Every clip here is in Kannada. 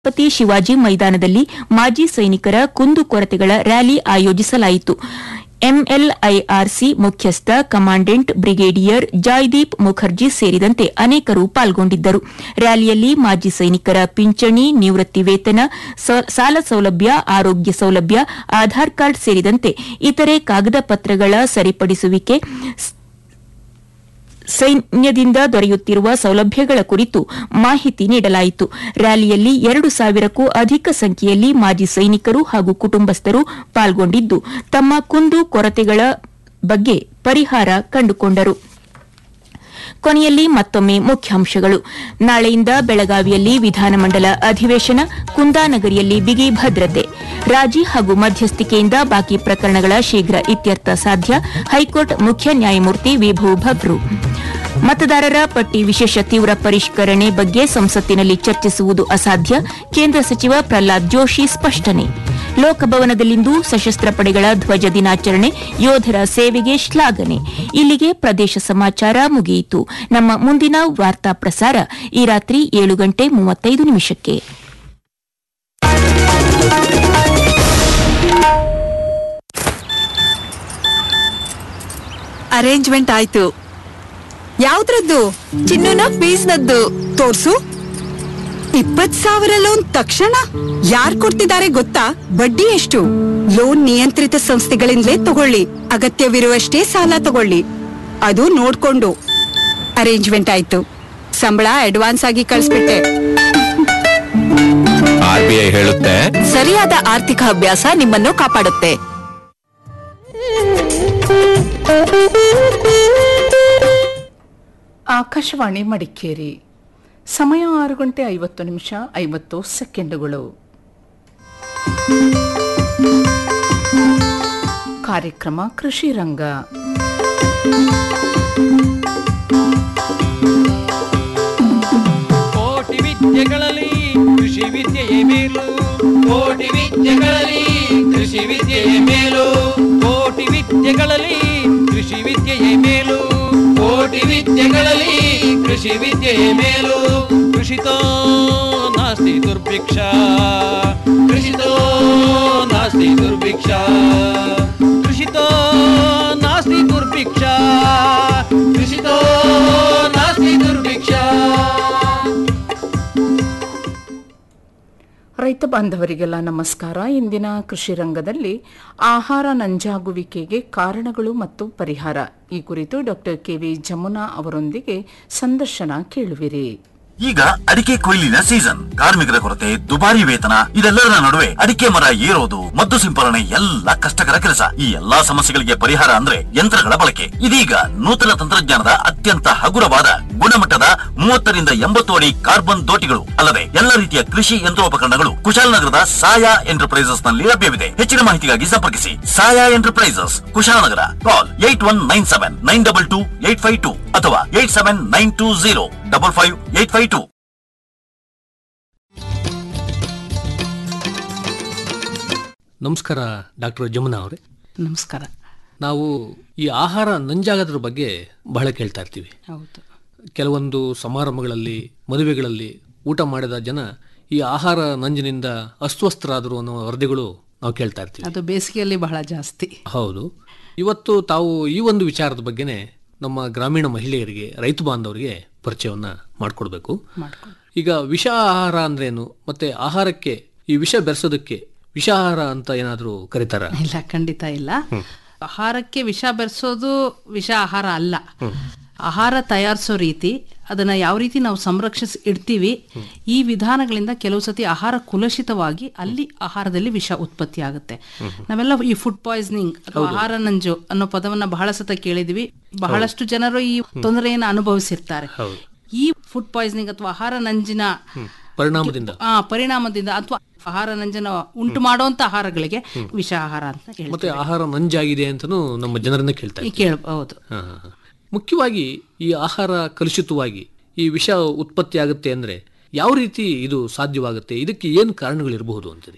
ಛತ್ರಪತಿ ಶಿವಾಜಿ ಮೈದಾನದಲ್ಲಿ ಮಾಜಿ ಸೈನಿಕರ ಕುಂದುಕೊರತೆಗಳ ರ್ಯಾಲಿ ಆಯೋಜಿಸಲಾಯಿತು ಎಂಎಲ್ಐಆರ್ಸಿ ಮುಖ್ಯಸ್ಥ ಕಮಾಂಡೆಂಟ್ ಬ್ರಿಗೇಡಿಯರ್ ಜಾಯ್ದೀಪ್ ಮುಖರ್ಜಿ ಸೇರಿದಂತೆ ಅನೇಕರು ಪಾಲ್ಗೊಂಡಿದ್ದರು ರ್ಯಾಲಿಯಲ್ಲಿ ಮಾಜಿ ಸೈನಿಕರ ಪಿಂಚಣಿ ನಿವೃತ್ತಿ ವೇತನ ಸ- ಸಾಲ ಸೌಲಭ್ಯ ಆರೋಗ್ಯ ಸೌಲಭ್ಯ ಆಧಾರ್ ಕಾರ್ಡ್ ಸೇರಿದಂತೆ ಇತರೆ ಕಾಗದ ಪತ್ರಗಳ ಸರಿಪಡಿಸುವಿಕೆ ಸ್- ಸೈನ್ಯದಿಂದ ದೊರೆಯುತ್ತಿರುವ ಸೌಲಭ್ಯಗಳ ಕುರಿತು ಮಾಹಿತಿ ನೀಡಲಾಯಿತು ರ್ಯಾಲಿಯಲ್ಲಿ ಎರಡು ಸಾವಿರಕ್ಕೂ ಅಧಿಕ ಸಂಖ್ಯೆಯಲ್ಲಿ ಮಾಜಿ ಸೈನಿಕರು ಹಾಗೂ ಕುಟುಂಬಸ್ಥರು ಪಾಲ್ಗೊಂಡಿದ್ದು ತಮ್ಮ ಕುಂದು ಕೊರತೆಗಳ ಬಗ್ಗೆ ಪರಿಹಾರ ಕಂಡುಕೊಂಡರು ಕೊನೆಯಲ್ಲಿ ಮತ್ತೊಮ್ಮೆ ಮುಖ್ಯಾಂಶಗಳು ನಾಳೆಯಿಂದ ಬೆಳಗಾವಿಯಲ್ಲಿ ವಿಧಾನಮಂಡಲ ಅಧಿವೇಶನ ಕುಂದಾನಗರಿಯಲ್ಲಿ ಬಿಗಿ ಭದ್ರತೆ ರಾಜಿ ಹಾಗೂ ಮಧ್ಯಸ್ಥಿಕೆಯಿಂದ ಬಾಕಿ ಪ್ರಕರಣಗಳ ಶೀಘ್ರ ಇತ್ಯರ್ಥ ಸಾಧ್ಯ ಹೈಕೋರ್ಟ್ ಮುಖ್ಯ ನ್ಯಾಯಮೂರ್ತಿ ವಿಭು ಭಟ್ರು ಮತದಾರರ ಪಟ್ಟಿ ವಿಶೇಷ ತೀವ್ರ ಪರಿಷ್ಕರಣೆ ಬಗ್ಗೆ ಸಂಸತ್ತಿನಲ್ಲಿ ಚರ್ಚಿಸುವುದು ಅಸಾಧ್ಯ ಕೇಂದ್ರ ಸಚಿವ ಪ್ರಹ್ಲಾದ್ ಜೋಶಿ ಸ್ಪಷ್ಟನೆ ಲೋಕಭವನದಲ್ಲಿಂದು ಸಶಸ್ತ್ರ ಪಡೆಗಳ ಧ್ವಜ ದಿನಾಚರಣೆ ಯೋಧರ ಸೇವೆಗೆ ಶ್ಲಾಘನೆ ಇಲ್ಲಿಗೆ ಪ್ರದೇಶ ಸಮಾಚಾರ ಮುಗಿಯಿತು ನಮ್ಮ ಮುಂದಿನ ವಾರ್ತಾ ಪ್ರಸಾರ ಈ ರಾತ್ರಿ ಏಳು ಗಂಟೆ ಮೂವತ್ತೈದು ನಿಮಿಷಕ್ಕೆ ಅರೇಂಜ್ಮೆಂಟ್ ಆಯ್ತು ಯಾವ್ದ್ರದ್ದು ಚಿನ್ನನ ಫೀಸ್ನದ್ದು ತೋರ್ಸು ಇಪ್ಪತ್ ಸಾವಿರ ಲೋನ್ ತಕ್ಷಣ ಯಾರ್ ಕೊಡ್ತಿದ್ದಾರೆ ಗೊತ್ತಾ ಬಡ್ಡಿ ಎಷ್ಟು ಲೋನ್ ನಿಯಂತ್ರಿತ ಸಂಸ್ಥೆಗಳಿಂದಲೇ ತಗೊಳ್ಳಿ ಅಗತ್ಯವಿರುವಷ್ಟೇ ಸಾಲ ತಗೊಳ್ಳಿ ಅದು ನೋಡ್ಕೊಂಡು ಅರೇಂಜ್ಮೆಂಟ್ ಆಯ್ತು ಸಂಬಳ ಅಡ್ವಾನ್ಸ್ ಆಗಿ ಕಳಿಸ್ಬಿಟ್ಟೆ ಆರ್ ಬಿ ಐ ಹೇಳುತ್ತೆ ಸರಿಯಾದ ಆರ್ಥಿಕ ಅಭ್ಯಾಸ ನಿಮ್ಮನ್ನು ಕಾಪಾಡುತ್ತೆ ಆಕಾಶವಾಣಿ ಮಡಿಕೇರಿ ಸಮಯ ಆರು ಗಂಟೆ ಐವತ್ತು ನಿಮಿಷ ಐವತ್ತು ಸೆಕೆಂಡುಗಳು ಕಾರ್ಯಕ್ರಮ ಕೃಷಿ ರಂಗ ಕೋಟಿ ವಿದ್ಯೆಗಳಲ್ಲಿ ಕೃಷಿ ವಿದ್ಯೆಯೇ ಮೇಲು ಕೋಟಿ ವಿದ್ಯೆಗಳಲ್ಲಿ ಕೃಷಿ ವಿದ್ಯೆಯೇ ಮೇಲು ಕೋಟಿ ವಿದ್ಯೆಗಳಲ್ಲಿ ಕೃಷಿ ವಿದ್ಯೆಯೇ ಮೇಲು ಕೋಟಿ ವಿದ್ಯೆಗಳಲ್ಲಿ ಕೃಷಿ ವಿದ್ಯೆಯೇ ಮೇಲು ಕೃಷಿತೋ ನಾಸ್ತಿ ದುರ್ಭಿಕ್ಷ ಕೃಷಿತೋ ನಾಸ್ತಿ ದುರ್ಭಿಕ್ಷ ಕೃಷಿತೋ ನಾಸ್ತಿ ದುರ್ಭಿಕ್ಷ ಕೃಷಿತೋ ನಾಸ್ತಿ ದುರ್ಭಿಕ್ಷ ರೈತ ಬಾಂಧವರಿಗೆಲ್ಲ ನಮಸ್ಕಾರ ಇಂದಿನ ಕೃಷಿ ರಂಗದಲ್ಲಿ ಆಹಾರ ನಂಜಾಗುವಿಕೆಗೆ ಕಾರಣಗಳು ಮತ್ತು ಪರಿಹಾರ ಈ ಕುರಿತು ಡಾಕ್ಟರ್ ಕೆವಿ ಜಮುನಾ ಅವರೊಂದಿಗೆ ಸಂದರ್ಶನ ಕೇಳುವಿರಿ ಈಗ ಅಡಿಕೆ ಕೊಯ್ಲಿನ ಸೀಸನ್ ಕಾರ್ಮಿಕರ ಕೊರತೆ ದುಬಾರಿ ವೇತನ ಇದೆಲ್ಲದರ ನಡುವೆ ಅಡಿಕೆ ಮರ ಏರೋದು ಮದ್ದು ಸಿಂಪರಣೆ ಎಲ್ಲ ಕಷ್ಟಕರ ಕೆಲಸ ಈ ಎಲ್ಲಾ ಸಮಸ್ಯೆಗಳಿಗೆ ಪರಿಹಾರ ಅಂದ್ರೆ ಯಂತ್ರಗಳ ಬಳಕೆ ಇದೀಗ ನೂತನ ತಂತ್ರಜ್ಞಾನದ ಅತ್ಯಂತ ಹಗುರವಾದ ಗುಣಮಟ್ಟದ ಮೂವತ್ತರಿಂದ ಎಂಬತ್ತು ಅಡಿ ಕಾರ್ಬನ್ ದೋಟಿಗಳು ಅಲ್ಲದೆ ಎಲ್ಲ ರೀತಿಯ ಕೃಷಿ ಯಂತ್ರೋಪಕರಣಗಳು ಕುಶಾಲನಗರದ ಸಾಯಾ ಎಂಟರ್ಪ್ರೈಸಸ್ ನಲ್ಲಿ ಲಭ್ಯವಿದೆ ಹೆಚ್ಚಿನ ಮಾಹಿತಿಗಾಗಿ ಸಂಪರ್ಕಿಸಿ Saya enterprises Kushalnagar call eight one nine seven nine double two eight five two ಅಥವಾ eight seven nine two zero double five eight five two ನಮಸ್ಕಾರ ಡಾಕ್ಟರ್ ಜಮುನಾ ಅವರೇ ನಮಸ್ಕಾರ ನಾವು ಈ ಆಹಾರ ನಂಜಾಗೋದ್ರ ಬಗ್ಗೆ ಬಹಳ ಕೇಳ್ತಾ ಇರ್ತೀವಿ ಹೌದು ಕೆಲವೊಂದು ಸಮಾರಂಭಗಳಲ್ಲಿ ಮದುವೆಗಳಲ್ಲಿ ಊಟ ಮಾಡಿದ ಜನ ಈ ಆಹಾರ ನಂಜಿನಿಂದ ಅಸ್ವಸ್ಥರಾದರು ಅನ್ನೋ ವರದಿಗಳು ನಾವು ಕೇಳ್ತಾ ಇರ್ತೀವಿ ಅದು ಬೇಸಿಗೆಯಲ್ಲಿ ಬಹಳ ಜಾಸ್ತಿ ಹೌದು ಇವತ್ತು ತಾವು ಈ ಒಂದು ವಿಚಾರದ ಬಗ್ಗೆನೇ ನಮ್ಮ ಗ್ರಾಮೀಣ ಮಹಿಳೆಯರಿಗೆ ರೈತ ಬಾಂಧವರಿಗೆ ಪರಿಚಯವನ್ನ ಮಾಡಿಕೊಡ್ಬೇಕು ಮಾಡ್ಕೊಂಡು ಈಗ ವಿಷ ಆಹಾರ ಅಂದ್ರೇನು ಮತ್ತೆ ಆಹಾರಕ್ಕೆ ಈ ವಿಷ ಬೆರೆಸೋದಕ್ಕೆ ವಿಷಾಹಾರ ಅಂತ ಏನಾದರೂ ಕರೀತಾರ ಇಲ್ಲ ಖಂಡಿತ ಇಲ್ಲ ಆಹಾರಕ್ಕೆ ವಿಷ ಬೆರೆಸೋದು ವಿಷ ಆಹಾರ ಅಲ್ಲ ಆಹಾರ ತಯಾರಿಸೋ ರೀತಿ ಅದನ್ನ ಯಾವ ರೀತಿ ನಾವು ಸಂರಕ್ಷಿಸಿ ಇಡ್ತೀವಿ ಈ ವಿಧಾನಗಳಿಂದ ಕೆಲವು ಸತಿ ಆಹಾರ ಕುಲಷಿತವಾಗಿ ಅಲ್ಲಿ ಆಹಾರದಲ್ಲಿ ವಿಷ ಉತ್ಪತ್ತಿ ಆಗುತ್ತೆ ನಾವೆಲ್ಲ ಈ ಫುಡ್ ಪಾಯ್ಸನಿಂಗ್ ಅಥವಾ ಆಹಾರ ನಂಜು ಅನ್ನೋ ಪದವನ್ನ ಬಹಳ ಸತ ಕೇಳಿದೀವಿ ಬಹಳಷ್ಟು ಜನರು ಈ ತೊಂದರೆಯನ್ನು ಅನುಭವಿಸಿರ್ತಾರೆ ಈ ಫುಡ್ ಪಾಯ್ಸನಿಂಗ್ ಅಥವಾ ಆಹಾರ ನಂಜಿನ ಪರಿಣಾಮದಿಂದ ಆ ಪರಿಣಾಮದಿಂದ ಅಥವಾ ಆಹಾರ ನಂಜನ ಉಂಟು ಮಾಡುವಂತ ಆಹಾರಗಳಿಗೆ ವಿಷ ಆಹಾರ ಅಂತ ಹೇಳಿ ಮತ್ತೆ ಆಹಾರ ನಂಜಾಗಿದೆ ಅಂತನೂ ನಮ್ಮ ಜನರನ್ನ ಕೇಳ್ತಾ ಈ ಕೇಳಬಹುದು ಹಾ, ಹಾ, ಹಾ. ಮುಖ್ಯವಾಗಿ ಈ ಆಹಾರ ಕಲುಷಿತವಾಗಿ ಈ ವಿಷ ಉತ್ಪತ್ತಿ ಆಗುತ್ತೆ ಅಂದ್ರೆ ಯಾವ ರೀತಿ ಇದು ಸಾಧ್ಯವಾಗುತ್ತೆ ಇದಕ್ಕೆ ಏನು ಕಾರಣಗಳಿರಬಹುದು ಅಂತೀರಿ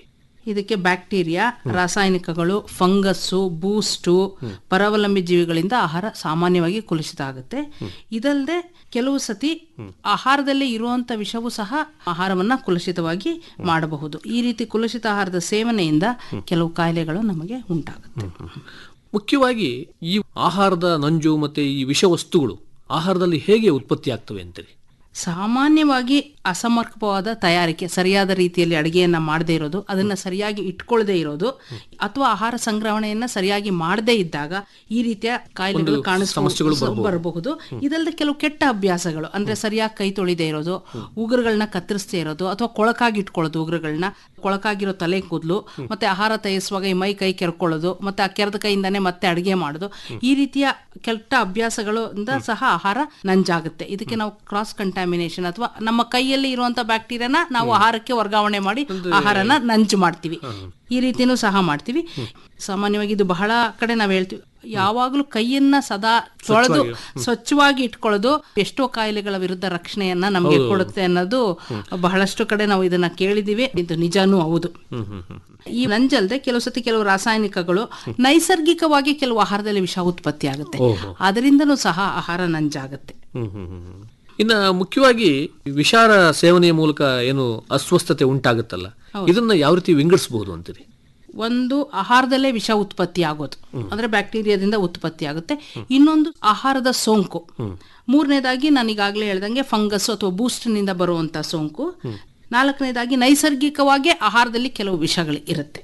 ಇದಕ್ಕೆ ಬ್ಯಾಕ್ಟೀರಿಯಾ ರಾಸಾಯನಿಕಗಳು ಫಂಗಸ್ಸು ಬೂಸ್ಟು ಪರಾವಲಂಬಿ ಜೀವಿಗಳಿಂದ ಆಹಾರ ಸಾಮಾನ್ಯವಾಗಿ ಕುಲುಷಿತ ಆಗುತ್ತೆ ಇದಲ್ಲದೆ ಕೆಲವು ಸತಿ ಆಹಾರದಲ್ಲಿ ಇರುವಂತ ವಿಷವೂ ಸಹ ಆಹಾರವನ್ನ ಕುಲುಷಿತವಾಗಿ ಮಾಡಬಹುದು ಈ ರೀತಿ ಕುಲುಷಿತ ಆಹಾರದ ಸೇವನೆಯಿಂದ ಕೆಲವು ಕಾಯಿಲೆಗಳು ನಮಗೆ ಉಂಟಾಗುತ್ತೆ ಮುಖ್ಯವಾಗಿ ಈ ಆಹಾರದ ನಂಜು ಮತ್ತೆ ಈ ವಿಷವಸ್ತುಗಳು ಆಹಾರದಲ್ಲಿ ಹೇಗೆ ಉತ್ಪತ್ತಿ ಆಗ್ತವೆ ಅಂತೀರಿ ಸಾಮಾನ್ಯವಾಗಿ ಅಸಮರ್ಪಕವಾದ ತಯಾರಿಕೆ ಸರಿಯಾದ ರೀತಿಯಲ್ಲಿ ಅಡುಗೆಯನ್ನ ಮಾಡದೇ ಇರೋದು ಅದನ್ನ ಸರಿಯಾಗಿ ಇಟ್ಕೊಳ್ಳದೆ ಇರೋದು ಅಥವಾ ಆಹಾರ ಸಂಗ್ರಹಣೆಯನ್ನ ಸರಿಯಾಗಿ ಮಾಡದೇ ಇದ್ದಾಗ ಈ ರೀತಿಯ ಕಾಯಿಲೆಗಳು ಸಮಸ್ಯೆಗಳು ಕಾಣಿಸ್ಕೊಂಡು ಬರಬಹುದು ಇದಲ್ಲದೆ ಕೆಲವು ಕೆಟ್ಟ ಅಭ್ಯಾಸಗಳು ಅಂದ್ರೆ ಸರಿಯಾಗಿ ಕೈ ತೊಳಿದೇ ಇರೋದು ಉಗುರುಗಳನ್ನ ಕತ್ತರಿಸದೇ ಇರೋದು ಅಥವಾ ಕೊಳಕಾಗಿ ಇಟ್ಕೊಳ್ಳೋದು ಉಗುರುಗಳನ್ನ ಕೊಳಕಾಗಿರೋ ತಲೆ ಕೂದಲು ಮತ್ತೆ ಆಹಾರ ತಯಾರಿಸುವಾಗ ಈ ಮೈ ಕೈ ಕೆರ್ಕೊಳ್ಳೋದು ಮತ್ತೆ ಆ ಕೆರೆದ ಕೈಯಿಂದಾನೆ ಮತ್ತೆ ಅಡುಗೆ ಮಾಡೋದು ಈ ರೀತಿಯ ಕೆಟ್ಟ ಅಭ್ಯಾಸಗಳಿಂದ ಸಹ ಆಹಾರ ನಂಜಾಗುತ್ತೆ ಇದಕ್ಕೆ ನಾವು ಕ್ರಾಸ್ ಕಂಟಾಮಿನೇಷನ್ ಅಥವಾ ನಮ್ಮ ಕೈಯಲ್ಲಿ ಇರುವಂತ ಬ್ಯಾಕ್ಟೀರಿಯಾನ ನಾವು ಆಹಾರಕ್ಕೆ ವರ್ಗಾವಣೆ ಮಾಡಿ ಆಹಾರನ ನಂಜು ಮಾಡ್ತೀವಿ ಈ ರೀತಿನೂ ಸಹ ಮಾಡ್ತೀವಿ ಸಾಮಾನ್ಯವಾಗಿ ಇದು ಬಹಳ ಕಡೆ ನಾವು ಹೇಳ್ತೀವಿ ಯಾವಾಗಲೂ ಕೈಯನ್ನ ಸದಾ ತೊಳೆದು ಸ್ವಚ್ಛವಾಗಿ ಇಟ್ಕೊಳ್ಳೋದು ಎಷ್ಟೋ ಕಾಯಿಲೆಗಳ ವಿರುದ್ಧ ರಕ್ಷಣೆಯನ್ನ ನಮಗೆ ಕೊಡುತ್ತೆ ಅನ್ನೋದು ಬಹಳಷ್ಟು ಕಡೆ ನಾವು ಇದನ್ನ ಕೇಳಿದೀವಿ ಇದು ನಿಜಾನೂ ಹೌದು ಈ ನಂಜಲ್ದೆ ಕೆಲವು ಸತಿ ಕೆಲವು ರಾಸಾಯನಿಕಗಳು ನೈಸರ್ಗಿಕವಾಗಿ ಕೆಲವು ಆಹಾರದಲ್ಲಿ ವಿಷ ಉತ್ಪತ್ತಿ ಆಗುತ್ತೆ ಅದರಿಂದನೂ ಸಹ ಆಹಾರ ನಂಜಾಗುತ್ತೆ ಇನ್ನ ಮುಖ್ಯವಾಗಿ ವಿಷಾರ ಸೇವನೆಯ ಮೂಲಕ ಏನು ಅಸ್ವಸ್ಥತೆ ಉಂಟಾಗುತ್ತಲ್ಲ ಇದನ್ನ ಯಾವ ರೀತಿ ವಿಂಗಡಿಸಬಹುದು ಅಂತೀರಿ ಒಂದು ಆಹಾರದಲ್ಲೇ ವಿಷ ಉತ್ಪತ್ತಿ ಆಗೋದು ಅಂದ್ರೆ ಬ್ಯಾಕ್ಟೀರಿಯಾದಿಂದ ಉತ್ಪತ್ತಿ ಆಗುತ್ತೆ ಇನ್ನೊಂದು ಆಹಾರದ ಸೋಂಕು ಮೂರನೇದಾಗಿ ನಾನು ಈಗಾಗಲೇ ಹೇಳ್ದಂಗೆ ಫಂಗಸ್ ಅಥವಾ ಬೂಸ್ಟ್ ನಿಂದ ಬರುವಂತ ಸೋಂಕು ನಾಲ್ಕನೇದಾಗಿ ನೈಸರ್ಗಿಕವಾಗಿ ಆಹಾರದಲ್ಲಿ ಕೆಲವು ವಿಷಗಳು ಇರುತ್ತೆ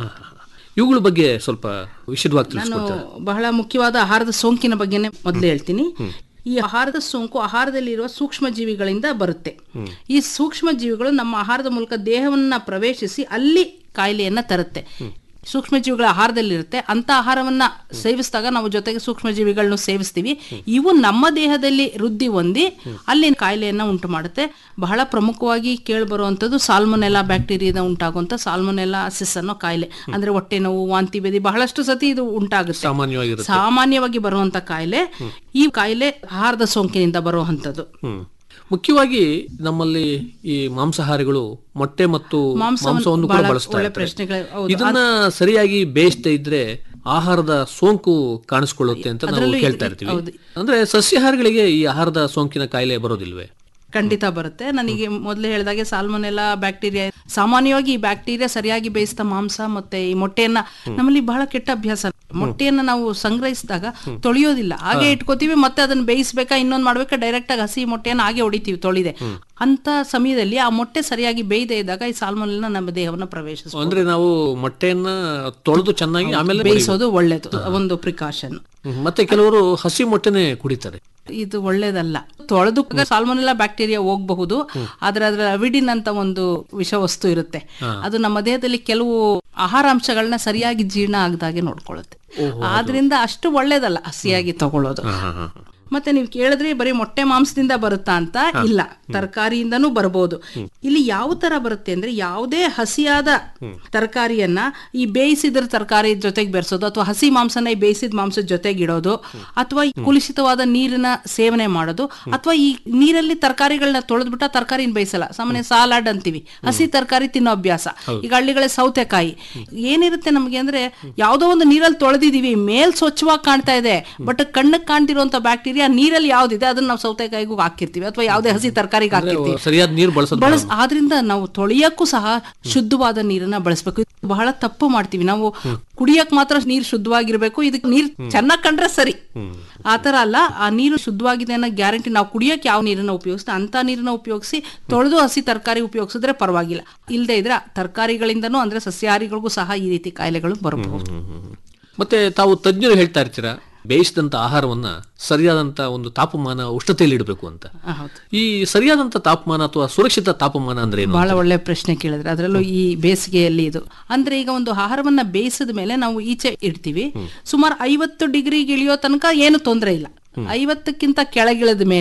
ಇವುಗಳ ಬಗ್ಗೆ ಸ್ವಲ್ಪ ವಿಶದವಾಗಿ ನಾನು ತಿಳಿಸ್ಕೊಡ್ತಾರೆ ಬಹಳ ಮುಖ್ಯವಾದ ಆಹಾರದ ಸೋಂಕಿನ ಬಗ್ಗೆನೇ ಮೊದಲು ಹೇಳ್ತೀನಿ ಈ ಆಹಾರದ ಸೋಂಕು ಆಹಾರದಲ್ಲಿರುವ ಸೂಕ್ಷ್ಮ ಜೀವಿಗಳಿಂದ ಬರುತ್ತೆ ಈ ಸೂಕ್ಷ್ಮ ಜೀವಿಗಳು ನಮ್ಮ ಆಹಾರದ ಮೂಲಕ ದೇಹವನ್ನ ಪ್ರವೇಶಿಸಿ ಅಲ್ಲಿ ಕಾಯಿಲೆಯನ್ನ ತರುತ್ತೆ ಸೂಕ್ಷ್ಮ ಜೀವಿಗಳ ಆಹಾರದಲ್ಲಿರುತ್ತೆ ಅಂತ ಆಹಾರವನ್ನ ಸೇವಿಸಿದಾಗ ನಾವು ಜೊತೆಗೆ ಸೂಕ್ಷ್ಮ ಜೀವಿಗಳನ್ನು ಸೇವಿಸ್ತೀವಿ ಇವು ನಮ್ಮ ದೇಹದಲ್ಲಿ ವೃದ್ಧಿ ಹೊಂದಿ ಅಲ್ಲಿ ಕಾಯಿಲೆಯನ್ನ ಉಂಟು ಮಾಡುತ್ತೆ ಬಹಳ ಪ್ರಮುಖವಾಗಿ ಕೇಳಿಬರುವಂಥದ್ದು ಸಾಲ್ಮೊನೆಲ್ಲಾ ಬ್ಯಾಕ್ಟೀರಿಯಾದ ಉಂಟಾಗುವಂತ ಸಾಲ್ಮೊನೆಲ್ಲಾ ಅಸಿಸ್ ಅನ್ನೋ ಕಾಯಿಲೆ ಅಂದ್ರೆ ಹೊಟ್ಟೆ ನೋವು ವಾಂತಿ ಭೇದಿ ಬಹಳಷ್ಟು ಸತಿ ಇದು ಉಂಟಾಗುತ್ತೆ ಸಾಮಾನ್ಯವಾಗಿರುತ್ತೆ ಸಾಮಾನ್ಯವಾಗಿ ಬರುವಂತ ಕಾಯಿಲೆ ಈ ಕಾಯಿಲೆ ಆಹಾರದ ಸೋಂಕಿನಿಂದ ಬರುವಂತದ್ದು ಹ್ಮ್ ಮುಖ್ಯವಾಗಿ ನಮ್ಮಲ್ಲಿ ಈ ಮಾಂಸಾಹಾರಿಗಳು ಮೊಟ್ಟೆ ಮತ್ತು ಮಾಂಸವನ್ನು ಮಾಂಸವನ್ನು ಕೂಡ ಬಹಳ ಬಳಸ್ತಾ ಒಳ್ಳೆ ಇರ್ತಾರೆ. ಪ್ರಶ್ನೆಗಳು ಹೌದು. ಇದನ್ನ ಸರಿಯಾಗಿ ಬೇಯಿಸದೇ ಇದ್ರೆ ಆಹಾರದ ಸೋಂಕು ಕಾಣಿಸ್ಕೊಳ್ಳುತ್ತೆ ಅಂತ ನಾವು ಅದ್ರಲ್ಲೂ ಕೇಳ್ತಾ ಇದೆ- ಇರ್ತೀವಿ ಹೌದು. ಅಂದ್ರೆ ಸಸ್ಯಾಹಾರಿಗಳಿಗೆ ಈ ಆಹಾರದ ಸೋಂಕಿನ ಕಾಯಿಲೆ ಬರೋದಿಲ್ವೇ ಖಂಡಿತ ಬರುತ್ತೆ ನನಗೆ ಮೊದಲೇ ಹೇಳಿದಾಗೆ ಸಾಲ್ಮೊನೆಲ್ಲಾ ಬ್ಯಾಕ್ಟೀರಿಯಾ ಸಾಮಾನ್ಯವಾಗಿ ಈ ಬ್ಯಾಕ್ಟೀರಿಯಾ ಸರಿಯಾಗಿ ಬೇಯಿಸಿದ ಮಾಂಸ ಮತ್ತೆ ಈ ಮೊಟ್ಟೆಯನ್ನ ನಮ್ಮಲ್ಲಿ ಬಹಳ ಕೆಟ್ಟ ಅಭ್ಯಾಸ ಮೊಟ್ಟೆಯನ್ನ ನಾವು ಸಂಗ್ರಹಿಸಿದಾಗ ತೊಳೆಯೋದಿಲ್ಲ ಹಾಗೆ ಇಟ್ಕೋತೀವಿ ಮತ್ತೆ ಅದನ್ನ ಬೇಯಿಸ್ಬೇಕಾ ಇನ್ನೊಂದ್ ಮಾಡ್ಬೇಕಾ ಡೈರೆಕ್ಟ್ ಆಗಿ ಹಸಿ ಮೊಟ್ಟೆಯನ್ನ ಹಾಗೆ ಹೊಡಿತೀವಿ ತೊಳಿದೆ ಅಂತ ಸಮಯದಲ್ಲಿ ಆ ಮೊಟ್ಟೆ ಸರಿಯಾಗಿ ಬೇಯದೇ ಇದ್ದಾಗ ಈ ಸಾಲ್ಮೊನೆಲ್ಲ ನಮ್ಮ ದೇಹವನ್ನ ಪ್ರವೇಶಿಸ ಅಂದ್ರೆ ನಾವು ಮೊಟ್ಟೆಯನ್ನ ತೊಳೆದು ಚೆನ್ನಾಗಿ ಆಮೇಲೆ ಬೇಯಿಸೋದು ಒಳ್ಳೇದು ಒಂದು ಪ್ರಿಕಾಷನ್ ಹ್ಮ್. ಮತ್ತೆ ಕೆಲವರು ಹಸಿ ಮೊಟ್ಟೆನೆ ಕುಡಿತಾರೆ ಇದು ಒಳ್ಳೇದಲ್ಲ ತೊಳೆದು ಸಾಲ್ಮೊನೆಲ್ಲ ಬ್ಯಾಕ್ಟೀರಿಯಾ ಹೋಗಬಹುದು ಆದ್ರೆ ಅದರ ಅವಿಡಿನ್ ಅಂತ ಒಂದು ವಿಷವಸ್ತು ಇರುತ್ತೆ ಅದು ನಮ್ಮ ದೇಹದಲ್ಲಿ ಕೆಲವು ಆಹಾರಾಂಶಗಳನ್ನ ಸರಿಯಾಗಿ ಜೀರ್ಣ ಆಗದಾಗೆ ನೋಡ್ಕೊಳ್ಳುತ್ತೆ ಆದ್ರಿಂದ ಅಷ್ಟು ಒಳ್ಳೇದಲ್ಲ ಹಸಿಯಾಗಿ ತಗೊಳ್ಳೋದು ಮತ್ತೆ ನೀವು ಕೇಳಿದ್ರೆ ಬರೀ ಮೊಟ್ಟೆ ಮಾಂಸದಿಂದ ಬರುತ್ತಾ ಅಂತ ಇಲ್ಲ ತರಕಾರಿಯಿಂದನೂ ಬರಬಹುದು ಇಲ್ಲಿ ಯಾವ ತರ ಬರುತ್ತೆ ಅಂದ್ರೆ ಯಾವುದೇ ಹಸಿಯಾದ ತರಕಾರಿಯನ್ನ ಈ ಬೇಯಿಸಿದ್ರ ತರಕಾರಿ ಜೊತೆಗೆ ಬೆರೆಸೋದು ಅಥವಾ ಹಸಿ ಮಾಂಸನ ಈ ಬೇಯಿಸಿದ ಮಾಂಸದ ಜೊತೆಗೆ ಇಡೋದು ಅಥವಾ ಈ ಕುಲಿಸಿತವಾದ ನೀರಿನ ಸೇವನೆ ಮಾಡೋದು ಅಥವಾ ಈ ನೀರಲ್ಲಿ ತರಕಾರಿಗಳನ್ನ ತೊಳೆದ್ಬಿಟ್ಟ ತರಕಾರಿನ ಬೇಯಿಸಲ್ಲ ಸಾಮಾನ್ಯ ಸಾಲಾಡ್ ಅಂತೀವಿ ಹಸಿ ತರಕಾರಿ ತಿನ್ನೋ ಅಭ್ಯಾಸ ಈಗ ಹಳ್ಳಿಗಳ ಸೌತೆಕಾಯಿ ಏನಿರುತ್ತೆ ನಮಗೆ ಅಂದ್ರೆ ಯಾವ್ದೋ ಒಂದು ನೀರಲ್ಲಿ ತೊಳೆದಿದೀವಿ ಮೇಲ್ ಸ್ವಚ್ಛವಾಗಿ ಕಾಣ್ತಾ ಇದೆ ಬಟ್ ಕಣ್ಣಕ್ಕೆ ಕಾಣ್ತಿರುವಂತ ಬ್ಯಾಕ್ಟೀರಿಯಾ ನೀರಲ್ಲಿ ಯಾವ್ದಿದೆ ಅದನ್ನ ನಾವು ಸೌತೆಕಾಯಿಗೂ ಹಾಕಿರ್ತೀವಿ ಅಥವಾ ಯಾವುದೇ ಹಸಿ ತರಕಾರಿಗೆ ಹಾಕಿರ್ತೀವಿ ಸರಿಯಾದ ನೀರು ಬಳಸೋದು ಬಳಸ್ ಆದ್ರಿಂದ ನಾವು ತೊಳೆಯಕ್ಕೂ ಸಹ ಶುದ್ಧವಾದ ನೀರನ್ನ ಬಳಸಬೇಕು ಬಹಳ ತಪ್ಪು ಮಾಡ್ತೀವಿ ನಾವು ಕುಡಿಯಕ್ ಮಾತ್ರ ನೀರು ಶುದ್ಧವಾಗಿರ್ಬೇಕು ಇದಕ್ಕೆ ನೀರ್ ಚೆನ್ನಾಗ್ ಕಂಡ್ರೆ ಸರಿ ಆತರ ಅಲ್ಲ ಆ ನೀರು ಶುದ್ಧವಾಗಿದೆ ಅನ್ನೋ ಗ್ಯಾರಂಟಿ ನಾವು ಕುಡಿಯಕ್ ಯಾವ ನೀರನ್ನ ಉಪಯೋಗಿಸ್ತಾ ಅಂತ ನೀರನ್ನ ಉಪಯೋಗಿಸಿ ತೊಳೆದು ಹಸಿ ತರಕಾರಿ ಉಪಯೋಗಿಸಿದ್ರೆ ಪರವಾಗಿಲ್ಲ ಇಲ್ಲದೆ ಇದ್ರೆ ತರಕಾರಿಗಳಿಂದನೂ ಅಂದ್ರೆ ಸಸ್ಯಾಹಾರಿಗಳಿಗೂ ಸಹ ಈ ರೀತಿ ಕಾಯಿಲೆಗಳು ಬರಬಹುದು ಮತ್ತೆ ತಾವು ತಜ್ಞರು ಹೇಳ್ತಾ ಇರ್ತೀರಾ ಬೇಯಿಸಿದಂತ ಆಹಾರವನ್ನ ಸರಿಯಾದಂತ ಒಂದು ತಾಪಮಾನ ಉಷ್ಣತೆಯಲ್ಲಿ ಇಡಬೇಕು ಅಂತ ಆ, ಹೌದು ಈ ಸರಿಯಾದಂತ ತಾಪಮಾನ ಅಥವಾ ಸುರಕ್ಷಿತ ತಾಪಮಾನ ಅಂದ್ರೆ ಏನು ಬಹಳ ಒಳ್ಳೆ ಪ್ರಶ್ನೆ ಕೇಳಿದ್ರೆ ಅದರಲ್ಲೂ ಈ ಬೇಸಿಗೆಯಲ್ಲಿ ಇದು ಅಂದ್ರೆ ಈಗ ಒಂದು ಆಹಾರವನ್ನ ಬೇಯಿಸಿದ ಮೇಲೆ ನಾವು ಈಚೆ ಇಡ್ತೀವಿ ಸುಮಾರು ಐವತ್ತು ಡಿಗ್ರಿಗೆ ಇಳಿಯೋ ತನಕ ಏನು ತೊಂದರೆ ಇಲ್ಲ ಐವತ್ತಕ್ಕಿಂತ ಕೆಳಗಿಳಿದ ಮೇಲೆ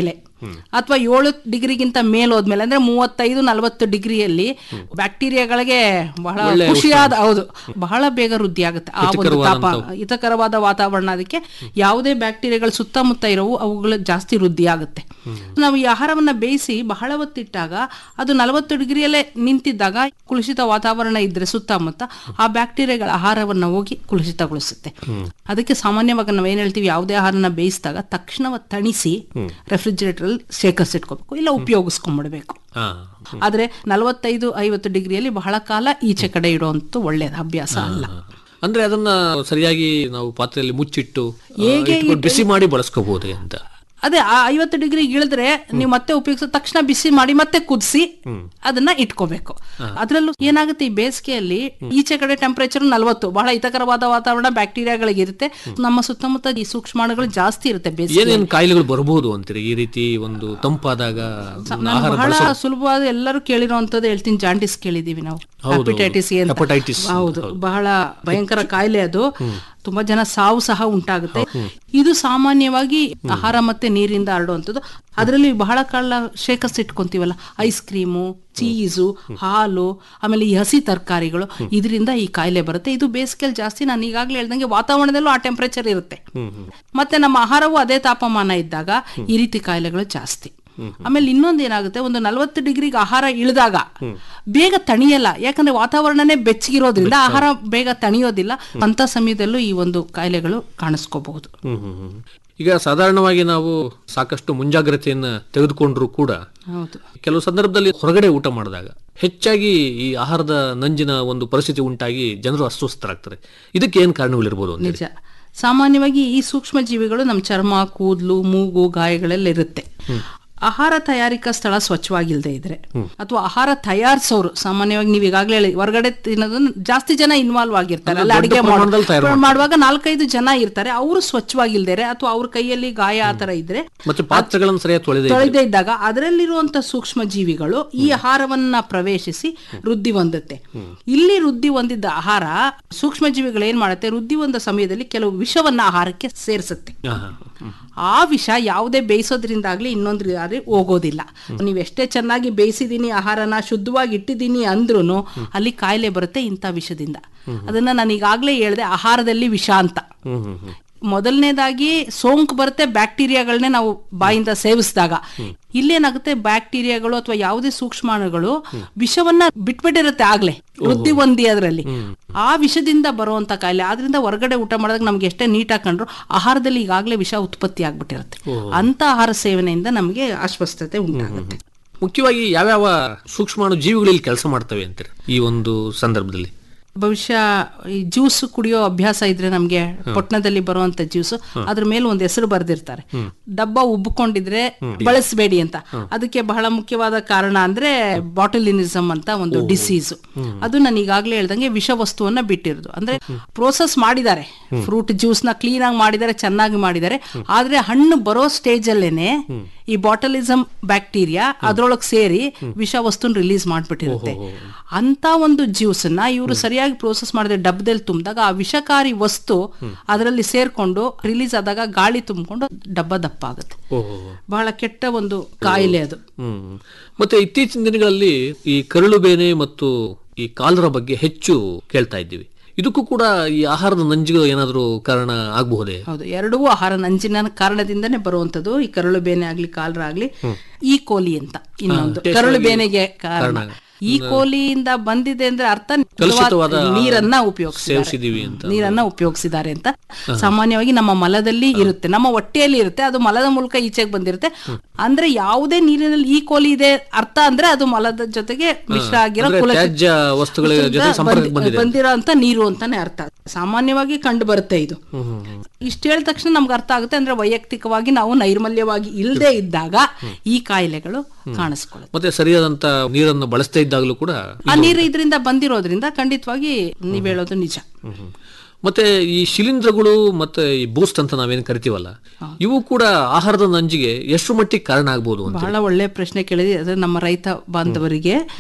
ಅಥವಾ ಏಳು ಡಿಗ್ರಿಗಿಂತ ಮೇಲ್ ಹೋದ್ಮೇಲೆ ಅಂದ್ರೆ ಮೂವತ್ತೈದು ನಲವತ್ತು ಡಿಗ್ರಿಯಲ್ಲಿ ಬ್ಯಾಕ್ಟೀರಿಯಾಗಳಿಗೆ ಬಹಳ ಒಳ್ಳೆ ಖುಷಿಯಾದ ಹೌದು ಬಹಳ ಬೇಗ ವೃದ್ಧಿ ಆಗುತ್ತೆ ಆ ಒಂದು ತಾಪ ಹಿತಕರವಾದಂಥವು. ಹಿತಕರವಾದ ವಾತಾವರಣ ಅದಕ್ಕೆ ಯಾವುದೇ ಬ್ಯಾಕ್ಟೀರಿಯಾಗಳು ಸುತ್ತಮುತ್ತ ಇರೋವು ಅವುಗಳು ಜಾಸ್ತಿ ವೃದ್ಧಿ ಆಗುತ್ತೆ ನಾವು ಈ ಆಹಾರವನ್ನ ಬೇಯಿಸಿ ಬಹಳ ಹೊತ್ತಿಟ್ಟಾಗ ಅದು ನಲವತ್ತು ಡಿಗ್ರಿಯಲ್ಲೇ ನಿಂತಿದ್ದಾಗ ಕುಲುಷಿತ ವಾತಾವರಣ ಇದ್ರೆ ಸುತ್ತಮುತ್ತ ಆ ಬ್ಯಾಕ್ಟೀರಿಯಾಗಳ ಆಹಾರವನ್ನ ಹೋಗಿ ಕುಲುಷಿತಗೊಳಿಸುತ್ತೆ ಅದಕ್ಕೆ ಸಾಮಾನ್ಯವಾಗಿ ನಾವ್ ಏನ್ ಹೇಳ್ತೀವಿ ಯಾವುದೇ ಆಹಾರನ ಬೇಯಿಸಿದಾಗ ತಕ್ಷಣ ತಣಿಸಿ ರೆಫ್ರಿಜರೇಟರ್ ಅಲ್ಲಿ ಶೇಖರಿಸಿಟ್ಕೋಬೇಕು ಇಲ್ಲ ಉಪಯೋಗಿಸ್ಕೊಂಡ್ಬಿಡ್ಬೇಕು ಹಾ ಆದ್ರೆ ನಲವತ್ತೈದು ಐವತ್ತು ಡಿಗ್ರಿಯಲ್ಲಿ ಬಹಳ ಕಾಲ ಈಚೆ ಕಡೆ ಇಡುವಂತೂ ಒಳ್ಳೆಯದು ಅಭ್ಯಾಸ ಅಲ್ಲ ಅಂದ್ರೆ ಅದನ್ನ ಸರಿಯಾಗಿ ನಾವು ಪಾತ್ರೆಯಲ್ಲಿ ಮುಚ್ಚಿಟ್ಟು ಆ, ಹೇಗೆ ಇಟ್ಕೊಂಡು ಬಿಸಿ ಮಾಡಿ ಬಳಸ್ಕೋಬಹುದೇ ಅಂತ ಅದೇ ಆ ಐವತ್ತು ಡಿಗ್ರಿ ಇಳಿದ್ರೆ ನೀವು ಮತ್ತೆ ಉಪಯೋಗಿಸೋ ತಕ್ಷಣ ಬಿಸಿ ಮಾಡಿ ಮತ್ತೆ ಕುದಿಸಿ ಅದನ್ನ ಇಟ್ಕೋಬೇಕು ಅದ್ರಲ್ಲೂ ಏನಾಗುತ್ತೆ ಈ ಬೇಸಿಗೆಯಲ್ಲಿ ಈಚೆ ಕಡೆ ಟೆಂಪರೇಚರ್ ನಲ್ವತ್ತು ಬಹಳ ಹಿತಕರವಾದ ವಾತಾವರಣ ಬ್ಯಾಕ್ಟೀರಿಯಾಗಳಿಗೆ ಇರುತ್ತೆ ನಮ್ಮ ಸುತ್ತಮುತ್ತ ಈ ಸೂಕ್ಷ್ಮಾಣುಗಳು ಜಾಸ್ತಿ ಇರುತ್ತೆ ಬೇಸಿಗೆ ಏನೇನ್ ಕಾಯಿಲೆಗಳು ಬರಬಹುದು ಅಂತೀರಿ ಈ ರೀತಿ ಒಂದು ತಂಪಾದಾಗ ನಾನು ಆಹಾರ ಬಹಳ ಬಳಸೋ ಸುಲಭವಾದ ಎಲ್ಲರೂ ಕೇಳಿರೋಂಥದ್ದು ಹೇಳ್ತೀನಿ ಜಾಂಡಿಸ್ ಕೇಳಿದೀವಿ ನಾವು ಹೌದು, ಹೆಪಟೈಟಿಸ್ ಎ ಅಂತ. Hepatitis. ಹೌದು ಬಹಳ ಭಯಂಕರ ಕಾಯಿಲೆ ಅದು ತುಂಬಾ ಜನ ಸಾವು ಸಹ ಉಂಟಾಗುತ್ತೆ ಇದು ಸಾಮಾನ್ಯವಾಗಿ ಆಹಾರ ಮತ್ತೆ ನೀರಿಂದ ಹರಡುವಂಥದ್ದು ಅದರಲ್ಲಿ ಬಹಳ ಕಾಲ ಶೇಖರಿಸಿಟ್ಕೊಂತೀವಲ್ಲ ಐಸ್ ಕ್ರೀಮು ಚೀಸು ಹಾಲು ಆಮೇಲೆ ಈ ಹಸಿ ತರಕಾರಿಗಳು ಇದರಿಂದ ಈ ಕಾಯಿಲೆ ಬರುತ್ತೆ ಇದು ಬೇಸಿಗೆಯಲ್ಲಿ ಜಾಸ್ತಿ ನಾನು ಈಗಾಗಲೇ ಹೇಳ್ದಂಗೆ ವಾತಾವರಣದಲ್ಲೂ ಆ ಟೆಂಪರೇಚರ್ ಇರುತ್ತೆ ಮತ್ತೆ ನಮ್ಮ ಆಹಾರವು ಅದೇ ತಾಪಮಾನ ಇದ್ದಾಗ ಈ ರೀತಿ ಕಾಯಿಲೆಗಳು ಜಾಸ್ತಿ ಆಮೇಲೆ ಇನ್ನೊಂದು ಏನಾಗುತ್ತೆ ಒಂದು ನಲವತ್ತು ಡಿಗ್ರಿಗೆ ಆಹಾರ ಇಳಿದಾಗ ಬೇಗ ತಣಿಯಲ್ಲ ಯಾಕಂದ್ರೆ ವಾತಾವರಣನೇ ಬೆಚ್ಚಗಿರೋದ್ರಿಂದ ಆಹಾರ ಬೇಗ ತಣಿಯೋದಿಲ್ಲ ಅಂತ ಸಮಯದಲ್ಲೂ ಈ ಒಂದು ಕಾಯಿಲೆಗಳು ಕಾಣಿಸ್ಕೋಬಹುದು ಹ್ಮ್ ಹ್ಮ್ ಹ್ಮ್. ಈಗ ಸಾಧಾರಣವಾಗಿ ನಾವು ಸಾಕಷ್ಟು ಮುಂಜಾಗ್ರತೆಯನ್ನ ತೆಗೆದುಕೊಂಡ್ರು ಕೂಡ ಹೌದು ಕೆಲವು ಸಂದರ್ಭದಲ್ಲಿ ಹೊರಗಡೆ ಊಟ ಮಾಡಿದಾಗ ಹೆಚ್ಚಾಗಿ ಈ ಆಹಾರದ ನಂಜಿನ ಒಂದು ಪರಿಸ್ಥಿತಿ ಉಂಟಾಗಿ ಜನರು ಅಸ್ವಸ್ಥರಾಗ್ತಾರೆ ಇದಕ್ಕೆ ಏನ್ ಕಾರಣಗಳಿರ್ಬೋದು ಅಂತ ನಿಜ ಸಾಮಾನ್ಯವಾಗಿ ಈ ಸೂಕ್ಷ್ಮ ಜೀವಿಗಳು ನಮ್ಮ ಚರ್ಮ ಕೂದಲು ಮೂಗು ಗಾಯಗಳೆಲ್ಲ ಇರುತ್ತೆ ಆಹಾರ ತಯಾರಿಕಾ ಸ್ಥಳ ಸ್ವಚ್ಛವಾಗಿಲ್ಲದೆ ಇದ್ರೆ ಅಥವಾ ಆಹಾರ ತಯಾರಿಸೋರು ಸಾಮಾನ್ಯವಾಗಿ ನೀವು ಈಗಾಗಲೇ ಹೇಳಿ ಹೊರಗಡೆ ತಿನ್ನೋದನ್ನ ಜಾಸ್ತಿ ಜನ ಇನ್ವಾಲ್ವ್ ಆಗಿರ್ತಾರೆ ಅಂದ್ರೆ ಅಲ್ಲಿ ದೊಡ್ಡ ಅಡಿಗೆ ಪ್ರಮಾಣದಲ್ಲಿ ತಯಾರು ಮಾಡ್ತಾರೆ. ಮಾಡುವಾಗ ನಾಲ್ಕೈದು ಜನ ಇರ್ತಾರೆ ಅವರು ಸ್ವಚ್ಛವಾಗಿಲ್ದೇರೆ ಅಥವಾ ಅವ್ರ ಕೈಯಲ್ಲಿ ಗಾಯ ಆ ತರ ಇದ್ರೆ ಮತ್ತೆ ಪಾತ್ರೆಗಳನ್ನು ಸರಿಯಾಗಿ ತೊಳೆದೇ ಇದ್ರೆ. ತೊಳೆದೇ ಇದ್ದಾಗ ಅದರಲ್ಲಿರುವಂತ ಸೂಕ್ಷ್ಮ ಜೀವಿಗಳು ಈ ಆಹಾರವನ್ನ ಪ್ರವೇಶಿಸಿ ವೃದ್ಧಿ ಹೊಂದುತ್ತೆ ಇಲ್ಲಿ ವೃದ್ಧಿ ಹೊಂದಿದ್ದ ಆಹಾರ ಸೂಕ್ಷ್ಮ ಜೀವಿಗಳು ಏನ್ ಮಾಡುತ್ತೆ ವೃದ್ಧಿ ಹೊಂದ ಸಮಯದಲ್ಲಿ ಕೆಲವು ವಿಷವನ್ನ ಆಹಾರಕ್ಕೆ ಸೇರಿಸುತ್ತೆ ಹಾ, ಹಾ, ಹ್ಮ್. ಆ ವಿಷ ಯಾವುದೇ ಬೇಯಿಸೋದ್ರಿಂದಾಗ್ಲಿ ಇನ್ನೊಂದ್ರಿಂದಾಗ್ಲಿ ಹೋಗೋದಿಲ್ಲ ನೀವ್ ಎಷ್ಟೇ ಚೆನ್ನಾಗಿ ಬೇಯಿಸಿದೀನಿ ಆಹಾರನ ಶುದ್ಧವಾಗಿ ಇಟ್ಟಿದ್ದೀನಿ ಅಂದ್ರೂ ಅಲ್ಲಿ ಕಾಯಿಲೆ ಬರುತ್ತೆ ಇಂಥ ವಿಷದಿಂದ ಅದನ್ನ ನಾನು ಈಗಾಗ್ಲೇ ಹೇಳ್ದೆ ಆಹಾರದಲ್ಲಿ ವಿಷ ಅಂತ ಹ್ಮ್ ಹ್ಮ್ ಹ್ಮ್. ಮೊದಲನೇದಾಗಿ ಸೋಂಕು ಬರುತ್ತೆ ಬ್ಯಾಕ್ಟೀರಿಯಾಗಳನ್ನೇ ನಾವು ಬಾಯಿಂದ ಸೇವಿಸಿದಾಗ ಇಲ್ಲೇನಾಗುತ್ತೆ ಬ್ಯಾಕ್ಟೀರಿಯಾಗಳು ಅಥವಾ ಯಾವುದೇ ಸೂಕ್ಷ್ಮಾಣುಗಳು ವಿಷವನ್ನ ಬಿಟ್ಬಿಟ್ಟಿರುತ್ತೆ ಆಗ್ಲೇ ವೃದ್ಧಿ ಹೊಂದಿ ಅದರಲ್ಲಿ ಆ ವಿಷದಿಂದ ಬರುವಂತ ಕಾಯಿಲೆ ಆದ್ರಿಂದ ಹೊರಗಡೆ ಊಟ ಮಾಡಿದಾಗ ನಮ್ಗೆ ಎಷ್ಟೇ ನೀಟ್ ಹಾಕೊಂಡ್ರು ಆಹಾರದಲ್ಲಿ ಈಗಾಗಲೇ ವಿಷ ಉತ್ಪತ್ತಿ ಆಗ್ಬಿಟ್ಟಿರುತ್ತೆ ಅಂತ ಆಹಾರ ಸೇವನೆಯಿಂದ ನಮಗೆ ಅಸ್ವಸ್ಥತೆ ಉಂಟಾಗುತ್ತೆ ಮುಖ್ಯವಾಗಿ ಯಾವ್ಯಾವ ಸೂಕ್ಷ್ಮಾಣು ಜೀವಿಗಳಲ್ಲಿ ಕೆಲಸ ಮಾಡ್ತವೆ ಅಂತೀರಿ ಈ ಒಂದು ಸಂದರ್ಭದಲ್ಲಿ ಬಹುಶಃ ಈ ಜ್ಯೂಸ್ ಕುಡಿಯೋ ಅಭ್ಯಾಸ ಇದ್ರೆ ನಮ್ಗೆ ಪೊಟ್ಣದಲ್ಲಿ ಬರುವಂತ ಜ್ಯೂಸ್ ಅದ್ರ ಮೇಲೆ ಒಂದ್ ಹೆಸರು ಬರ್ದಿರ್ತಾರೆ ಡಬ್ಬ ಉಬ್ಕೊಂಡಿದ್ರೆ ಬಳಸಬೇಡಿ ಅಂತ ಅದಕ್ಕೆ ಬಹಳ ಮುಖ್ಯವಾದ ಕಾರಣ ಅಂದ್ರೆ ಬಾಟಲಿನಿಸಮ್ ಅಂತ ಒಂದು ಡಿಸೀಸ್ ಅದು ನಾನು ಈಗಾಗ್ಲೇ ಹೇಳ್ದಂಗೆ ವಿಷ ವಸ್ತುವನ್ನ ಬಿಟ್ಟಿರೋದು ಅಂದ್ರೆ ಪ್ರೋಸೆಸ್ ಮಾಡಿದ್ದಾರೆ ಫ್ರೂಟ್ ಜ್ಯೂಸ್ ನ ಕ್ಲೀನ್ ಆಗಿ ಮಾಡಿದ್ದಾರೆ ಚೆನ್ನಾಗಿ ಮಾಡಿದ್ದಾರೆ ಆದ್ರೆ ಹಣ್ಣು ಬರೋ ಸ್ಟೇಜ್ ಅಲ್ಲೇನೆ ಈ ಬಾಟಲಿಸಮ್ ಬ್ಯಾಕ್ಟೀರಿಯಾ ಅದ್ರೊಳಗೆ ಸೇರಿ ವಿಷ ವಸ್ತುನ ರಿಲೀಸ್ ಮಾಡ್ಬಿಟ್ಟಿರುತ್ತೆ ಅಂತ ಒಂದು ಜ್ಯೂಸ್ ನ ಇವರು ಸರಿಯಾಗಿ ಪ್ರೋಸೆಸ್ ಮಾಡಿದ್ರೆ ಡಬ್ಬದಲ್ಲಿ ತುಂಬಿದಾಗ ಆ ವಿಷಕಾರಿ ವಸ್ತು ಅದರಲ್ಲಿ ಸೇರ್ಕೊಂಡು ರಿಲೀಸ್ ಆದಾಗ ಗಾಳಿ ತುಂಬಿಕೊಂಡು ಡಬ್ಬ ದಪ್ಪ ಆಗುತ್ತೆ ಓಹೋ ಬಹಳ ಕೆಟ್ಟ ಒಂದು ಕಾಯಿಲೆ ಅದು ಹ್ಮ್ ಮತ್ತೆ ಇತ್ತೀಚಿನ ದಿನಗಳಲ್ಲಿ ಈ ಕರಳು ಬೇನೆ ಮತ್ತು ಈ ಕಾಲರ ಬಗ್ಗೆ ಹೆಚ್ಚು ಕೇಳ್ತಾ ಇದ್ದೀವಿ ಇದಕ್ಕೂ ಕೂಡ ಈ ಆಹಾರದ ನಂಜಿಗೆ ಏನಾದರೂ ಕಾರಣ ಆಗಬಹುದೇ ಹೌದು ಎರಡೂ ಆಹಾರ ನಂಜಿನ ಕಾರಣದಿಂದನೇ ಬರುವಂತದ್ದು ಈ ಕರಳು ಬೇನೆ ಆಗ್ಲಿ ಕಾಲರ ಆಗ್ಲಿ ಈ ಕೋಲಿ ಅಂತ ಇನ್ನೊಂದು ಹಾ, ಕರಳು ಟೇಸ್ಟಾಗಿ ಬೇನೆಗೆ ಕಾರಣ ಕಾರಣ. ಈ ಕೋಲಿಯಿಂದ ಬಂದಿದೆ ಅಂದ್ರೆ ಅರ್ಥ ಕಲುಷಿತವಾದ ನೀರನ್ನ ಸೇವಿಸಿದೀವಿ ಉಪಯೋಗಿಸಿದ್ದಾರೆ ಅಂತ. ನೀರನ್ನ ಉಪಯೋಗಿಸಿದ್ದಾರೆ ಅಂತ ಸಾಮಾನ್ಯವಾಗಿ ನಮ್ಮ ಮಲದಲ್ಲಿ ಇರುತ್ತೆ ನಮ್ಮ ಹೊಟ್ಟೆಯಲ್ಲಿ ಇರುತ್ತೆ ಅದು ಮಲದ ಮೂಲಕ ಈಚೆಗೆ ಬಂದಿರುತ್ತೆ ಅಂದ್ರೆ ಯಾವುದೇ ನೀರಿನಲ್ಲಿ ಈ ಕೋಲಿ ಇದೆ ಅರ್ಥ ಅಂದ್ರೆ ಅದು ಮಲದ ಜೊತೆಗೆ ಮಿಶ್ರ ಆಗಿರೋ ಅಂದ್ರೆ ಕುಲಷಿತ- ತ್ಯಾಜ್ಯ ವಸ್ತುಗಳ ಜೊತೆ ಬಂದಿ- ಸಂಪರ್ಕಕ್ಕೆ ಬಂದಿದೆ. ಬಂದಿರೋ ಅಂತ ನೀರು ಅಂತಾನೆ ಅರ್ಥ ಸಾಮಾನ್ಯವಾಗಿ ಕಂಡು ಬರುತ್ತೆ ಇದು ಇಷ್ಟ ಹೇಳಿದ ತಕ್ಷಣ ನಮ್ಗೆ ಅರ್ಥ ಆಗುತ್ತೆ ಅಂದ್ರೆ ವೈಯಕ್ತಿಕವಾಗಿ ನಾವು ನೈರ್ಮಲ್ಯವಾಗಿ ಇಲ್ಲದೆ ಇದ್ದಾಗ ಈ ಕಾಯಿಲೆಗಳು ಕಾಣಿಸ್ಕೊಳ್ಳುತ್ತೆ ಮತ್ತೆ ಸರಿಯಾದಂತ ನೀರನ್ನು ಬಳಸದೇ ಇದ್ದಾಗಲೂ ಕೂಡ ಆ ನೀರು ಇದರಿಂದ ಬಂದಿರೋದ್ರಿಂದ ಖಂಡಿತವಾಗಿ ನೀವ್ ಹೇಳೋದು ನಿಜ ಹ್ಮ್. ಮತ್ತೆ ಈ ಶಿಲೀಂಧ್ರಗಳು ಮತ್ತೆ ಈ ಬೂಸ್ಟ್ ಅಂತ ನಾವೇನು ಕರಿತೀವಲ್ಲ ಇವು ಕೂಡ ಆಹಾರದ ನಂಜಿಗೆ ಎಷ್ಟು ಮಟ್ಟಿಗೆ ಕಾರಣ ಆಗ್ಬೋದು ಅಂತ ಬಹಳ ಒಳ್ಳೆ ಪ್ರಶ್ನೆ ಕೇಳಿದ್ರಿ ಅದೇ ನಮ್ಮ ರೈತ ಬಾಂಧವರಿಗೆ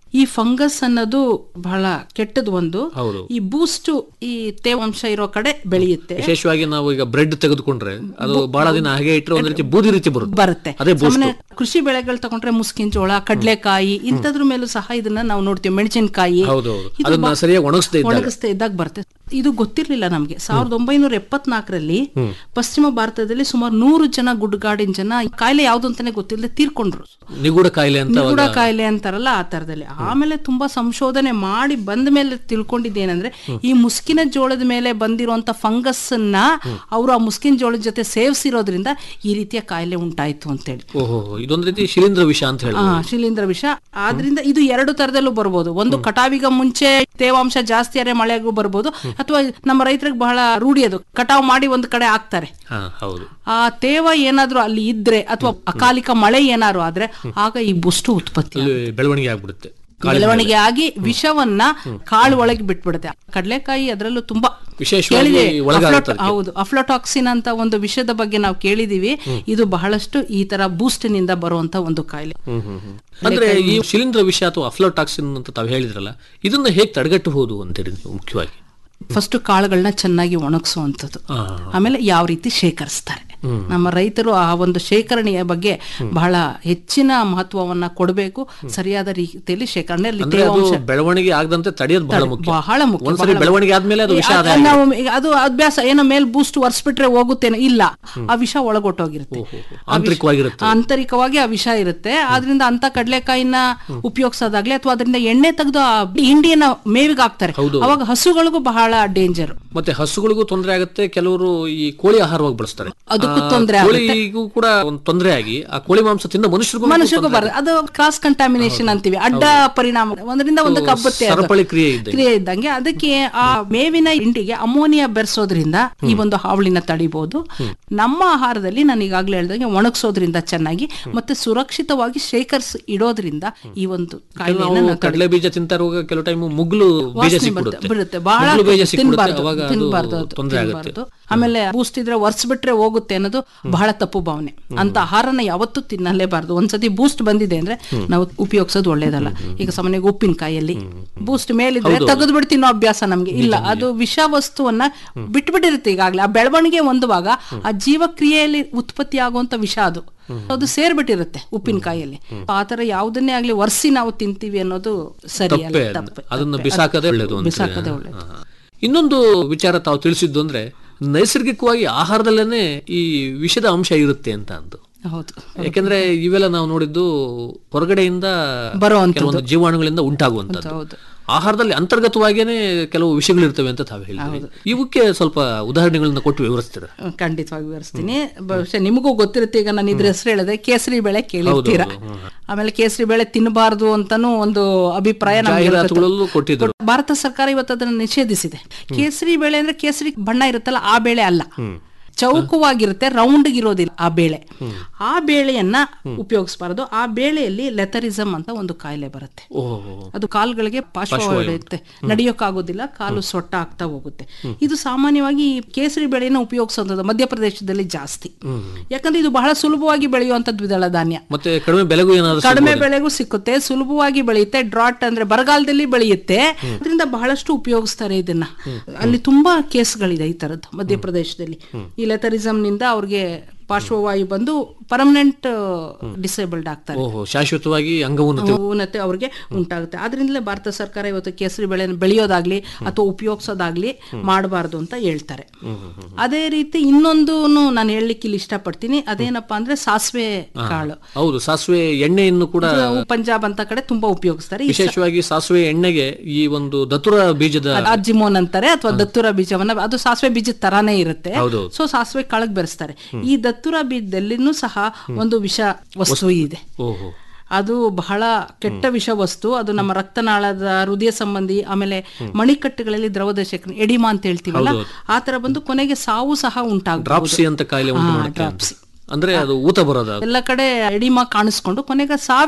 ಈ ಫಂಗಸ್ ಅನ್ನೋದು ಬಹಳ ಕೆಟ್ಟದ್ದು ಒಂದು ಹೌದು. ಈ ಬೂಸ್ಟ್ ಈ ತೇವಾಂಶ ಇರೋ ಕಡೆ ಬೆಳೆಯುತ್ತೆ ವಿಶೇಷವಾಗಿ ನಾವು ಈಗ ಬ್ರೆಡ್ ತೆಗೆದುಕೊಂಡ್ರೆ ಅದು ಬಹಳ ದಿನ ಹಾಗೆ ಇಟ್ಟರೆ ಒಂದ್ ರೀತಿ ಬೂದಿ ರೀತಿ ಬರುತ್ತೆ ಬರುತ್ತೆ ಅದೇ ಬೂಸ್ಟ್ ಸಾಮಾನ್ಯ ಕೃಷಿ ಬೆಳೆಗಳು ತಗೊಂಡ್ರೆ ಮುಸ್ಕಿನ ಜೋಳ ಕಡ್ಲೆಕಾಯಿ ಇಂಥದ್ರ ಮೇಲೂ ಸಹ ಇದನ್ನ ನಾವು ನೋಡ್ತೀವಿ ಮೆಣಸಿನಕಾಯಿ ಹೌದೌದು ಇದು ಅದನ್ನ ಬಾ- ಸರಿಯಾಗಿ ಒಣಗಿಸದೇ ಇದ್ದಾಗ ಒಣಗಿಸ್ತಾ ಇದ್ದಾಗ ಬರುತ್ತೆ ಇದು ಗೊತ್ತಿರ್ಲಿಲ್ಲ ನಮ್ಗೆ ಸಾವಿರದ ಒಂಬೈನೂರ ಎಪ್ಪತ್ನಾಲ್ಕರಲ್ಲಿ ಪಶ್ಚಿಮ ಭಾರತದಲ್ಲಿ ಸುಮಾರು ನೂರು ಜನ ಗುಡ್ಗಾಡಿನ ಜನ ಈ ಕಾಯಿಲೆ ಯಾವ್ದು ಅಂತಾನೆ ಗೊತ್ತಿಲ್ಲದೆ ತೀರ್ಕೊಂಡ್ರು ನಿಗೂಢ ಕಾಯಿಲೆ ಅಂತ ನಿಗೂಢ ಅವಾಗ ಕಾಯಿಲೆ ಅಂತಾರಲ್ಲ ಆ ತರದಲ್ಲಿ ಆಮೇಲೆ ತುಂಬಾ ಸಂಶೋಧನೆ ಮಾಡಿ ಬಂದ ಮೇಲೆ ತಿಳ್ಕೊಂಡಿದ್ದೇನೆಂದ್ರೆ ಈ ಮುಸ್ಕಿನ ಜೋಳದ ಮೇಲೆ ಬಂದಿರುವಂತ ಫಂಗಸ್ ಅನ್ನ ಅವರು ಆ ಮುಸ್ಕಿನ ಜೋಳದ ಜೊತೆ ಸೇವಿಸಿರೋದ್ರಿಂದ ಈ ರೀತಿಯ ಕಾಯಿಲೆ ಉಂಟಾಯ್ತು ಅಂತೇಳಿ ಓಹೋ ಇದೊಂದ್ ರೀತಿ ಶಿಲೀಂಧ್ರ ವಿಷ ಅಂತ ಹೇಳಿ ಆ ಶಿಲೀಂಧ್ರ ವಿಷ ಆದ್ರಿಂದ ಇದು ಎರಡು ತರದಲ್ಲೂ ಬರ್ಬೋದು ಒಂದು ಕಟಾವಿಗ ಮುಂಚೆ ತೇವಾಂಶ ಜಾಸ್ತಿ ಆದ್ರೆ ಮಳೆಗೂ ಬರ್ಬೋದು ಅಥವಾ ನಮ್ಮ ರೈತರಿಗೆ ಬಹಳ ರೂಢಿ ಅದು ಕಟಾವ್ ಮಾಡಿ ಒಂದ್ ಕಡೆ ಹಾಕ್ತಾರೆ ಹಾ ಹೌದು ಆ ತೇವ ಏನಾದ್ರೂ ಅಲ್ಲಿ ಇದ್ರೆ ಅಥವಾ ಅಕಾಲಿಕ ಮಳೆ ಏನಾದ್ರು ಆದ್ರೆ ಆಗ ಈ ಬುಷ್ಟು ಉತ್ಪತ್ತಿ ಅಲ್ಲಿ ಬೆಳವಣಿಗೆ ಆಗ್ಬಿಡುತ್ತೆ ಕಾಳಿನ ಬೆಳವಣಿಗೆ ಆಗಿ ವಿಷವನ್ನ ಕಾಳು ಒಳಗೆ ಬಿಟ್ಬಿಡುತ್ತೆ ಕಡಲೆಕಾಯಿ ಅದರಲ್ಲೂ ತುಂಬಾ ವಿಶೇಷವಾಗಿ ಕೇಳಿದೆ ಒಳಗಾಗುತ್ತೆ ಅಫ್ಲೋಟ- ಅದಕ್ಕೆ. ಹೌದು ಅಫ್ಲೋಟಾಕ್ಸಿನ್ ಅಂತ ಒಂದು ವಿಷಯದ ಬಗ್ಗೆ ನಾವು ಕೇಳಿದೀವಿ ಇದು ಬಹಳಷ್ಟು ಈ ತರ ಬೂಸ್ಟ್ ನಿಂದ ಬರುವಂತ ಒಂದು ಕಾಯಿಲೆ ಹ್ಮ್, ಹ್ಮ್, ಹ್ಮ್. ಅಂದ್ರೆ ಈ ಶಿಲೀಂಧ್ರ ವಿಷ ಅಥವಾ ಅಫ್ಲೋಟಾಕ್ಸಿನ್ ಅಂತ ತಾವು ಹೇಳಿದ್ರಲ್ಲ ಇದನ್ನ ಹೇಗೆ ತಡೆಗಟ್ಟಬಹುದು ಅಂತೇಳಿ ನೀವು ಮುಖ್ಯವಾಗಿ ಫಸ್ಟ್ ಕಾಳುಗಳನ್ನ ಚೆನ್ನಾಗಿ ಒಣಗಿಸುವಂಥದ್ದು ಆ, ಆಮೇಲೆ ಯಾವ ರೀತಿ ಶೇಖರಿಸ್ತಾರೆ ನಮ್ಮ ರೈತರು ಆ ಒಂದು ಶೇಖರಣೆಯ ಬಗ್ಗೆ ಬಹಳ ಹೆಚ್ಚಿನ ಮಹತ್ವವನ್ನ ಕೊಡಬೇಕು ಸರಿಯಾದ ರೀತಿಯಲ್ಲಿ ಶೇಖರಣೆ ಅಲ್ಲಿ ಅಂದ್ರೆ ಅದು ತೇವಾಂಶ ಬೆಳವಣಿಗೆ ಆಗದಂತೆ ತಡೆಯೋದು ಬಹಳ ಮುಖ್ಯ ಬಹಳ ಮುಖ್ಯ ಒಂದ್ಸರಿ ಬಹಳ ಬೆಳವಣಿಗೆ ಆದ್ಮೇಲೆ ಅದು ಮುಖ್ಯ. ವಿಷ ಆದಾಯ ಅದು ನಾವು ಈಗ ಅದು ಅಭ್ಯಾಸ ಏನೋ ಮೇಲ್ ಬೂಸ್ಟ್ ಒರೆಸ್ಬಿಟ್ರೆ ಹೋಗುತ್ತೇನೋ ಇಲ್ಲ ಆ ವಿಷ ಒಳಗೊಟ್ಟೋಗಿರುತ್ತೆ ಓಹೋ, ಆ ವಿಷ- ಆಂತರಿಕವಾಗಿರುತ್ತೆ. ಆಂತರಿಕವಾಗಿ ಆ ವಿಷ ಇರುತ್ತೆ ಆದ್ರಿಂದ ಅಂತ ಕಡಲೆಕಾಯಿನ ಉಪಯೋಗಿಸೋದಾಗ್ಲಿ ಅಥವಾ ಅದರಿಂದ ಎಣ್ಣೆ ತೆಗೆದು ಆ ಹಿಂಡಿಯನ್ನ ಮೇವಿಗೆ ಹಾಕ್ತಾರೆ ಹೌದು. ಅವಾಗ ಹಸುಗಳಿಗೂ ಬಹಳ ಡೇಂಜರ್ ಮತ್ತೆ ಹಸುಗಳಿಗೂ ತೊಂದರೆ ಆಗುತ್ತೆ ಕೆಲವರು ಈ ಕೋಳಿ ಆಹಾರವಾಗಿ ಬಳಸ್ತಾರೆ ಅದಕ್ಕೂ ಆ, ತೊಂದ್ರೆ ಆಗುತ್ತೆ. ಕೋಳಿಗೂ ಕೂಡ ಒಂದು ತೊಂದರೆ ಆಗಿ ಆ ಕೋಳಿ ಮಾಂಸ ತಿಂದ ಮನುಷ್ಯರಿಗೂ ಮನುಷ್ಯರಿಗೂ ತೊಂದ್ರೆ ಬರುತ್ತೆ ಅದು ಕ್ರಾಸ್ ಕಂಟಾಮಿನೇಷನ್ ಅಂತೀವಿ ಅಡ್ಡ ಪರಿಣಾಮ ಒಂದರಿಂದ ಒಂದು ಕಬ್ಬುತ್ತೆ ಅದು. ಸರಪಳಿ ಕ್ರಿಯೆ ಇದ್ದಂಗೆ. ಕ್ರಿಯೆ ಇದ್ದಂಗೆ ಅದಕ್ಕೆ ಆ ಮೇವಿನ ಹಿಂಡಿಗೆ ಅಮೋನಿಯಾ ಬೆರೆಸೋದ್ರಿಂದ ಈ ಒಂದು ಹಾವಳಿನ ತಡಿಬಹುದು ನಮ್ಮ ಆಹಾರದಲ್ಲಿ ನಾನು ಈಗಾಗಲೇ ಹೇಳ್ದಂಗೆ ಒಣಗಿಸೋದ್ರಿಂದ ಚೆನ್ನಾಗಿ ಮತ್ತೆ ಸುರಕ್ಷಿತವಾಗಿ ಶೇಖರಿಸಿ ಇಡೋದ್ರಿಂದ ಈ ಒಂದು ಕಾಯಿಲೆಯನ್ನ ನಾವು ನಾವು ಕಡಲೆ ಬೀಜ ತಿಂತಾ ಇರುವಾಗ ಕೆಲವು ಟೈಮ್ ಮುಗ್ಲು ಬೀಜ ವಾಸನೆ ಸಿಕ್ಬಿಡುತ್ತೆ ಬರುತ್ತೆ ಬಿಡುತ್ತೆ ಬಹಳ ಮುಗ್ಲು ಬೀಜ ಸಿಕ್ಬಿಡುತ್ತೆ ತಿನ್ಬಾರ್ದು ಅವಾಗ ತಿನ್ಬಾರ್ದು ಅದು ಅದು, ತೊಂದರೆ ಆಗುತ್ತೆ ತಿನ್ಬಾರ್ದು. ಆಮೇಲೆ ಬೂಸ್ಟ್ ಇದ್ರೆ ಒರ್ಸ್ಬಿಟ್ರೆ ಹೋಗುತ್ತೆ ಅನ್ನೋದು ಬಹಳ ತಪ್ಪು ಭಾವನೆ ಅಂತ ಆಹಾರನ ಯಾವತ್ತೂ ತಿನ್ನಲೇಬಾರ್ದು ಒಂದ್ಸತಿ ಬೂಸ್ಟ್ ಬಂದಿದೆ ಅಂದ್ರೆ ನಾವು ಉಪಯೋಗಿಸೋದು ಒಳ್ಳೇದಲ್ಲ ಈಗ ಸಾಮಾನ್ಯವಾಗಿ ಉಪ್ಪಿನಕಾಯಲ್ಲಿ ಬೂಸ್ಟ್ ಮೇಲಿದ್ರೆ ತೆಗೆದು ಬಿಟ್ಟು ತಿನ್ನೋ ಅಭ್ಯಾಸ ನಮ್ಗೆ ಇಲ್ಲ ಅದು ವಿಷ ವಸ್ತುವನ್ನ ಬಿಟ್ಬಿಟ್ಟಿರುತ್ತೆ ಈಗಾಗಲೇ ಆ ಬೆಳವಣಿಗೆ ಹೊಂದುವಾಗ ಆ ಜೀವಕ್ರಿಯೆಯಲ್ಲಿ ಉತ್ಪತ್ತಿ ಆಗುವಂತ ವಿಷ ಅದು ಅದು ಸೇರ್ಬಿಟ್ಟಿರುತ್ತೆ ಉಪ್ಪಿನಕಾಯಲ್ಲಿ ಆತರ ಯಾವುದನ್ನೇ ಆಗ್ಲಿ ಒರ್ಸಿ ನಾವು ತಿಂತೀವಿ ಅನ್ನೋದು ಸರಿ ತಪ್ಪೇ ಅಲ್ಲ ಅದು. ತಪ್ಪೇ ಅದನ್ನ ತಪ್ಪೇ. ಬಿಸಾಕದೇ ಒಳ್ಳೇದು ಅಂತ ಬಿಸಾಕದೇ ಒಳ್ಳೇದು ಹಾ. ಇನ್ನೊಂದು ವಿಚಾರ ತಾವು ತಿಳಿಸಿದ್ದು ಅಂದ್ರೆ ನೈಸರ್ಗಿಕವಾಗಿ ಆಹಾರದಲ್ಲೇನೆ ಈ ವಿಷದ ಅಂಶ ಇರುತ್ತೆ ಅಂತ ಅಂದು ಹೌದು ಯಾಕೆಂದ್ರೆ ಇವೆಲ್ಲ ನಾವು ನೋಡಿದ್ದು ಹೊರಗಡೆಯಿಂದ ಬರುವಂಥದ್ದು. ಕೆಲವೊಂದು ಜೀವಾಣುಗಳಿಂದ ಉಂಟಾಗುವಂತದ್ದು ಹೌದು. ಆಹಾರದಲ್ಲಿ ಅಂತರ್ಗತವಾಗಿಯೇ ಕೆಲವು ವಿಷಯಗಳಿರ್ತವೆ ಅಂತ ತಾವು ಹೇಳ್ತೀವಿ ಇವಕ್ಕೆ ಸ್ವಲ್ಪ ಉದಾಹರಣೆಗಳನ್ನ ಕೊಟ್ಟು ವಿವರಿಸ್ತೀರ ಖಂಡಿತವಾಗಿ ವಿವರಿಸ್ತೀನಿ ಬಹುಶಃ ನಿಮಗೂ ಗೊತ್ತಿರುತ್ತೆ ಈಗ ನಾನು ಇದ್ರ ಹೆಸರು ಹೇಳಿದೆ ಕೇಸರಿ ಬೇಳೆ ಕೇಳಿರ್ತೀರಾ ಆಮೇಲೆ ಕೇಸರಿ ಬೇಳೆ ತಿನ್ನಬಾರ್ದು ಅಂತಾನು ಒಂದು ಅಭಿಪ್ರಾಯ ನಮ್ಗೆ ಇರುತ್ತೆ. ಜಾಹೀರಾತುಗಳಲ್ಲೂ ಕೊಟ್ಟಿದ್ರು ಭಾರತ ಸರ್ಕಾರ ಇವತ್ತು ಅದನ್ನು ನಿಷೇಧಿಸಿದೆ ಕೇಸರಿ ಬೇಳೆ ಅಂದ್ರೆ ಕೇಸರಿ ಬಣ್ಣ ಇರುತ್ತಲ್ಲ ಆ ಬೇಳೆ ಅಲ್ಲ ಚೌಕವಾಗಿರುತ್ತೆ ರೌಂಡ್ ಇರೋದಿಲ್ಲ ಆ ಬೇಳೆ ಆ ಬೇಳೆಯನ್ನ ಉಪಯೋಗಿಸಬಾರದು ಆ ಬೇಳೆಯಲ್ಲಿ ಲೆಥರಿಸಮ್ ಅಂತ ಒಂದು ಕಾಯಿಲೆ ಬರುತ್ತೆ ಓಹೋ ಅದು ಕಾಲುಗಳಿಗೆ ಪಾರ್ಶ್ವ ಹೊಡೆಯುತ್ತೆ ನಡೆಯೋಕ್ಕಾಗೋದಿಲ್ಲ ಕಾಲು ಸೊಟ್ಟ ಆಗ್ತಾ ಹೋಗುತ್ತೆ ಇದು ಸಾಮಾನ್ಯವಾಗಿ ಈ ಕೇಸರಿ ಬೆಳೆಯನ್ನು ಉಪಯೋಗಿಸೋದು ಮಧ್ಯಪ್ರದೇಶದಲ್ಲಿ ಜಾಸ್ತಿ ಯಾಕಂದ್ರೆ ಇದು ಬಹಳ ಸುಲಭವಾಗಿ ಬೆಳೆಯುವಂತ ದ್ವಿದಳ ಧಾನ್ಯ ಮತ್ತೆ ಕಡಿಮೆ ಬೆಲೆಗೂ ಏನಾದ್ರು ಕಡಿಮೆ ಬೆಳೆಗೂ ಸಿಕ್ಕುತ್ತೆ ಸುಲಭವಾಗಿ ಬೆಳೆಯುತ್ತೆ ಡ್ರಾಟ್ ಅಂದ್ರೆ ಬರಗಾಲದಲ್ಲಿ ಬೆಳೆಯುತ್ತೆ ಅದರಿಂದ ಬಹಳಷ್ಟು ಉಪಯೋಗಿಸ್ತಾರೆ ಇದನ್ನ ಅಲ್ಲಿ ತುಂಬಾ ಕೇಸ್ಗಳಿದೆ ಈ ತರದ್ದು ಮಧ್ಯಪ್ರದೇಶದಲ್ಲಿ ಈ ಲೆಥರಿಸಮ್ ನಿಂದ ಅವ್ರಿಗೆ ಪಾರ್ಶ್ವವಾಯು ಬಂದು ಪರ್ಮನೆಂಟ್ ಡಿಸೇಬಲ್ಡ್ ಆಗ್ತಾರೆ ಓಹೋ ಶಾಶ್ವತವಾಗಿ ಅಂಗವುನ್ನತಿ ಊನತೆ ಅವ್ರಿಗೆ ಉಂಟಾಗುತ್ತೆ ಆದ್ರಿಂದಲೇ ಭಾರತ ಸರ್ಕಾರ ಇವತ್ತು ಕೇಸರಿ ಬೆಳೆ ಬೆಳೆಯೋದಾಗ್ಲಿ ಅಥವಾ ಉಪಯೋಗಿಸೋದಾಗ್ಲಿ ಮಾಡಬಾರ್ದು ಅಂತ ಹೇಳ್ತಾರೆ ಅದೇ ರೀತಿ ಇನ್ನೊಂದು ನಾನು ಹೇಳಲಿಕ್ಕೆ ಇಲ್ಲಿ ಇಷ್ಟಪಡ್ತೀನಿ ಅದೇನಪ್ಪಾ ಅಂದ್ರೆ ಸಾಸಿವೆ ಕಾಳು ಹೌದು ಸಾಸಿವೆ ಎಣ್ಣೆಯನ್ನು ಕೂಡ ಇದು ಪಂಜಾಬ್ ಅಂತ ಕಡೆ ತುಂಬಾ ಉಪಯೋಗಿಸ್ತಾರೆ ಈ ವಿಶೇಷವಾಗಿ ಸಾಸಿವೆ ಎಣ್ಣೆಗೆ ಈ ಒಂದು ದತುರ ಬೀಜದ ಅಜ್ಜಿಮೋನ್ ಅಂತಾರೆ ಅಥವಾ ದತ್ತುರ ಬೀಜವನ್ನ ಅದು ಸಾಸಿವೆ ಬೀಜದ ತರಾನೇ ಇರುತ್ತೆ ಹೌದು. ಸೊ ಸಾಸಿವೆ ಕಾಳಗ್ ಬೆರೆಸ್ತಾರೆ ಈ ದತ್ತುರ ಬೀಜದಲ್ಲಿನೂ ಸಹ ಒಂದು ವಿಷ ವಸ್ತು ಇದೆ ಓಹೋ ಅದು ಬಹಳ ಕೆಟ್ಟ ವಿಷ ವಸ್ತು ಅದು ನಮ್ಮ ರಕ್ತನಾಳದ ಹೃದಯ ಸಂಬಂಧಿ ಆಮೇಲೆ ಮಣಿಕಟ್ಟುಗಳಲ್ಲಿ ದ್ರವದ ಶೇಖರಣೆ ಎಡಿಮಾ ಅಂತ ಹೇಳ್ತೀವಲ್ಲ ಆ ತರ ಬಂದು ಕೊನೆಗೆ ಸಾವು ಸಹ ಉಂಟಾಗಬಹುದು ಡ್ರಾಪ್ಸಿ ಅಂತ ಕಾಯಿಲೆ ಉಂಟು ಮಾಡುತ್ತೆ ಅಂತ. ಅಂದ್ರೆ ಅದು ಊತ ಬರೋದು ಅದು. ಎಲ್ಲ ಕಡೆ ಎಡಿಮಾ ಕಾಣಿಸ್ಕೊಂಡು ಕೊನೆಗೆ ಸಾವೇ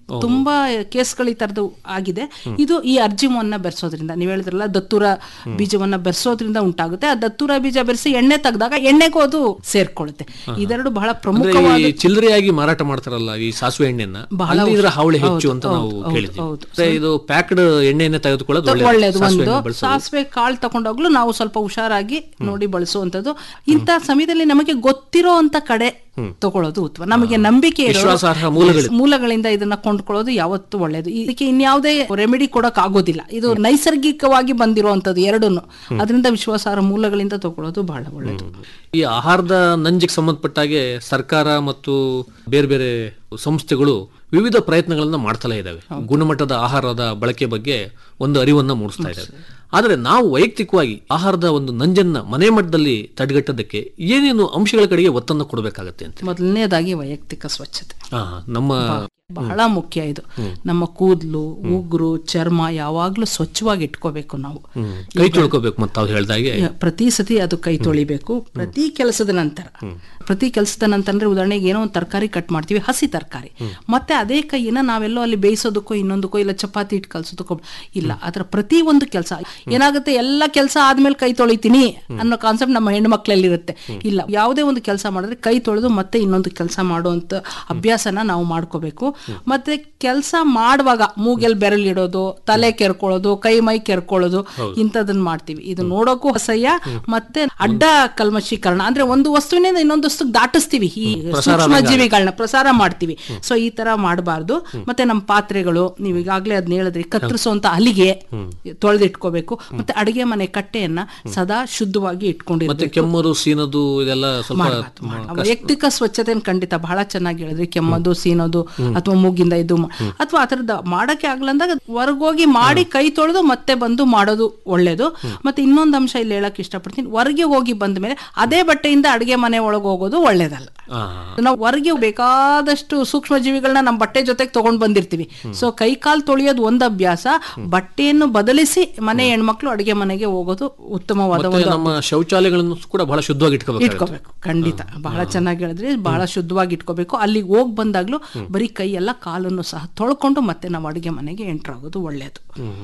ತುಂಬಾ ಕೇಸ್ಗಳು ಈ ತರದ್ದು ಆಗಿದೆ ಇದು ಈ ಅರ್ಜಿಮವನ್ನ ಬೆರೆಸೋದ್ರಿಂದ ನೀವು ಹೇಳಿದ್ರಲ್ಲ ದತ್ತೂರ ಬೀಜವನ್ನ ಬೆರೆಸೋದ್ರಿಂದ ಉಂಟಾಗುತ್ತೆ ಆ ದತ್ತೂರ ಬೀಜ ಬೆರೆಸಿ ಎಣ್ಣೆ ತೆಗೆದಾಗ ಎಣ್ಣೆಗೂ ಅದು ಸೇರ್ಕೊಳ್ಳುತ್ತೆ ಇದೆರಡು ಬಹಳ ಅಂದ್ರೆ ಪ್ರಮುಖವಾದ ಈ ಚಿಲ್ಲರೆಯಾಗಿ ಮಾರಾಟ ಮಾಡ್ತಾರಲ್ಲ ಈ ಸಾಸಿವೆ ಎಣ್ಣೆನ ಬಹಳ ಅಲ್ಲಿ ಇದರ ಔಷಧ. ಹಾವಳಿ ಹೆಚ್ಚು ಹೌದು, ಅಂತ ನಾವು ಹೌದು, ಕೇಳಿದ್ವಿ ಹೌದು. ಅಂದ್ರೆ ಇದು ಪ್ಯಾಕ್ಡ್ ಎಣ್ಣೆಯನ್ನೇ ತೆಗೆದುಕೊಳ್ಳೋದು ಒಳ್ಳೇದು ಒಳ್ಳೆಯದು ಸಾಸಿವೆ ಒಂದು ಎಣ್ಣೆ ಬಳಸೋದು. ಸಾಸಿವೆ ಕಾಳು ತಗೊಂಡೋಗ್ಲು ನಾವು ಸ್ವಲ್ಪ ಹುಷಾರಾಗಿ ನೋಡಿ ಬಳಸುವಂತದ್ದು ಇಂಥ ಸಮಯದಲ್ಲಿ ನಮಗೆ ಗೊತ್ತಿರೋ ಅಂತ ಕಡೆ ತಗೊಳ್ಳೋದು ಉತ್ತಮ ನಮಗೆ ನಂಬಿಕೆ ಇರೋ ವಿಶ್ವಾಸಾರ್ಹ ಮೂಲಗಳು. ಮೂಲಗಳಿಂದ ಇದನ್ನ ಕೊಂಡ್ಕೊಳ್ಳೋದು ಯಾವತ್ತೂ ಒಳ್ಳೇದು ಇದಕ್ಕೆ ಇನ್ಯಾವುದೇ ರೆಮಿಡಿ ಕೊಡಕ್ ಆಗೋದಿಲ್ಲ ಇದು ನೈಸರ್ಗಿಕವಾಗಿ ಬಂದಿರುವಂತದ್ದು ಎರಡನ್ನು ಅದರಿಂದ ವಿಶ್ವಾಸಾರ್ಹ ಮೂಲಗಳಿಂದ ತಗೊಳ್ಳೋದು ಬಹಳ ಒಳ್ಳೇದು ಈ ಆಹಾರದ ನಂಜಿಗೆ ಸಂಬಂಧಪಟ್ಟಾಗೆ ಸರ್ಕಾರ ಮತ್ತು ಬೇರೆ ಬೇರೆ ಸಂಸ್ಥೆಗಳು ವಿವಿಧ ಪ್ರಯತ್ನಗಳನ್ನ ಮಾಡ್ತಲೇ ಇದ್ದಾವೆ ಗುಣಮಟ್ಟದ ಆಹಾರದ ಬಳಕೆ ಬಗ್ಗೆ ಒಂದು ಅರಿವನ್ನ ಮೂಡಿಸ್ತಾ ಇದ್ದಾವೆ ಆದರೆ ನಾವು ವೈಯಕ್ತಿಕವಾಗಿ ಆಹಾರದ ಒಂದು ನಂಜನ್ನ ಮನೆ ಮಟ್ಟದಲ್ಲಿ ತಡೆಗಟ್ಟೋದಕ್ಕೆ ಏನೇನು ಅಂಶಗಳ ಕಡೆಗೆ ಒತ್ತನ್ನು ಕೊಡಬೇಕಾಗತ್ತೆ ಅಂತ ಮೊದಲನೇದಾಗಿ ವೈಯಕ್ತಿಕ ಸ್ವಚ್ಛತೆ ಆ, ನಮ್ಮ ಬಹಳ ಮುಖ್ಯ ಇದು ನಮ್ಮ ಕೂದಲು ಉಗುರು ಚರ್ಮ ಯಾವಾಗ್ಲೂ ಸ್ವಚ್ಛವಾಗಿ ಇಟ್ಕೋಬೇಕು ನಾವು ಕೈ ತೊಳ್ಕೋಬೇಕು ಮತ್ತೆ ತಾವು ಹೇಳ್ದಾಗೆ ಪ್ರತಿ ಸತಿ ಅದು ಕೈ ತೊಳಿಬೇಕು ಪ್ರತಿ ಕೆಲಸದ ನಂತರ ಪ್ರತಿ ಕೆಲಸದ ನಂತರ ಅಂದ್ರೆ ಉದಾಹರಣೆಗೆ ಏನೋ ಒಂದು ತರಕಾರಿ ಕಟ್ ಮಾಡ್ತೀವಿ ಹಸಿ ತರಕಾರಿ ಮತ್ತೆ ಅದೇ ಕೈಯನ್ನ ನಾವೆಲ್ಲೋ ಅಲ್ಲಿ ಬೇಯಿಸೋದಕ್ಕೋ ಇನ್ನೊಂದಕ್ಕೋ ಇಲ್ಲ ಚಪಾತಿ ಇಟ್ಟು ಕಲ್ಸೋದಕ್ಕೋ ಇಲ್ಲ ಅದರ ಪ್ರತಿ ಒಂದು ಕೆಲಸ ಏನಾಗುತ್ತೆ ಎಲ್ಲ ಕೆಲಸ ಆದ್ಮೇಲೆ ಕೈ ತೊಳಿತೀನಿ ಅನ್ನೋ ಕಾನ್ಸೆಪ್ಟ್ ನಮ್ಮ ಹೆಣ್ಮಕ್ಳಲ್ಲಿ ಇರುತ್ತೆ ಇಲ್ಲ ಯಾವುದೇ ಒಂದು ಕೆಲಸ ಮಾಡಿದ್ರೆ ಕೈ ತೊಳೆದು ಮತ್ತೆ ಇನ್ನೊಂದು ಕೆಲಸ ಮಾಡುವಂತ ಅಭ್ಯಾಸನ ನಾವು ಮಾಡ್ಕೋಬೇಕು ಮತ್ತೆ ಕೆಲಸ ಮಾಡುವಾಗ ಮೂಗೆಲ್ ಬೆರಳು ಇಡೋದು ತಲೆ ಕೆರ್ಕೊಳ್ಳೋದು ಕೈ ಮೈ ಕೆರ್ಕೊಳ್ಳೋದು ಇಂಥದನ್ನ ಮಾಡ್ತೀವಿ ಇದು ನೋಡೋಕ್ಕೂ ಅಸಹ್ಯ ಮತ್ತೆ ಅಡ್ಡ ಕಲ್ಮಶೀಕರಣ ಅಂದ್ರೆ ಒಂದು ವಸ್ತುವಿನಿಂದ ಇನ್ನೊಂದು ವಸ್ತು ದಾಟಿಸ್ತೀವಿ ಈ ಸೂಕ್ಷ್ಮ ಜೀವಿಗಳನ್ನ ಪ್ರಸಾರ ಮಾಡ್ತೀವಿ ಸೊ ಈ ತರ ಮಾಡಬಾರ್ದು ಮತ್ತೆ ನಮ್ಮ ಪಾತ್ರೆಗಳು ನೀವು ಈಗಾಗ್ಲೇ ಅದನ್ನ ಹೇಳಿದ್ರಿ ಕತ್ತರಿಸುವಂತ ಅಲಿಗೆ ತೊಳೆದಿಟ್ಕೋಬೇಕು ಮತ್ತೆ ಅಡಿಗೆ ಮನೆ ಕಟ್ಟೆಯನ್ನ ಸದಾ ಶುದ್ಧವಾಗಿ ಮತ್ತೆ ಇಟ್ಕೊಂಡಿರ್ಬೇಕು ಕೆಮ್ಮರು ಸೀನದು ಇದೆಲ್ಲ ಸ್ವಲ್ಪ ಮಾಡ್ಬಾರ್ದು. ವೈಯಕ್ತಿಕ ಸ್ವಚ್ಛತೆ ಖಂಡಿತ ಬಹಳ ಚೆನ್ನಾಗಿ ಹೇಳಿದ್ರಿ ಕೆಮ್ಮೋದು ಸೀನೋದು ಅಥವಾ ಮೂಗಿಂದ ಇದು ಅಥವಾ ಆ ಥರದ ಮಾಡಕ್ಕೆ ಆಗ್ಲಂದಾಗ ಹೊರಗೋಗಿ ಮಾಡಿ ಕೈ ತೊಳೆದು ಮತ್ತೆ ಬಂದು ಮಾಡೋದು ಒಳ್ಳೇದು ಮತ್ತೆ ಇನ್ನೊಂದು ಅಂಶ ಇಲ್ಲಿ ಹೇಳಕ್ ಇಷ್ಟಪಡ್ತೀನಿ ಹೊರಗೆ ಹೋಗಿ ಬಂದ ಮೇಲೆ ಅದೇ ಬಟ್ಟೆಯಿಂದ ಅಡಿಗೆ ಮನೆ ಒಳಗೆ ಹೋಗೋದು ಒಳ್ಳೇದಲ್ಲ ಆ, ನಾವು ಹೊರಗೆ ಬೇಕಾದಷ್ಟು ಸೂಕ್ಷ್ಮ ಜೀವಿಗಳನ್ನ ನಮ್ಮ ಬಟ್ಟೆ ಜೊತೆಗೆ ತಗೊಂಡ್ ಬಂದಿರ್ತೀವಿ ಸೊ ಕೈ ಕಾಲು ತೊಳೆಯೋದು ಒಂದು ಅಭ್ಯಾಸ ಬಟ್ಟೆಯನ್ನು ಬದಲಿಸಿ ಮನೆ ಹೆಣ್ಮಕ್ಳು ಅಡಿಗೆ ಮನೆಗೆ ಹೋಗೋದು ಉತ್ತಮವಾದ ಮತ್ತೆ ಒಂದು ನಮ್ಮ ಶೌಚಾಲಯಗಳನ್ನು ಕೂಡ ಬಹಳ ಶುದ್ಧವಾಗಿ ಇಟ್ಕೋಬೇಕು ಇಟ್ಕೋಬೇಕು ಖಂಡಿತ ಬಹಳ ಚೆನ್ನಾಗಿ ಹೇಳಿದ್ರಿ ಬಹಳ ಶುದ್ಧವಾಗಿ ಇಟ್ಕೋಬೇಕು ಅಲ್ಲಿಗೆ ಹೋಗಿ ಬಂದಾಗ್ಲೂ ಬರೀ ಕೈ ಎಲ್ಲ ಕಾಲನ್ನು ಸಹ ತೊಳ್ಕೊಂಡು ಮತ್ತೆ ನಾವು ಅಡಿಗೆ ಮನೆಗೆ ಎಂಟರ್ ಆಗೋದು ಒಳ್ಳೆಯದು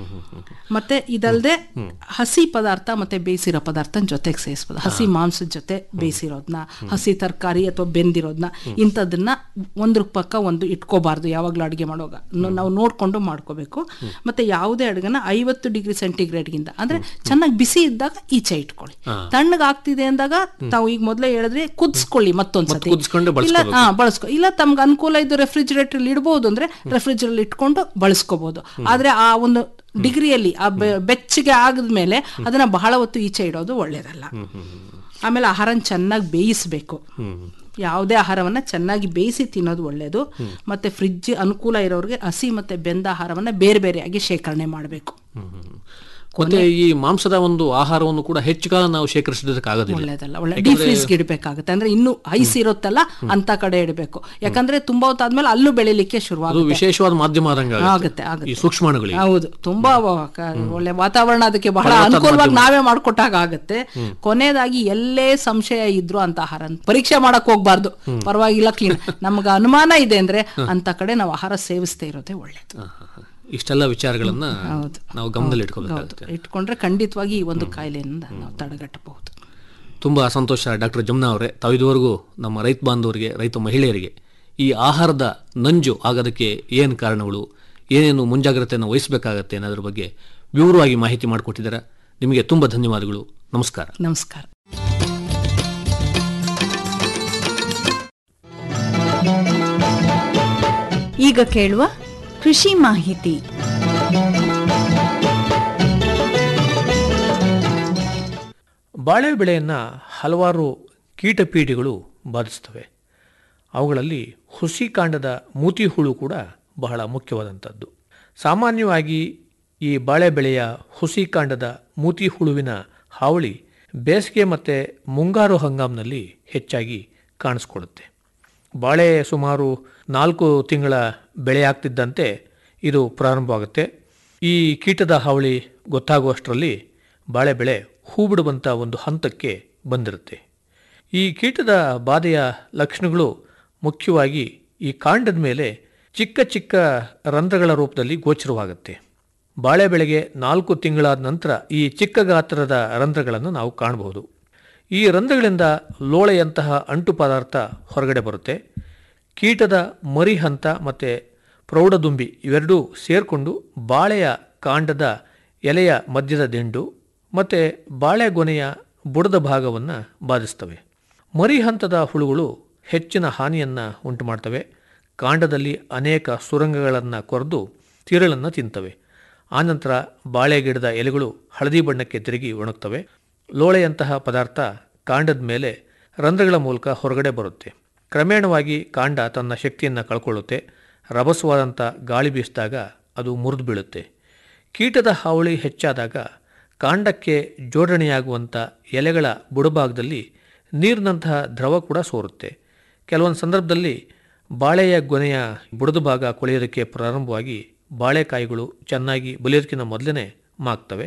ಮತ್ತೆ ಇದಲ್ಲದೆ ಹಸಿ ಪದಾರ್ಥ ಮತ್ತೆ ಬೇಯಿಸಿರೋ ಪದಾರ್ಥ ಜೊತೆಗೆ ಸೇರಿಸ್ಬೋದು ಹಸಿ ಮಾಂಸದ ಜೊತೆ ಬೇಯಿಸಿರೋದನ್ನ ಹಸಿ ತರಕಾರಿ ಅಥವಾ ಬೆಂದಿರೋದನ್ನ ಇಂಥದನ್ನ ಒಂದ್ರ ಪಕ್ಕ ಒಂದು ಇಟ್ಕೋಬಾರ್ದು ಯಾವಾಗಲೂ ಅಡುಗೆ ಮಾಡುವಾಗ ನ- ನಾವು ನೋಡ್ಕೊಂಡು ಮಾಡ್ಕೋಬೇಕು ಮತ್ತೆ ಯಾವುದೇ ಅಡುಗೆನ ಐವತ್ತು ಡಿಗ್ರಿ ಸೆಂಟಿಗ್ರೇಡ್ಗಿಂತ ಅಂದ್ರೆ ಚೆನ್ನಾಗಿ ಬಿಸಿ ಇದ್ದಾಗ ಈಚೆ ಇಟ್ಕೊಳ್ಳಿ ತಣ್ಣಗೆ ಆಗ್ತಿದೆ ಅಂದಾಗ ತಾವು ಈಗ ಮೊದಲೇ ಹೇಳಿದ್ರೆ ಕುದಿಸ್ಕೊಳ್ಳಿ ಮತ್ತೊಂದ್ಸತಿ ಕುದಿಸ್ಕೊಂಡು ಇಲ್ಲ ಹಾ ಬಳಸ್ಕೊ ಇಲ್ಲ ತಮ್ಗೆ ಅನುಕೂಲ ಇದ್ದು ರೆಫ್ರಿಜರೇಟರ್ ಇಡ್ಬೋದು ಅಂದ್ರೆ ರೆಫ್ರಿಜರೇಟರ್ ಇಟ್ಕೊಂಡು ಬಳಸ್ಕೋಬಹುದು ಆದ್ರೆ ಆ ಒಂದು ಡಿಗ್ರಿಯಲ್ಲಿ ಆ ಬೆ- ಬೆಚ್ಚಗೆ ಆಗದ್ಮೇಲೆ ಅದನ್ನ ಬಹಳ ಹೊತ್ತು ಈಚೆ ಇಡೋದು ಒಳ್ಳೇದಲ್ಲ ಆಮೇಲೆ ಆಹಾರನ ಚೆನ್ನಾಗಿ ಬೇಯಿಸ್ಬೇಕು ಯಾವುದೇ ಆಹಾರವನ್ನ ಚೆನ್ನಾಗಿ ಬೇಯಿಸಿ ತಿನ್ನೋದು ಒಳ್ಳೇದು ಮತ್ತೆ ಫ್ರಿಡ್ಜ್ ಅನುಕೂಲ ಇರೋರಿಗೆ ಹಸಿ ಮತ್ತೆ ಬೆಂದ ಆಹಾರವನ್ನ ಬೇರೆ ಬೇರೆಯಾಗಿ ಶೇಖರಣೆ ಮಾಡಬೇಕು ಮತ್ತೆ ಈ ಮಾಂಸದ ಒಂದು ಆಹಾರವನ್ನು ಕೂಡ ಹೆಚ್ಚು ಕಾಲ ನಾವು ಶೇಖರಿಸೋದಕ್ಕಾಗೋದಿಲ್ಲ ಒಳ್ಳೇದಲ್ಲ ಒಳ್ಳೆ ಡೀಪ್ ಫ್ರೀಸ್ಗೆ ಇಡಬೇಕಾಗುತ್ತೆ ಅಂದ್ರೆ ಇನ್ನು ಐಸ್ ಇರುತ್ತಲ್ಲ ಅಂತ ಕಡೆ ಇಡಬೇಕು ಯಾಕಂದ್ರೆ ತುಂಬಾ ಹೊತ್ತಾದ್ಮೇಲೆ ಅಲ್ಲೂ ಬೆಳಿಲಿಕ್ಕೆ ಅದು ಶುರುವಾಗುತ್ತೆ ವಿಶೇಷವಾದ ಮಾಧ್ಯಮ ಆದಂಗೆ ಆಗುತ್ತೆ. ಆಗುತ್ತೆ ಆಗುತ್ತೆ ಈ ಸೂಕ್ಷ್ಮಾಣುಗಳಿಗೆ ಹೌದು ತುಂಬಾ ವ- ಕ- ಒಳ್ಳೆ ವಾತಾವರಣ ಅದಕ್ಕೆ ಬಹಳ ಅನುಕೂಲವಾಗಿ ನಾವೇ ಮಾಡ್ಕೊಟ್ಟಾಗ ಆಗುತ್ತೆ ಕೊನೆಯದಾಗಿ ಎಲ್ಲೇ ಸಂಶಯ ಇದ್ರು ಅಂತ ಆಹಾರ ಪರೀಕ್ಷೆ ಮಾಡಕ್ ಹೋಗ್ಬಾರ್ದು ಪರವಾಗಿಲ್ಲ ಕ್ಲೀನ್ ನಮ್ಗೆ ಅನುಮಾನ ಇದೆ ಅಂದ್ರೆ ಅಂತ ಕಡೆ ನಾವು ಆಹಾರ ಸೇವಿಸದೇ ಇರೋದೇ ಒಳ್ಳೇದು ಹಾ, ಹಾ, ಹಾ. ಇಷ್ಟೆಲ್ಲ ವಿಚಾರಗಳನ್ನ ಹೌದು. ನಾವು ಗಮನದಲ್ಲಿ ಇಟ್ಕೋಬೇಕಾಗುತ್ತೆ ಇಟ್ಕೊಂಡ್ರೆ ಖಂಡಿತವಾಗಿ ಈ ಒಂದು ಕಾಯಿಲೆಯಿಂದ ನಾವು ತಡೆಗಟ್ಟಬಹುದು ತುಂಬಾ ಸಂತೋಷ ಡಾಕ್ಟರ್ ಜಮ್ನಾ ಅವರೇ ತಾವು ಇದುವರೆಗೂ ನಮ್ಮ ರೈತ ಬಾಂಧವರಿಗೆ ರೈತ ಮಹಿಳೆಯರಿಗೆ ಈ ಆಹಾರದ ನಂಜು ಆಗೋದಕ್ಕೆ ಏನು ಕಾರಣಗಳು ಏನೇನು ಮುಂಜಾಗ್ರತೆಯನ್ನು ವಹಿಸಬೇಕಾಗತ್ತೆ ಅನ್ನೋದ್ರ ಬಗ್ಗೆ ವಿವರವಾಗಿ ಮಾಹಿತಿ ಮಾಡಿಕೊಟ್ಟಿದ್ದಾರೆ ನಿಮಗೆ ತುಂಬ ಧನ್ಯವಾದಗಳು ನಮಸ್ಕಾರ ನಮಸ್ಕಾರ ಈಗ ಕೇಳುವ ಕೃಷಿ ಮಾಹಿತಿ ಬಾಳೆ ಬೆಳೆಯನ್ನು ಹಲವಾರು ಕೀಟಪೀಡಿಗಳು ಬಾಧಿಸ್ತವೆ ಅವುಗಳಲ್ಲಿ ಹುಸಿ ಕಾಂಡದ ಮೂತಿ ಹುಳು ಕೂಡ ಬಹಳ ಮುಖ್ಯವಾದಂಥದ್ದು ಸಾಮಾನ್ಯವಾಗಿ ಈ ಬಾಳೆ ಬೆಳೆಯ ಹುಸಿ ಕಾಂಡದ ಮೂತಿ ಹುಳುವಿನ ಹಾವಳಿ ಬೇಸಿಗೆ ಮತ್ತು ಮುಂಗಾರು ಹಂಗಾಮಿನಲ್ಲಿ ಹೆಚ್ಚಾಗಿ ಕಾಣಿಸ್ಕೊಳ್ಳುತ್ತೆ ಬಾಳೆ ಸುಮಾರು ನಾಲ್ಕು ತಿಂಗಳ ಬೆಳೆ ಆಗ್ತಿದ್ದಂತೆ ಇದು ಪ್ರಾರಂಭವಾಗುತ್ತೆ ಈ ಕೀಟದ ಹಾವಳಿ ಗೊತ್ತಾಗುವಷ್ಟರಲ್ಲಿ ಬಾಳೆ ಬೆಳೆ ಹೂ ಬಿಡುವಂಥ ಒಂದು ಹಂತಕ್ಕೆ ಬಂದಿರುತ್ತೆ ಈ ಕೀಟದ ಬಾಧೆಯ ಲಕ್ಷಣಗಳು ಮುಖ್ಯವಾಗಿ ಈ ಕಾಂಡದ ಮೇಲೆ ಚಿಕ್ಕ ಚಿಕ್ಕ ರಂಧ್ರಗಳ ರೂಪದಲ್ಲಿ ಗೋಚರವಾಗುತ್ತೆ ಬಾಳೆ ಬೆಳೆಗೆ ನಾಲ್ಕು ತಿಂಗಳಾದ ನಂತರ ಈ ಚಿಕ್ಕ ಗಾತ್ರದ ರಂಧ್ರಗಳನ್ನು ನಾವು ಕಾಣಬಹುದು ಈ ರಂಧ್ರಗಳಿಂದ ಲೋಳೆಯಂತಹ ಅಂಟು ಪದಾರ್ಥ ಹೊರಗಡೆ ಬರುತ್ತೆ ಕೀಟದ ಮರಿ ಹಂತ ಮತ್ತು ಪ್ರೌಢದುಂಬಿ ಇವೆರಡೂ ಸೇರಿಕೊಂಡು ಬಾಳೆಯ ಕಾಂಡದ ಎಲೆಯ ಮಧ್ಯದ ದಿಂಡು ಮತ್ತು ಬಾಳೆಗೊನೆಯ ಬುಡದ ಭಾಗವನ್ನು ಬಾಧಿಸ್ತವೆ ಮರಿ ಹಂತದ ಹುಳುಗಳು ಹೆಚ್ಚಿನ ಹಾನಿಯನ್ನು ಉಂಟು ಮಾಡ್ತವೆ ಕಾಂಡದಲ್ಲಿ ಅನೇಕ ಸುರಂಗಗಳನ್ನು ಕೊರೆದು ತಿರಳನ್ನು ತಿಂತವೆ ಆನಂತರ ಬಾಳೆ ಗಿಡದ ಎಲೆಗಳು ಹಳದಿ ಬಣ್ಣಕ್ಕೆ ತಿರುಗಿ ಒಣಗ್ತವೆ ಲೋಳೆಯಂತಹ ಪದಾರ್ಥ ಕಾಂಡದ ಮೇಲೆ ರಂಧ್ರಗಳ ಮೂಲಕ ಹೊರಗಡೆ ಬರುತ್ತೆ ಕ್ರಮೇಣವಾಗಿ ಕಾಂಡ ತನ್ನ ಶಕ್ತಿಯನ್ನು ಕಳ್ಕೊಳ್ಳುತ್ತೆ ರಭಸವಾದಂಥ ಗಾಳಿ ಬೀಸಿದಾಗ ಅದು ಮುರಿದು ಬೀಳುತ್ತೆ ಕೀಟದ ಹಾವಳಿ ಹೆಚ್ಚಾದಾಗ ಕಾಂಡಕ್ಕೆ ಜೋಡಣೆಯಾಗುವಂಥ ಎಲೆಗಳ ಬುಡಭಾಗದಲ್ಲಿ ನೀರಿನಂತಹ ದ್ರವ ಕೂಡ ಸೋರುತ್ತೆ ಕೆಲವೊಂದು ಸಂದರ್ಭದಲ್ಲಿ ಬಾಳೆಯ ಗೊನೆಯ ಬುಡದ ಭಾಗ ಕೊಳೆಯೋದಕ್ಕೆ ಪ್ರಾರಂಭವಾಗಿ ಬಾಳೆಕಾಯಿಗಳು ಚೆನ್ನಾಗಿ ಬಲಿಯೋದಕ್ಕಿಂತ ಮೊದಲೇ ಮಾಗ್ತವೆ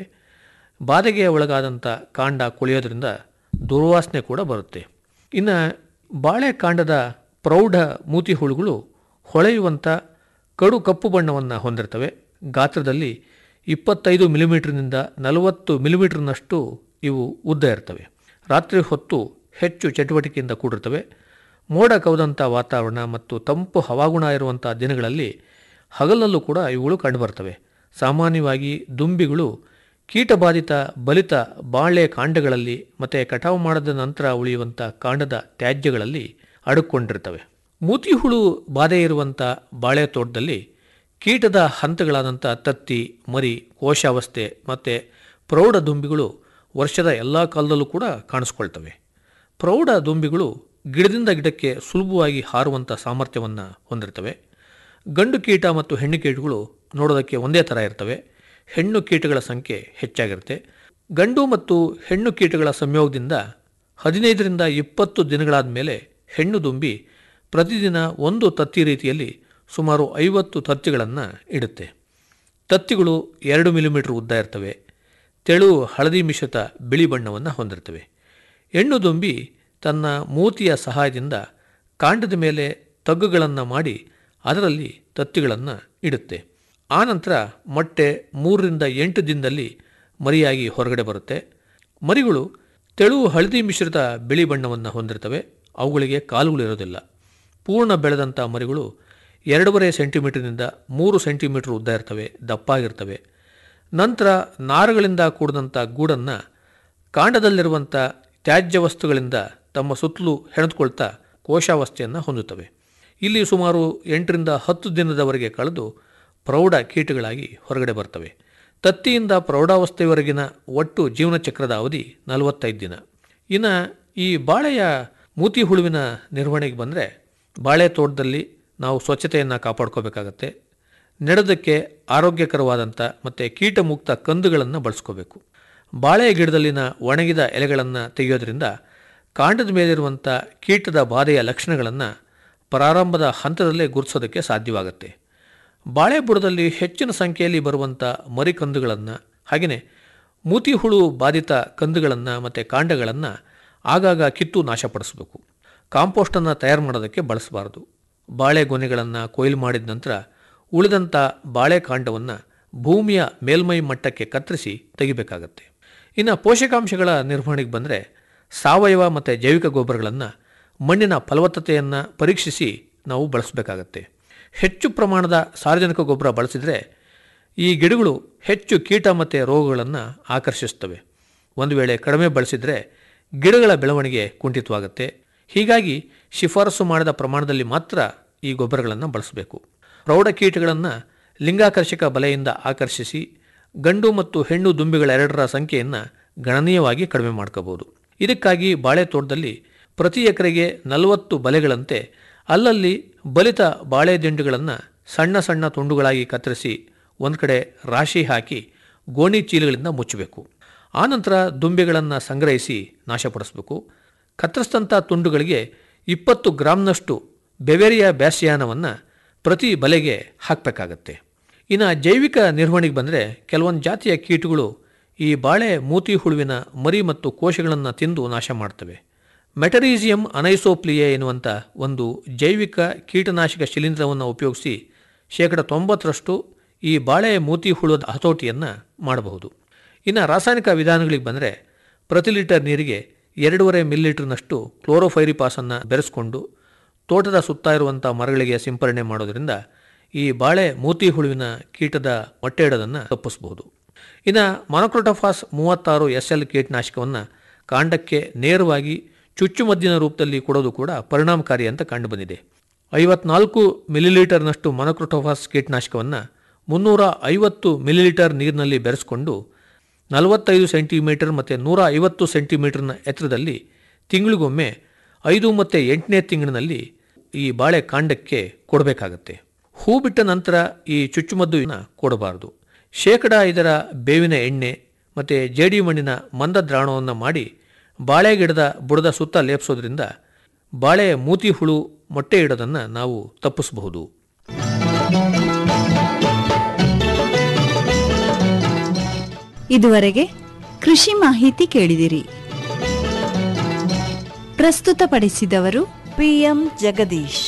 ಬಾಧೆಗೆ ಒಳಗಾದಂಥ ಕಾಂಡ ಕೊಳೆಯೋದ್ರಿಂದ ದುರ್ವಾಸನೆ ಕೂಡ ಬರುತ್ತೆ ಇನ್ನು ಬಾಳೆ ಕಾಂಡದ ಪ್ರೌಢ ಮೂತಿ ಹುಳುಗಳು ಹೊಳೆಯುವಂಥ ಕಡು ಕಪ್ಪು ಬಣ್ಣವನ್ನು ಹೊಂದಿರ್ತವೆ ಗಾತ್ರದಲ್ಲಿ ಇಪ್ಪತ್ತೈದು ಮಿಲಿಮೀಟರ್ನಿಂದ ನಲವತ್ತು ಮಿಲಿಮೀಟರ್ನಷ್ಟು ಇವು ಉದ್ದ ಇರ್ತವೆ ರಾತ್ರಿ ಹೊತ್ತು ಹೆಚ್ಚು ಚಟುವಟಿಕೆಯಿಂದ ಕೂಡಿರ್ತವೆ ಮೋಡ ಕವಿದಂಥ ವಾತಾವರಣ ಮತ್ತು ತಂಪು ಹವಾಗುಣ ಇರುವಂಥ ದಿನಗಳಲ್ಲಿ ಹಗಲಲ್ಲೂ ಕೂಡ ಇವುಗಳು ಕಂಡುಬರ್ತವೆ ಸಾಮಾನ್ಯವಾಗಿ ದುಂಬಿಗಳು ಕೀಟಬಾಧಿತ ಬಲಿತ ಬಾಳೆ ಕಾಂಡಗಳಲ್ಲಿ ಮತ್ತು ಕಟಾವು ಮಾಡಿದ ನಂತರ ಉಳಿಯುವಂಥ ಕಾಂಡದ ತ್ಯಾಜ್ಯಗಳಲ್ಲಿ ಅಡುಕೊಂಡಿರ್ತವೆ ಮೂತಿಹುಳು ಬಾಧೆ ಇರುವಂಥ ಬಾಳೆ ತೋಟದಲ್ಲಿ ಕೀಟದ ಹಂತಗಳಾದಂಥ ತತ್ತಿ ಮರಿ ಕೋಶಾವಸ್ಥೆ ಮತ್ತು ಪ್ರೌಢ ದುಂಬಿಗಳು ವರ್ಷದ ಎಲ್ಲ ಕಾಲದಲ್ಲೂ ಕೂಡ ಕಾಣಿಸ್ಕೊಳ್ತವೆ ಪ್ರೌಢ ದುಂಬಿಗಳು ಗಿಡದಿಂದ ಗಿಡಕ್ಕೆ ಸುಲಭವಾಗಿ ಹಾರುವಂಥ ಸಾಮರ್ಥ್ಯವನ್ನು ಹೊಂದಿರ್ತವೆ ಗಂಡು ಕೀಟ ಮತ್ತು ಹೆಣ್ಣು ಕೀಟಗಳು ನೋಡೋದಕ್ಕೆ ಒಂದೇ ಥರ ಇರ್ತವೆ ಹೆಣ್ಣು ಕೀಟಗಳ ಸಂಖ್ಯೆ ಹೆಚ್ಚಾಗಿರುತ್ತೆ ಗಂಡು ಮತ್ತು ಹೆಣ್ಣು ಕೀಟಗಳ ಸಂಯೋಗದಿಂದ ಹದಿನೈದರಿಂದ ಇಪ್ಪತ್ತು ದಿನಗಳಾದ ಮೇಲೆ ಹೆಣ್ಣು ದುಂಬಿ ಪ್ರತಿದಿನ ಒಂದು ತತ್ತಿ ರೀತಿಯಲ್ಲಿ ಸುಮಾರು ಐವತ್ತು ತತ್ತಿಗಳನ್ನು ಇಡುತ್ತೆ ತತ್ತಿಗಳು ಎರಡು ಮಿಲಿಮೀಟರ್ ಉದ್ದ ಇರ್ತವೆ ತೆಳು ಹಳದಿ ಮಿಶ್ರಿತ ಬಿಳಿ ಬಣ್ಣವನ್ನು ಹೊಂದಿರ್ತವೆ ಹೆಣ್ಣು ದುಂಬಿ ತನ್ನ ಮೂತಿಯ ಸಹಾಯದಿಂದ ಕಾಂಡದ ಮೇಲೆ ತಗ್ಗುಗಳನ್ನು ಮಾಡಿ ಅದರಲ್ಲಿ ತತ್ತಿಗಳನ್ನು ಇಡುತ್ತೆ ಆನಂತರ ಮೊಟ್ಟೆ ಮೂರರಿಂದ ಎಂಟು ದಿನದಲ್ಲಿ ಮರಿಯಾಗಿ ಹೊರಗಡೆ ಬರುತ್ತೆ ಮರಿಗಳು ತೆಳು ಹಳದಿ ಮಿಶ್ರಿತ ಬಿಳಿ ಬಣ್ಣವನ್ನು ಹೊಂದಿರ್ತವೆ ಅವುಗಳಿಗೆ ಕಾಲುಗಳಿರೋದಿಲ್ಲ ಪೂರ್ಣ ಬೆಳೆದಂಥ ಮರಿಗಳು ಎರಡೂವರೆ ಸೆಂಟಿಮೀಟರ್ನಿಂದ ಮೂರು ಸೆಂಟಿಮೀಟರ್ ಉದ್ದ ಇರ್ತವೆ ದಪ್ಪಾಗಿರ್ತವೆ ನಂತರ ನಾರುಗಳಿಂದ ಕೂಡಿದಂಥ ಗೂಡನ್ನು ಕಾಂಡದಲ್ಲಿರುವಂಥ ತ್ಯಾಜ್ಯ ವಸ್ತುಗಳಿಂದ ತಮ್ಮ ಸುತ್ತಲೂ ಹೆಣೆದುಕೊಳ್ತಾ ಕೋಶಾವಸ್ಥೆಯನ್ನು ಹೊಂದುತ್ತವೆ ಇಲ್ಲಿ ಸುಮಾರು ಎಂಟರಿಂದ ಹತ್ತು ದಿನದವರೆಗೆ ಕಳೆದು ಪ್ರೌಢ ಕೀಟಗಳಾಗಿ ಹೊರಗಡೆ ಬರ್ತವೆ ತತ್ತಿಯಿಂದ ಪ್ರೌಢಾವಸ್ಥೆಯವರೆಗಿನ ಒಟ್ಟು ಜೀವನ ಚಕ್ರದ ಅವಧಿ ನಲವತ್ತೈದು ದಿನ ಇನ್ನು ಈ ಬಾಳೆಯ ಮೂತಿ ಹುಳುವಿನ ನಿರ್ವಹಣೆಗೆ ಬಂದರೆ ಬಾಳೆ ತೋಟದಲ್ಲಿ ನಾವು ಸ್ವಚ್ಛತೆಯನ್ನು ಕಾಪಾಡ್ಕೋಬೇಕಾಗತ್ತೆ ನೆಡೋದಕ್ಕೆ ಆರೋಗ್ಯಕರವಾದಂಥ ಮತ್ತು ಕೀಟಮುಕ್ತ ಕಂದುಗಳನ್ನು ಬಳಸ್ಕೋಬೇಕು ಬಾಳೆ ಗಿಡದಲ್ಲಿನ ಒಣಗಿದ ಎಲೆಗಳನ್ನು ತೆಗೆಯೋದ್ರಿಂದ ಕಾಂಡದ ಮೇಲಿರುವಂಥ ಕೀಟದ ಬಾಧೆಯ ಲಕ್ಷಣಗಳನ್ನು ಪ್ರಾರಂಭದ ಹಂತದಲ್ಲೇ ಗುರುತಿಸೋದಕ್ಕೆ ಸಾಧ್ಯವಾಗುತ್ತೆ ಬಾಳೆ ಬುಡದಲ್ಲಿ ಹೆಚ್ಚಿನ ಸಂಖ್ಯೆಯಲ್ಲಿ ಬರುವಂಥ ಮರಿಕಂದುಗಳನ್ನು ಹಾಗೆಯೇ ಮೂತಿ ಹುಳು ಬಾಧಿತ ಕಂದುಗಳನ್ನು ಮತ್ತು ಕಾಂಡಗಳನ್ನು ಆಗಾಗ ಕಿತ್ತು ನಾಶಪಡಿಸಬೇಕು ಕಾಂಪೋಸ್ಟನ್ನು ತಯಾರು ಮಾಡೋದಕ್ಕೆ ಬಳಸಬಾರದು ಬಾಳೆ ಗೊನೆಗಳನ್ನು ಕೊಯ್ಲು ಮಾಡಿದ ನಂತರ ಉಳಿದಂಥ ಬಾಳೆ ಕಾಂಡವನ್ನು ಭೂಮಿಯ ಮೇಲ್ಮೈ ಮಟ್ಟಕ್ಕೆ ಕತ್ತರಿಸಿ ತೆಗಿಬೇಕಾಗತ್ತೆ ಇನ್ನು ಪೋಷಕಾಂಶಗಳ ನಿರ್ವಹಣೆಗೆ ಬಂದರೆ ಸಾವಯವ ಮತ್ತು ಜೈವಿಕ ಗೊಬ್ಬರಗಳನ್ನು ಮಣ್ಣಿನ ಫಲವತ್ತತೆಯನ್ನು ಪರೀಕ್ಷಿಸಿ ನಾವು ಬಳಸಬೇಕಾಗತ್ತೆ ಹೆಚ್ಚು ಪ್ರಮಾಣದ ಸಾರ್ವಜನಿಕ ಗೊಬ್ಬರ ಬಳಸಿದರೆ ಈ ಗಿಡಗಳು ಹೆಚ್ಚು ಕೀಟ ಮತ್ತು ರೋಗಗಳನ್ನು ಆಕರ್ಷಿಸ್ತವೆ ಒಂದು ವೇಳೆ ಕಡಿಮೆ ಬಳಸಿದರೆ ಗಿಡಗಳ ಬೆಳವಣಿಗೆ ಕುಂಠಿತವಾಗುತ್ತೆ ಹೀಗಾಗಿ ಶಿಫಾರಸು ಮಾಡಿದ ಪ್ರಮಾಣದಲ್ಲಿ ಮಾತ್ರ ಈ ಗೊಬ್ಬರಗಳನ್ನು ಬಳಸಬೇಕು ಪ್ರೌಢ ಕೀಟಗಳನ್ನು ಲಿಂಗಾಕರ್ಷಕ ಬಲೆಯಿಂದ ಆಕರ್ಷಿಸಿ ಗಂಡು ಮತ್ತು ಹೆಣ್ಣು ದುಂಬಿಗಳೆರಡರ ಸಂಖ್ಯೆಯನ್ನು ಗಣನೀಯವಾಗಿ ಕಡಿಮೆ ಮಾಡ್ಕೋಬಹುದು ಇದಕ್ಕಾಗಿ ಬಾಳೆ ತೋಟದಲ್ಲಿ ಪ್ರತಿ ಎಕರೆಗೆ ನಲವತ್ತು ಬಲೆಗಳಂತೆ ಅಲ್ಲಲ್ಲಿ ಬಲಿತ ಬಾಳೆ ದಿಂಡುಗಳನ್ನು ಸಣ್ಣ ಸಣ್ಣ ತುಂಡುಗಳಾಗಿ ಕತ್ತರಿಸಿ ಒಂದು ಕಡೆ ರಾಶಿ ಹಾಕಿ ಗೋಣಿ ಚೀಲಗಳಿಂದ ಮುಚ್ಚಬೇಕು ಆನಂತರ ದುಂಬಿಗಳನ್ನು ಸಂಗ್ರಹಿಸಿ ನಾಶಪಡಿಸಬೇಕು ಕತ್ತರಿಸಿದಂಥ ತುಂಡುಗಳಿಗೆ ಇಪ್ಪತ್ತು ಗ್ರಾಮ್ನಷ್ಟು ಬೆವೆರಿಯ ಬ್ಯಾಸಿಯಾನವನ್ನು ಪ್ರತಿ ಬಲೆಗೆ ಹಾಕಬೇಕಾಗತ್ತೆ ಇನ್ನು ಜೈವಿಕ ನಿರ್ವಹಣೆಗೆ ಬಂದರೆ ಕೆಲವೊಂದು ಜಾತಿಯ ಕೀಟಗಳು ಈ ಬಾಳೆ ಮೂತಿ ಹುಳುವಿನ ಮರಿ ಮತ್ತು ಕೋಶಗಳನ್ನು ತಿಂದು ನಾಶ ಮಾಡ್ತವೆ ಮೆಟರೀಸಿಯಂ ಅನೈಸೋಪ್ಲಿಯೆ ಎನ್ನುವಂಥ ಒಂದು ಜೈವಿಕ ಕೀಟನಾಶಕ ಶಿಲೀಂಧ್ರವನ್ನು ಉಪಯೋಗಿಸಿ ಶೇಕಡ ತೊಂಬತ್ತರಷ್ಟು ಈ ಬಾಳೆ ಮೂತಿ ಹುಳದ ಹತೋಟಿಯನ್ನು ಮಾಡಬಹುದು ಇನ್ನು ರಾಸಾಯನಿಕ ವಿಧಾನಗಳಿಗೆ ಬಂದರೆ ಪ್ರತಿ ಲೀಟರ್ ನೀರಿಗೆ ಎರಡೂವರೆ ಮಿಲಿಲೀಟರ್ನಷ್ಟು ಕ್ಲೋರೋಫೈರಿಪಾಸನ್ನು ಬೆರೆಸ್ಕೊಂಡು ತೋಟದ ಸುತ್ತ ಇರುವಂಥ ಮರಗಳಿಗೆ ಸಿಂಪರಣೆ ಮಾಡೋದರಿಂದ ಈ ಬಾಳೆ ಮೂತಿ ಹುಳುವಿನ ಕೀಟದ ಮೊಟ್ಟೆ ಇಡೋದನ್ನು ತಪ್ಪಿಸಬಹುದು ಇನ್ನು ಮೊನೊಕ್ರೋಟೋಫಾಸ್ ಮೂವತ್ತಾರು ಎಸ್ ಎಲ್ ಕೀಟನಾಶಕವನ್ನು ಕಾಂಡಕ್ಕೆ ನೇರವಾಗಿ ಚುಚ್ಚುಮದ್ದಿನ ರೂಪದಲ್ಲಿ ಕೊಡೋದು ಕೂಡ ಪರಿಣಾಮಕಾರಿ ಅಂತ ಕಂಡುಬಂದಿದೆ ಐವತ್ನಾಲ್ಕು ಮಿಲಿಲೀಟರ್ನಷ್ಟು ಮೊನೊಕ್ರೋಟೋಫಾಸ್ ಕೀಟನಾಶಕವನ್ನು ಮುನ್ನೂರ ಐವತ್ತು ಮಿಲಿಲೀಟರ್ ನೀರಿನಲ್ಲಿ ಬೆರೆಸ್ಕೊಂಡು ನಲವತ್ತೈದು ಸೆಂಟಿಮೀಟರ್ ಮತ್ತು ನೂರ ಐವತ್ತು ಸೆಂಟಿಮೀಟರ್ನ ಎತ್ತರದಲ್ಲಿ ತಿಂಗಳಿಗೊಮ್ಮೆ ಐದು ಮತ್ತು ಎಂಟನೇ ತಿಂಗಳಿನಲ್ಲಿ ಈ ಬಾಳೆ ಕಾಂಡಕ್ಕೆ ಕೊಡಬೇಕಾಗತ್ತೆ ಹೂ ಬಿಟ್ಟ ನಂತರ ಈ ಚುಚ್ಚುಮದ್ದುವಿನ ಕೊಡಬಾರದು ಶೇಕಡ ಐದರ ಬೇವಿನ ಎಣ್ಣೆ ಮತ್ತು ಜೇಡಿ ಮಣ್ಣಿನ ಮಂದ ದ್ರಾವಣವನ್ನು ಮಾಡಿ ಬಾಳೆ ಗಿಡದ ಬುಡದ ಸುತ್ತ ಲೇಪಿಸೋದ್ರಿಂದ ಬಾಳೆ ಮೂತಿ ಹುಳು ಮೊಟ್ಟೆ ಇಡೋದನ್ನು ನಾವು ತಪ್ಪಿಸಬಹುದು ಇದುವರೆಗೆ ಕೃಷಿ ಮಾಹಿತಿ ಕೇಳಿದಿರಿ ಪ್ರಸ್ತುತಪಡಿಸಿದವರು ಪಿಎಂ ಜಗದೀಶ್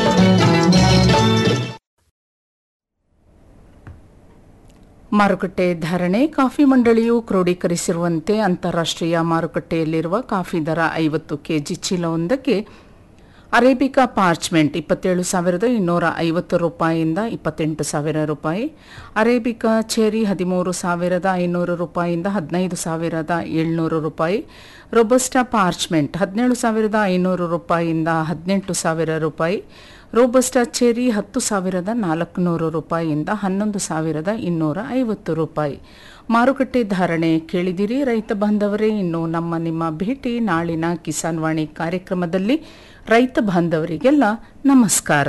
ಮಾರುಕಟ್ಟೆ ಧಾರಣೆ ಕಾಫಿ ಮಂಡಳಿಯು ಕ್ರೋಢೀಕರಿಸಿರುವಂತೆ ಅಂತಾರಾಷ್ಟ್ರೀಯ ಮಾರುಕಟ್ಟೆಯಲ್ಲಿರುವ ಕಾಫಿ ದರ ಐವತ್ತು ಕೆಜಿ ಚೀಲವೊಂದಕ್ಕೆ ಅರೇಬಿಕಾ ಪಾರ್ಚ್ಮೆಂಟ್ ಇಪ್ಪತ್ತೇಳು ಸಾವಿರದ ಇನ್ನೂರ ಐವತ್ತು ರೂಪಾಯಿಯಿಂದ ಇಪ್ಪತ್ತೆಂಟು ಸಾವಿರ ರೂಪಾಯಿ ಅರೇಬಿಕಾ ಚೆರಿ ಹದಿಮೂರು ಸಾವಿರದ ಐನೂರು ರೂಪಾಯಿಯಿಂದ ಹದಿನೈದು ಸಾವಿರದ ಏಳ್ನೂರು ರೂಪಾಯಿ ರೊಬಸ್ಟಾ ಪಾರ್ಚ್ಮೆಂಟ್ ಹದಿನೇಳು ಸಾವಿರದ ಐನೂರು ರೂಪಾಯಿಯಿಂದ ಹದಿನೆಂಟು ಸಾವಿರ ರೂಪಾಯಿ ರೋಬಸ್ಟಾ ಚೆರಿ ಹತ್ತು ಸಾವಿರದ ನಾಲ್ಕುನೂರು ರೂಪಾಯಿಯಿಂದ ಹನ್ನೊಂದು ಸಾವಿರದ ಇನ್ನೂರ ಐವತ್ತು ರೂಪಾಯಿ ಮಾರುಕಟ್ಟೆ ಧಾರಣೆ ಕೇಳಿದಿರಿ ರೈತ ಬಾಂಧವರೇ ಇನ್ನು ನಮ್ಮ ನಿಮ್ಮ ಭೇಟಿ ನಾಳಿನ ಕಿಸಾನ್ ವಾಣಿ ಕಾರ್ಯಕ್ರಮದಲ್ಲಿ ರೈತ ಬಾಂಧವರಿಗೆಲ್ಲ ನಮಸ್ಕಾರ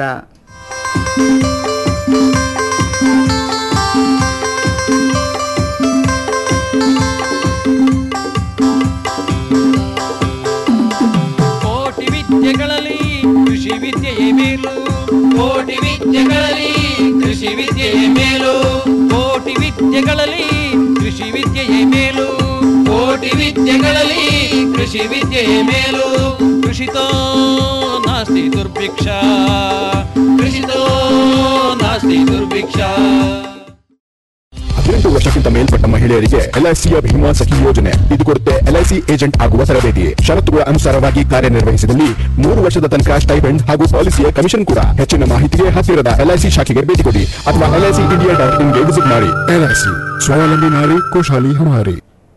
ಕೋಟಿ ವಿದ್ಯೆಗಳಲ್ಲಿ ಕೃಷಿ ವಿದ್ಯೆಯೇ ಮೇಲು ಕೋಟಿ ವಿದ್ಯೆಗಳಲ್ಲಿ ಕೃಷಿ ವಿದ್ಯೆಯೇ ಮೇಲು ಕೋಟಿ ವಿದ್ಯೆಗಳಲ್ಲಿ ಕೃಷಿ ವಿದ್ಯೆಯೇ ಮೇಲು ಕೋಟಿ ವಿದ್ಯೆಗಳಲ್ಲಿ ಕೃಷಿ ವಿದ್ಯೆಯೇ ಮೇಲು ಕೃಷಿತೋ ನಾಸ್ತಿ ದುರ್ಭಿಕ್ಷ ಕೃಷಿತೋ ನಾಸ್ತಿ ದುರ್ಭಿಕ್ಷ ಹದಿನೆಂಟು ವರ್ಷಕ್ಕಿಂತ ಮೇಲ್ಪಟ್ಟ ಮಹಿಳೆಯರಿಗೆ ಎಲ್ಐಸಿಯ ಭೀಮಾ ಸಖಿ ಯೋಜನೆ ಇದು ಕೊಡುತ್ತೆ ಎಲ್ಐಸಿ ಏಜೆಂಟ್ ಆಗುವ ತರಬೇತಿ ಷರತ್ತುಗಳ ಅನುಸಾರವಾಗಿ ಕಾರ್ಯನಿರ್ವಹಿಸಿದಲ್ಲಿ ಮೂರು ವರ್ಷದ ತನಕ ಸ್ಟೈಪೆಂಡ್ ಹಾಗೂ ಪಾಲಿಸಿಯ ಕಮಿಷನ್ ಕೂಡ ಹೆಚ್ಚಿನ ಮಾಹಿತಿಗೆ ಹತ್ತಿರದ ಎಲ್ಐಸಿ ಶಾಖೆಗೆ ಭೇಟಿ ಕೊಡಿ ಅಥವಾ ಎಲ್ಐಸಿ ಇಂಡಿಯಾ ಡಾಟ್ ಇನ್ಗೆ ವಿಸಿಟ್ ಮಾಡಿ ಎಲ್ಐಸಿ ಸ್ವಾವಲಂಬಿ ನಾರಿ ಖುಷಾಲಿ ಹಮಾರಿ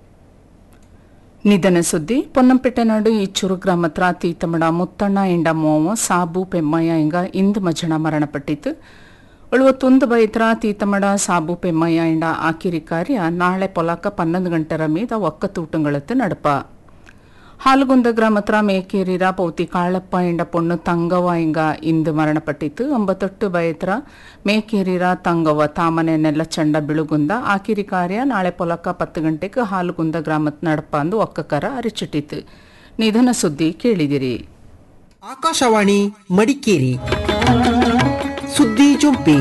ನಿಧನ ಸುದ್ದಿ ಪೊನ್ನಂಪೇಟೆ ನಾಡು ಈಚೂರು ಗ್ರಾಮ ತ್ರಾತಿ ತಮಡ ಮುತ್ತಣ್ಣ ಎಂಡ ಮೋವ ಸಾಬು ಪೆಮ್ಮಯ್ಯ ಎಂಗ ಇಂದು ಮಜಣ ಮರಣಪಟ್ಟಿತು ಉಳುವತ್ತೊಂದು ಬೈತ್ರ ತೀತಮಡ ಸಾಬು ಪೆಮ್ಮಯ್ಯ ಎಂಡ ಆಕಿರಿ ಕಾರ್ಯ ನಾಳೆ ಪೊಲಾಕ ಪನ್ನೊಂದು ಗಂಟೆರ ಮೀದ ಒಕ್ಕತೂಟಂಗಳತ್ತು ನಡಪ ಹಾಲುಗುಂದ ಗ್ರಾಮತ್ರ ಮೇಕೇರಿರ ಪೌತಿ ಕಾಳಪ್ಪ ಎಂಡ ಪೊಣ್ಣು ತಂಗವ ಎಂಗ ಇಂದು ಮರಣಪಟ್ಟಿತು ಒಂಬತ್ತೊಟ್ಟು ಬಯತ್ರ ಮೇಕೇರಿರ ತಂಗವ ತಾಮನೆ ನೆಲ್ಲ ಚಂಡ ಬಿಳುಗುಂದ ಆಕಿರಿ ಕಾರ್ಯ ನಾಳೆ ಪೊಲಕ ಪತ್ತು ಗಂಟೆಗೆ ಹಾಲುಗುಂದ ಗ್ರಾಮತ್ ನಡಪ ಅಂದು ಒಕ್ಕಕರ ಅರಿಚಿಟ್ಟಿತು ನಿಧನ ಸುದ್ದಿ ಕೇಳಿದಿರಿ ಆಕಾಶವಾಣಿ ಮಡಿಕೇರಿ ಸುದ್ದಿ ಜೊಂಪಿ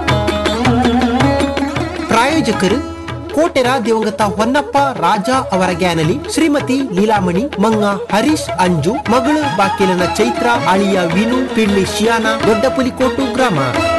ಪ್ರಾಯೋಜಕರು ಕೋಟೆರ ದಿವಂಗತ ಹೊನ್ನಪ್ಪ ರಾಜ ಅವರ ಗ್ಯಾನಲಿ ಶ್ರೀಮತಿ ಲೀಲಾಮಣಿ ಮಂಗ ಹರೀಶ್ ಅಂಜು ಮಗಳು ಬಾಕಿಲನ ಚೈತ್ರ ಅಳಿಯ ವಿನು ಪಿಳ್ಳಿ ಶಿಯಾನ ದೊಡ್ಡಪುಲಿಕೋಟು ಗ್ರಾಮ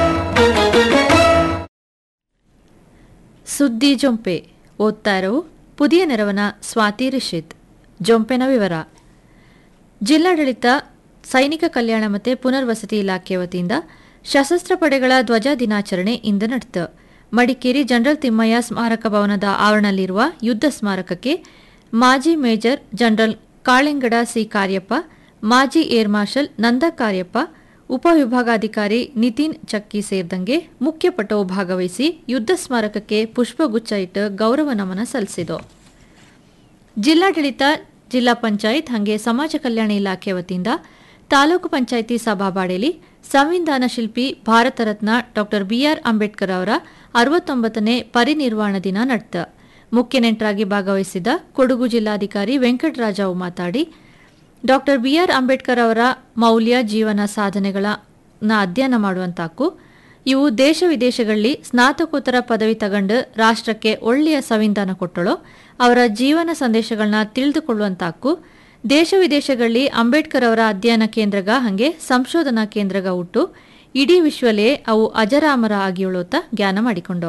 ಸುದ್ದಿ ಜೊಂಪೆ ಓದ್ತಾ ಇರವು ಪುದಿಯ ನೆರವನ ಸ್ವಾತಿ ರಿಷಿತ್ ಜೊಂಪೆನ ವಿವರ ಜಿಲ್ಲಾಡಳಿತ ಸೈನಿಕ ಕಲ್ಯಾಣ ಮತ್ತು ಪುನರ್ವಸತಿ ಇಲಾಖೆ ವತಿಯಿಂದ ಸಶಸ್ತ್ರ ಪಡೆಗಳ ಧ್ವಜ ದಿನಾಚರಣೆ ಇಂದು ನಡೆದ ಮಡಿಕೇರಿ ಜನರಲ್ ತಿಮ್ಮಯ್ಯ ಸ್ಮಾರಕ ಭವನದ ಆವರಣದಲ್ಲಿರುವ ಯುದ್ಧ ಸ್ಮಾರಕಕ್ಕೆ ಮಾಜಿ major general Kalengada C Cariappa ಮಾಜಿ ಏರ್ ಮಾರ್ಷಲ್ ನಂದ ಕಾರ್ಯಪ್ಪ ಉಪವಿಭಾಗಾಧಿಕಾರಿ ನಿತಿನ್ ಚಕ್ಕಿ ಸೇರಿದಂಗೆ ಮುಖ್ಯಪಟವು ಭಾಗವಹಿಸಿ ಯುದ್ಧ ಸ್ಮಾರಕಕ್ಕೆ ಪುಷ್ಪಗುಚ್ಛ ಇಟ್ಟು ಗೌರವ ನಮನ ಸಲ್ಲಿಸಿತು ಜಿಲ್ಲಾಡಳಿತ ಜಿಲ್ಲಾ ಪಂಚಾಯತ್ ಹಾಗೆ ಸಮಾಜ ಕಲ್ಯಾಣ ಇಲಾಖೆ ವತಿಯಿಂದ ತಾಲೂಕು ಪಂಚಾಯಿತಿ ಸಭಾಬಾಡೇಲಿ ಸಂವಿಧಾನ ಶಿಲ್ಪಿ ಭಾರತ ರತ್ನ ಡಾಕ್ಟರ್ ಬಿಆರ್ ಅಂಬೇಡ್ಕರ್ ಅವರ ಅರವತ್ತೊಂಬತ್ತನೇ ಪರಿನಿರ್ವಾಣ ದಿನ ನಡೆದ ಮುಖ್ಯ ನೆಂಟರಾಗಿ ಭಾಗವಹಿಸಿದ ಕೊಡಗು ಜಿಲ್ಲಾಧಿಕಾರಿ ವೆಂಕಟರಾಜವು ಮಾತಾಡಿ ಡಾಕ್ಟರ್ ಬಿಆರ್ ಅಂಬೇಡ್ಕರ್ ಅವರ ಮೌಲ್ಯ ಜೀವನ ಸಾಧನೆಗಳನ್ನ ಅಧ್ಯಯನ ಮಾಡುವಂತಾಕು ಇವು ದೇಶ ವಿದೇಶಗಳಲ್ಲಿ ಸ್ನಾತಕೋತ್ತರ ಪದವಿ ತಗೊಂಡು ರಾಷ್ಟ್ರಕ್ಕೆ ಒಳ್ಳೆಯ ಸಂವಿಧಾನ ಕೊಟ್ಟಳು ಅವರ ಜೀವನ ಸಂದೇಶಗಳನ್ನ ತಿಳಿದುಕೊಳ್ಳುವಂತಾಕು ದೇಶ ವಿದೇಶಗಳಲ್ಲಿ ಅಂಬೇಡ್ಕರ್ ಅವರ ಅಧ್ಯಯನ ಕೇಂದ್ರಗ ಹಾಗೆ ಸಂಶೋಧನಾ ಕೇಂದ್ರಗ ಹುಟ್ಟು ಇಡೀ ವಿಶ್ವಲೇ ಅವು ಅಜರಾಮರ ಆಗಿಯುಳುತ್ತ ಜ್ಞಾನ ಮಾಡಿಕೊಂಡೋ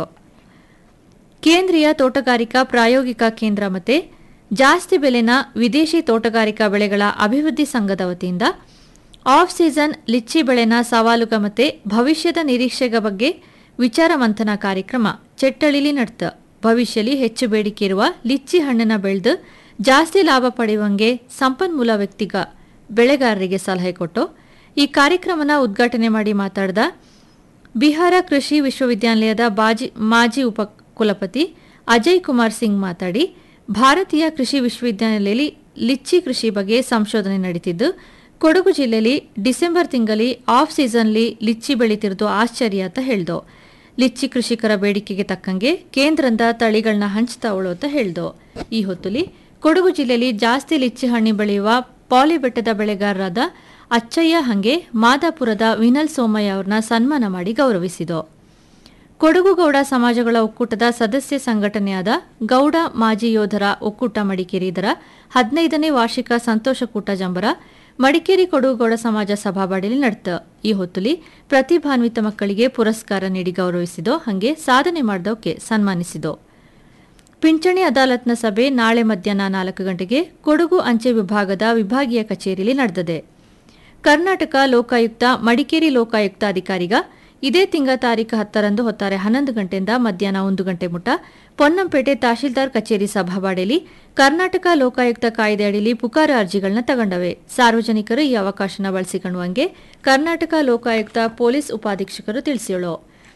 ಕೇಂದ್ರೀಯ ತೋಟಗಾರಿಕಾ ಪ್ರಾಯೋಗಿಕ ಕೇಂದ್ರ ಮತ್ತೆ ಜಾಸ್ತಿ ಬೆಲೆನ ವಿದೇಶಿ ತೋಟಗಾರಿಕಾ ಬೆಳೆಗಳ ಅಭಿವೃದ್ಧಿ ಸಂಘದ ವತಿಯಿಂದ ಆಫ್ ಸೀಸನ್ ಲಿಚ್ಚಿ ಬೆಳೆನ ಸವಾಲುಗ ಮತ್ತೆ ಭವಿಷ್ಯದ ನಿರೀಕ್ಷೆಗ ಬಗ್ಗೆ ವಿಚಾರ ಮಂಥನ ಕಾರ್ಯಕ್ರಮ ಚೆಟ್ಟಳಿಲಿ ನಡ್ತ ಭವಿಷ್ಯಲಿ ಹೆಚ್ಚು ಬೇಡಿಕೆ ಇರುವ ಲಿಚ್ಚಿ ಹಣ್ಣನ್ನ ಬೆಳೆದು ಜಾಸ್ತಿ ಲಾಭ ಪಡೆಯುವಂಗೆ ಸಂಪನ್ಮೂಲ ವ್ಯಕ್ತಿಗ ಬೆಳೆಗಾರರಿಗೆ ಸಲಹೆ ಕೊಟ್ಟು ಈ ಕಾರ್ಯಕ್ರಮನ ಉದ್ಘಾಟನೆ ಮಾಡಿ ಮಾತಾಡಿದ ಬಿಹಾರ ಕೃಷಿ ವಿಶ್ವವಿದ್ಯಾನಿಲಯದ ಬಾಜಿ ಮಾಜಿ ಉಪ ಕುಲಪತಿ ಅಜಯ್ ಕುಮಾರ್ ಸಿಂಗ್ ಮಾತಾಡಿ ಭಾರತೀಯ ಕೃಷಿ ವಿಶ್ವವಿದ್ಯಾನಿಲಯದಲ್ಲಿ ಲಿಚ್ಚಿ ಕೃಷಿ ಬಗ್ಗೆ ಸಂಶೋಧನೆ ನಡೀತಿದ್ದು ಕೊಡಗು ಜಿಲ್ಲೆಯಲ್ಲಿ ಡಿಸೆಂಬರ್ ತಿಂಗಳಲ್ಲಿ ಆಫ್ ಸೀಸನ್ಲಿ ಲಿಚ್ಚಿ ಬೆಳೀತಿರೋದು ಆಶ್ಚರ್ಯ ಅಂತ ಹೇಳ್ದೋ ಲಿಚ್ಚಿ ಕೃಷಿಕರ ಬೇಡಿಕೆಗೆ ತಕ್ಕಂಗೆ ಕೇಂದ್ರದ ತಳಿಗಳನ್ನ ಹಂಚ್ತಾ ಉಳು ಅಂತ ಹೇಳ್ದೋ ಈ ಹೊತ್ತುಲಿ ಕೊಡಗು ಜಿಲ್ಲೆಯಲ್ಲಿ ಜಾಸ್ತಿ ಲಿಚ್ಚಿ ಹಣ್ಣು ಬೆಳೆಯುವ ಪಾಲಿ ಬೆಟ್ಟದ ಬೆಳೆಗಾರರಾದ ಅಚ್ಚಯ್ಯ ಹಂಗೆ ಮಾದಾಪುರದ ವಿನಲ್ ಸೋಮಯ್ಯ ಅವ್ರನ್ನ ಸನ್ಮಾನ ಮಾಡಿ ಗೌರವಿಸಿದೋ ಕೊಡಗು ಗೌಡ ಸಮಾಜಗಳ ಒಕ್ಕೂಟದ ಸದಸ್ಯ ಸಂಘಟನೆಯಾದ ಗೌಡ ಮಾಜಿ ಯೋಧರ ಒಕ್ಕೂಟ ಮಡಿಕೇರಿ ಇದರ ಹದಿನೈದನೇ ವಾರ್ಷಿಕ ಸಂತೋಷಕೂಟ ಜಂಬರ ಮಡಿಕೇರಿ ಕೊಡಗು ಗೌಡ ಸಮಾಜ ಸಭಾಬಾಡಿಲಿ ನಡೆತ ಈ ಹೊತ್ತುಲಿ ಪ್ರತಿಭಾನ್ವಿತ ಮಕ್ಕಳಿಗೆ ಪುರಸ್ಕಾರ ನೀಡಿ ಗೌರವಿಸಿದೋ ಹಾಗೆ ಸಾಧನೆ ಮಾಡಿದವಕ್ಕೆ ಸನ್ಮಾನಿಸಿದೋ ಪಿಂಚಣಿ ಅದಾಲತ್ನ ಸಭೆ ನಾಳೆ ಮಧ್ಯಾಹ್ನ ನಾಲ್ಕು ಗಂಟೆಗೆ ಕೊಡಗು ಅಂಚೆ ವಿಭಾಗದ ವಿಭಾಗೀಯ ಕಚೇರಿಯಲ್ಲಿ ನಡೆದಿದೆ ಕರ್ನಾಟಕ ಲೋಕಾಯುಕ್ತ ಮಡಿಕೇರಿ ಲೋಕಾಯುಕ್ತ ಅಧಿಕಾರಿಗ ಇದೇ ತಿಂಗಳ ತಾರೀಕು ಹತ್ತರಂದು ಹೊತ್ತಾರೆ ಹನ್ನೊಂದು ಗಂಟೆಯಿಂದ ಮಧ್ಯಾಹ್ನ ಒಂದು ಗಂಟೆ ಮುಟ ಪೊನ್ನಂಪೇಟೆ ತಹಶೀಲ್ದಾರ್ ಕಚೇರಿ ಸಭಾವಾಡಿಯಲ್ಲಿ ಕರ್ನಾಟಕ ಲೋಕಾಯುಕ್ತ ಕಾಯ್ದೆ ಅಡಿಯಲ್ಲಿ ಪುಕಾರ ಅರ್ಜಿಗಳನ್ನ ತಗೊಂಡವೆ ಸಾರ್ವಜನಿಕರು ಈ ಅವಕಾಶನ ಬಳಸಿಕೊಳ್ಳುವಂಗೆ ಕರ್ನಾಟಕ ಲೋಕಾಯುಕ್ತ ಪೊಲೀಸ್ ಉಪಾಧೀಕ್ಷಕರು ತಿಳಿಸಿಳು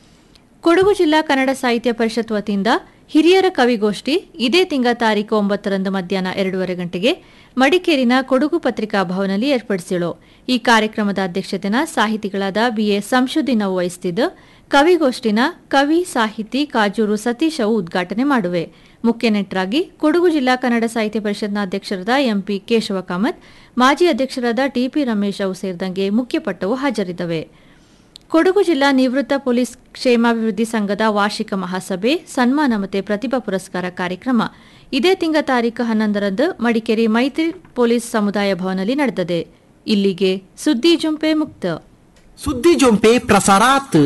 ಕೊಡಗು ಜಿಲ್ಲಾ ಕನ್ನಡ ಸಾಹಿತ್ಯ ಪರಿಷತ್ ವತಿಯಿಂದ ಹಿರಿಯರ ಕವಿಗೋಷ್ಠಿ ಇದೇ ತಿಂಗಳ ತಾರೀಕು ಒಂಬತ್ತರಂದು ಮಧ್ಯಾಹ್ನ ಎರಡೂವರೆ ಗಂಟೆಗೆ ಮಡಿಕೇರಿನ ಕೊಡಗು ಪತ್ರಿಕಾ ಭವನಲ್ಲಿ ಏರ್ಪಡಿಸಿಳು ಈ ಕಾರ್ಯಕ್ರಮದ ಅಧ್ಯಕ್ಷತೆನ ಸಾಹಿತಿಗಳಾದ ಬಿಎ ಸಂಶುದ್ದೀನ್ ಅವು ವಹಿಸುತ್ತಿದ್ದು ಕವಿಗೋಷ್ಠಿನ ಕವಿ ಸಾಹಿತಿ ಕಾಜೂರು ಸತೀಶ್ ಅವು ಉದ್ಘಾಟನೆ ಮಾಡುವೆ ಮುಖ್ಯ ನೆಂಟರಾಗಿ ಕೊಡಗು ಜಿಲ್ಲಾ ಕನ್ನಡ ಸಾಹಿತ್ಯ ಪರಿಷತ್ನ ಅಧ್ಯಕ್ಷರಾದ ಎಂಪಿ ಕೇಶವ ಕಾಮತ್ ಮಾಜಿ ಅಧ್ಯಕ್ಷರಾದ ಟಿಪಿ ರಮೇಶ್ ಅವು ಸೇರಿದಂಗೆ ಮುಖ್ಯಪಟ್ಟವು ಹಾಜರಿದ್ದವೆ ಕೊಡಗು ಜಿಲ್ಲಾ ನಿವೃತ್ತ ಪೊಲೀಸ್ ಕ್ಷೇಮಾಭಿವೃದ್ಧಿ ಸಂಘದ ವಾರ್ಷಿಕ ಮಹಾಸಭೆ ಸನ್ಮಾನ ಮತ್ತು ಪ್ರತಿಭಾ ಪುರಸ್ಕಾರ ಕಾರ್ಯಕ್ರಮ ಇದೇ ತಿಂಗಳ ತಾರೀಕು ಹನ್ನೊಂದರಂದು ಮಡಿಕೇರಿ ಮೈತ್ರಿ ಪೊಲೀಸ್ ಸಮುದಾಯ ಭವನದಲ್ಲಿ ನಡೆದಿದೆ ಇಲ್ಲಿಗೆ ಸುದ್ದಿ ಜುಂಪೆ ಮುಕ್ತ ಸುದ್ದಿ ಜೊಂಪೆ ಪ್ರಸಾರಾತ್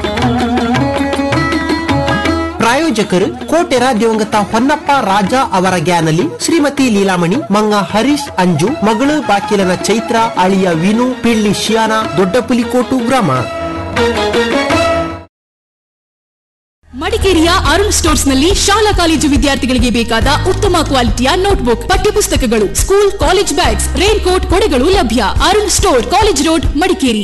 ಪ್ರಾಯೋಜಕರು ಕೋಟೆರ ದಿವಂಗತ ಹೊನ್ನಪ್ಪ ರಾಜ ಅವರ ಗ್ಯಾನಲಿ ಶ್ರೀಮತಿ ಲೀಲಾಮಣಿ ಮಂಗ ಹರೀಶ್ ಅಂಜು ಮಗಳು ಬಾಕಿಲನ ಚೈತ್ರ ಅಳಿಯ ವಿನು ಪಿಳ್ಳಿ ಶಿಯಾನ ದೊಡ್ಡಪುಲಿಕೋಟು ಗ್ರಾಮ ಮಡಿಕೇರಿಯ ಅರುಣ್ ಸ್ಟೋರ್ಸ್ ನಲ್ಲಿ ಶಾಲಾ ಕಾಲೇಜು ವಿದ್ಯಾರ್ಥಿಗಳಿಗೆ ಬೇಕಾದ ಉತ್ತಮ ಕ್ವಾಲಿಟಿಯ ನೋಟ್ಬುಕ್ ಪಠ್ಯಪುಸ್ತಕಗಳು school college bags raincoat ಕೊಡೆಗಳು ಲಭ್ಯ Arun store college road Madikeri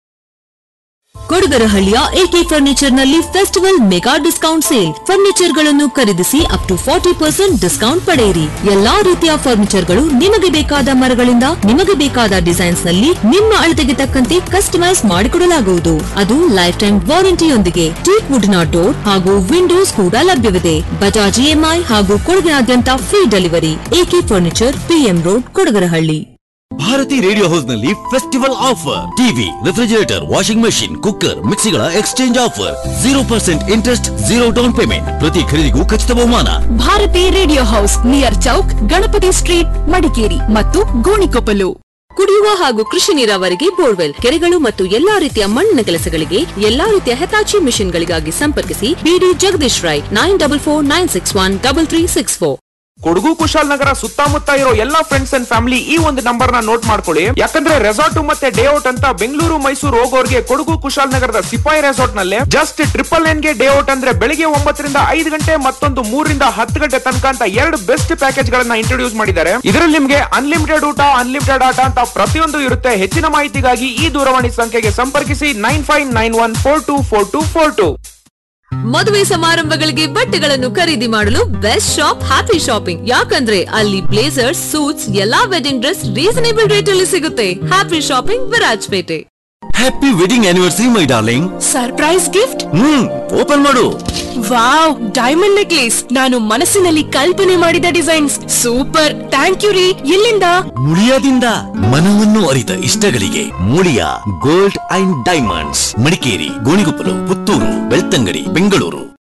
ಕೊಡಗರಹಳ್ಳಿಯ ಎಕೆ ಫರ್ನಿಚರ್ ನಲ್ಲಿ festival mega discount sale furniture ಗಳನ್ನು ಖರೀದಿಸಿ up to forty percent discount ಪಡೆಯಿರಿ ಎಲ್ಲಾ ರೀತಿಯ ಫರ್ನಿಚರ್ ಗಳು ನಿಮಗೆ ಬೇಕಾದ ಮರಗಳಿಂದ ನಿಮಗೆ ಬೇಕಾದ ಡಿಸೈನ್ಸ್ ನಲ್ಲಿ ನಿಮ್ಮ ಅಳತೆಗೆ ತಕ್ಕಂತೆ ಕಸ್ಟಮೈಸ್ ಮಾಡಿಕೊಡಲಾಗುವುದು ಅದು ಲೈಫ್ ಟೈಮ್ ವಾರಂಟಿಯೊಂದಿಗೆ ಟೀಕ್ ವುಡ್ ನ ಡೋರ್ ಹಾಗೂ ವಿಂಡೋಸ್ ಕೂಡ ಲಭ್ಯವಿದೆ ಬಜಾಜ್ ಇಎಂಐ ಹಾಗೂ ಕೊಡಗಿನಾದ್ಯಂತ free delivery AK furniture PM road Kodagarahalli Bharathi radio house ನಲ್ಲಿ festival offer TV refrigerator washing machine cooker ಮಿಕ್ಸಿಗಳ exchange offer zero percent interest zero down payment ಪ್ರತಿ ಖರೀದಿಗೂ ಖಚಿತ ಬಹುಮಾನ Bharathi radio house near chowk Ganapathi street Madikeri ಮತ್ತು ಗೋಣಿಕೊಪ್ಪಲು ಕುಡಿಯುವ ಹಾಗೂ ಕೃಷಿ ನೀರಾವರಿಗೆ ಬೋರ್ವೆಲ್ ಕೆರೆಗಳು ಮತ್ತು ಎಲ್ಲಾ ರೀತಿಯ ಮಣ್ಣಿನ ಕೆಲಸಗಳಿಗೆ ಎಲ್ಲಾ ರೀತಿಯ ಹೆತಾಚಿ ಮಿಷನ್ಗಳಿಗಾಗಿ ಸಂಪರ್ಕಿಸಿ ಬಿಡಿ Jagadish Rai nine double four nine six one double three six four Kodagu Kushalnagar ಸುತ್ತಮುತ್ತ ಇರೋ ಎಲ್ಲಾ ಫ್ರೆಂಡ್ಸ್ ಅಂಡ್ ಫ್ಯಾಮಿಲಿ ಈ ಒಂದು ನಂಬರ್ ನ ನೋಟ್ ಮಾಡ್ಕೊಳ್ಳಿ ಯಾಕಂದ್ರೆ ರೆಸಾರ್ಟ್ ಮತ್ತೆ ಡೇ ಔಟ್ ಅಂತ ಬೆಂಗಳೂರು ಮೈಸೂರು ಹೋಗೋರ್ಗೆ ಕೊಡಗು ಕುಶಾಲನಗರದ ಸಿಪಾಯಿ ರೆಸಾರ್ಟ್ ನಲ್ಲಿ ಜಸ್ಟ್ ಟ್ರಿಪಲ್ ಎನ್ ಗೆ ಡೇ ಔಟ್ ಅಂದ್ರೆ ಬೆಳಿಗ್ಗೆ ಒಂಬತ್ತರಿಂದ ಐದು ಗಂಟೆ ಮತ್ತೊಂದು ಮೂರರಿಂದ ಹತ್ತು ಗಂಟೆ ತನಕ ಅಂತ ಎರಡು ಬೆಸ್ಟ್ ಪ್ಯಾಕೇಜ್ ಗಳನ್ನ ಇಂಟ್ರೊಡ್ಯೂಸ್ ಮಾಡಿದ್ದಾರೆ ಇದರಲ್ಲಿ ನಿಮ್ಗೆ ಅನ್ಲಿಮಿಟೆಡ್ ಊಟ ಅನ್ಲಿಮಿಟೆಡ್ ಆಟ ಅಂತ ಪ್ರತಿಯೊಂದು ಇರುತ್ತೆ ಹೆಚ್ಚಿನ ಮಾಹಿತಿಗಾಗಿ ಈ ದೂರವಾಣಿ ಸಂಖ್ಯೆಗೆ ಸಂಪರ್ಕಿಸಿ nine five nine one four two four two four two ಮದುವೆ ಸಮಾರಂಭಗಳಿಗೆ ಬಟ್ಟೆಗಳನ್ನು ಖರೀದಿ ಮಾಡಲು ಬೆಸ್ಟ್ ಶಾಪ್ ಹ್ಯಾಪಿ ಶಾಪಿಂಗ್ ಯಾಕಂದ್ರೆ ಅಲ್ಲಿ ಬ್ಲೇಸರ್ಸ್ ಸೂಟ್ಸ್ ಎಲ್ಲಾ ವೆಡ್ಡಿಂಗ್ ಡ್ರೆಸ್ ರೀಸನೇಬಲ್ ರೇಟ್ ಅಲ್ಲಿ ಸಿಗುತ್ತೆ happy shopping Virajpet happy wedding anniversary my darling surprise gift hmm open ಮಾಡು ವಾವ್ ಡೈಮಂಡ್ ನೆಕ್ಲೇಸ್ ನಾನು ಮನಸ್ಸಿನಲ್ಲಿ ಕಲ್ಪನೆ ಮಾಡಿದ ಡಿಸೈನ್ಸ್ ಸೂಪರ್ ಥ್ಯಾಂಕ್ ಯು ರೀ ಎಲ್ಲಿಂದ ಮುಳಿಯಾದಿಂದ ಮನವನ್ನು ಅರಿತ ಇಷ್ಟಗಳಿಗೆ Muliya gold and diamonds Madikeri Gonikoppal Puttur Belthangady Bengaluru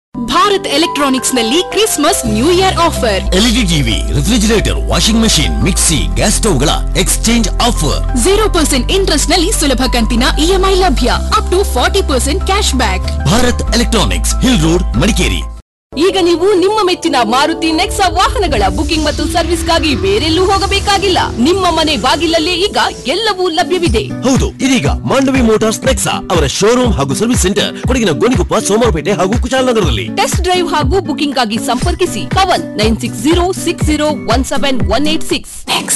Bharat electronics ನಲ್ಲಿ Christmas new year offer LED TV refrigerator washing machine mixie gas ಸ್ಟವ್ಗಳ exchange offer zero percent interest ನಲ್ಲಿ ಸುಲಭ ಕಂತಿನ ಇಎಂಐ ಲಭ್ಯ up to forty percent cashback Bharat electronics hill road Madikeri ಈಗ ನೀವು ನಿಮ್ಮ ಮೆಚ್ಚಿನ ಮಾರುತಿ ನೆಕ್ಸಾ ವಾಹನಗಳ ಬುಕಿಂಗ್ ಮತ್ತು ಸರ್ವಿಸ್ಗಾಗಿ ಬೇರೆಲ್ಲೂ ಹೋಗಬೇಕಾಗಿಲ್ಲ ನಿಮ್ಮ ಮನೆ ಬಾಗಿಲಲ್ಲೇ ಈಗ ಎಲ್ಲವೂ ಲಭ್ಯವಿದೆ ಹೌದು ಇದೀಗ ಮಾಂಡವಿ ಮೋಟಾರ್ಸ್ ನೆಕ್ಸಾ ಅವರ ಶೋರೂಮ್ ಹಾಗೂ ಸರ್ವಿಸ್ ಸೆಂಟರ್ ಕೊಡಗಿನ ಗೋಣಿಕೊಪ್ಪ ಸೋಮವಾರಪೇಟೆ ಹಾಗೂ ಕುಶಾಲನಗರದಲ್ಲಿ ಟೆಸ್ಟ್ ಡ್ರೈವ್ ಹಾಗೂ ಬುಕಿಂಗ್ ಆಗಿ ಸಂಪರ್ಕಿಸಿ Kavan nine six zero six zero one seven one eight six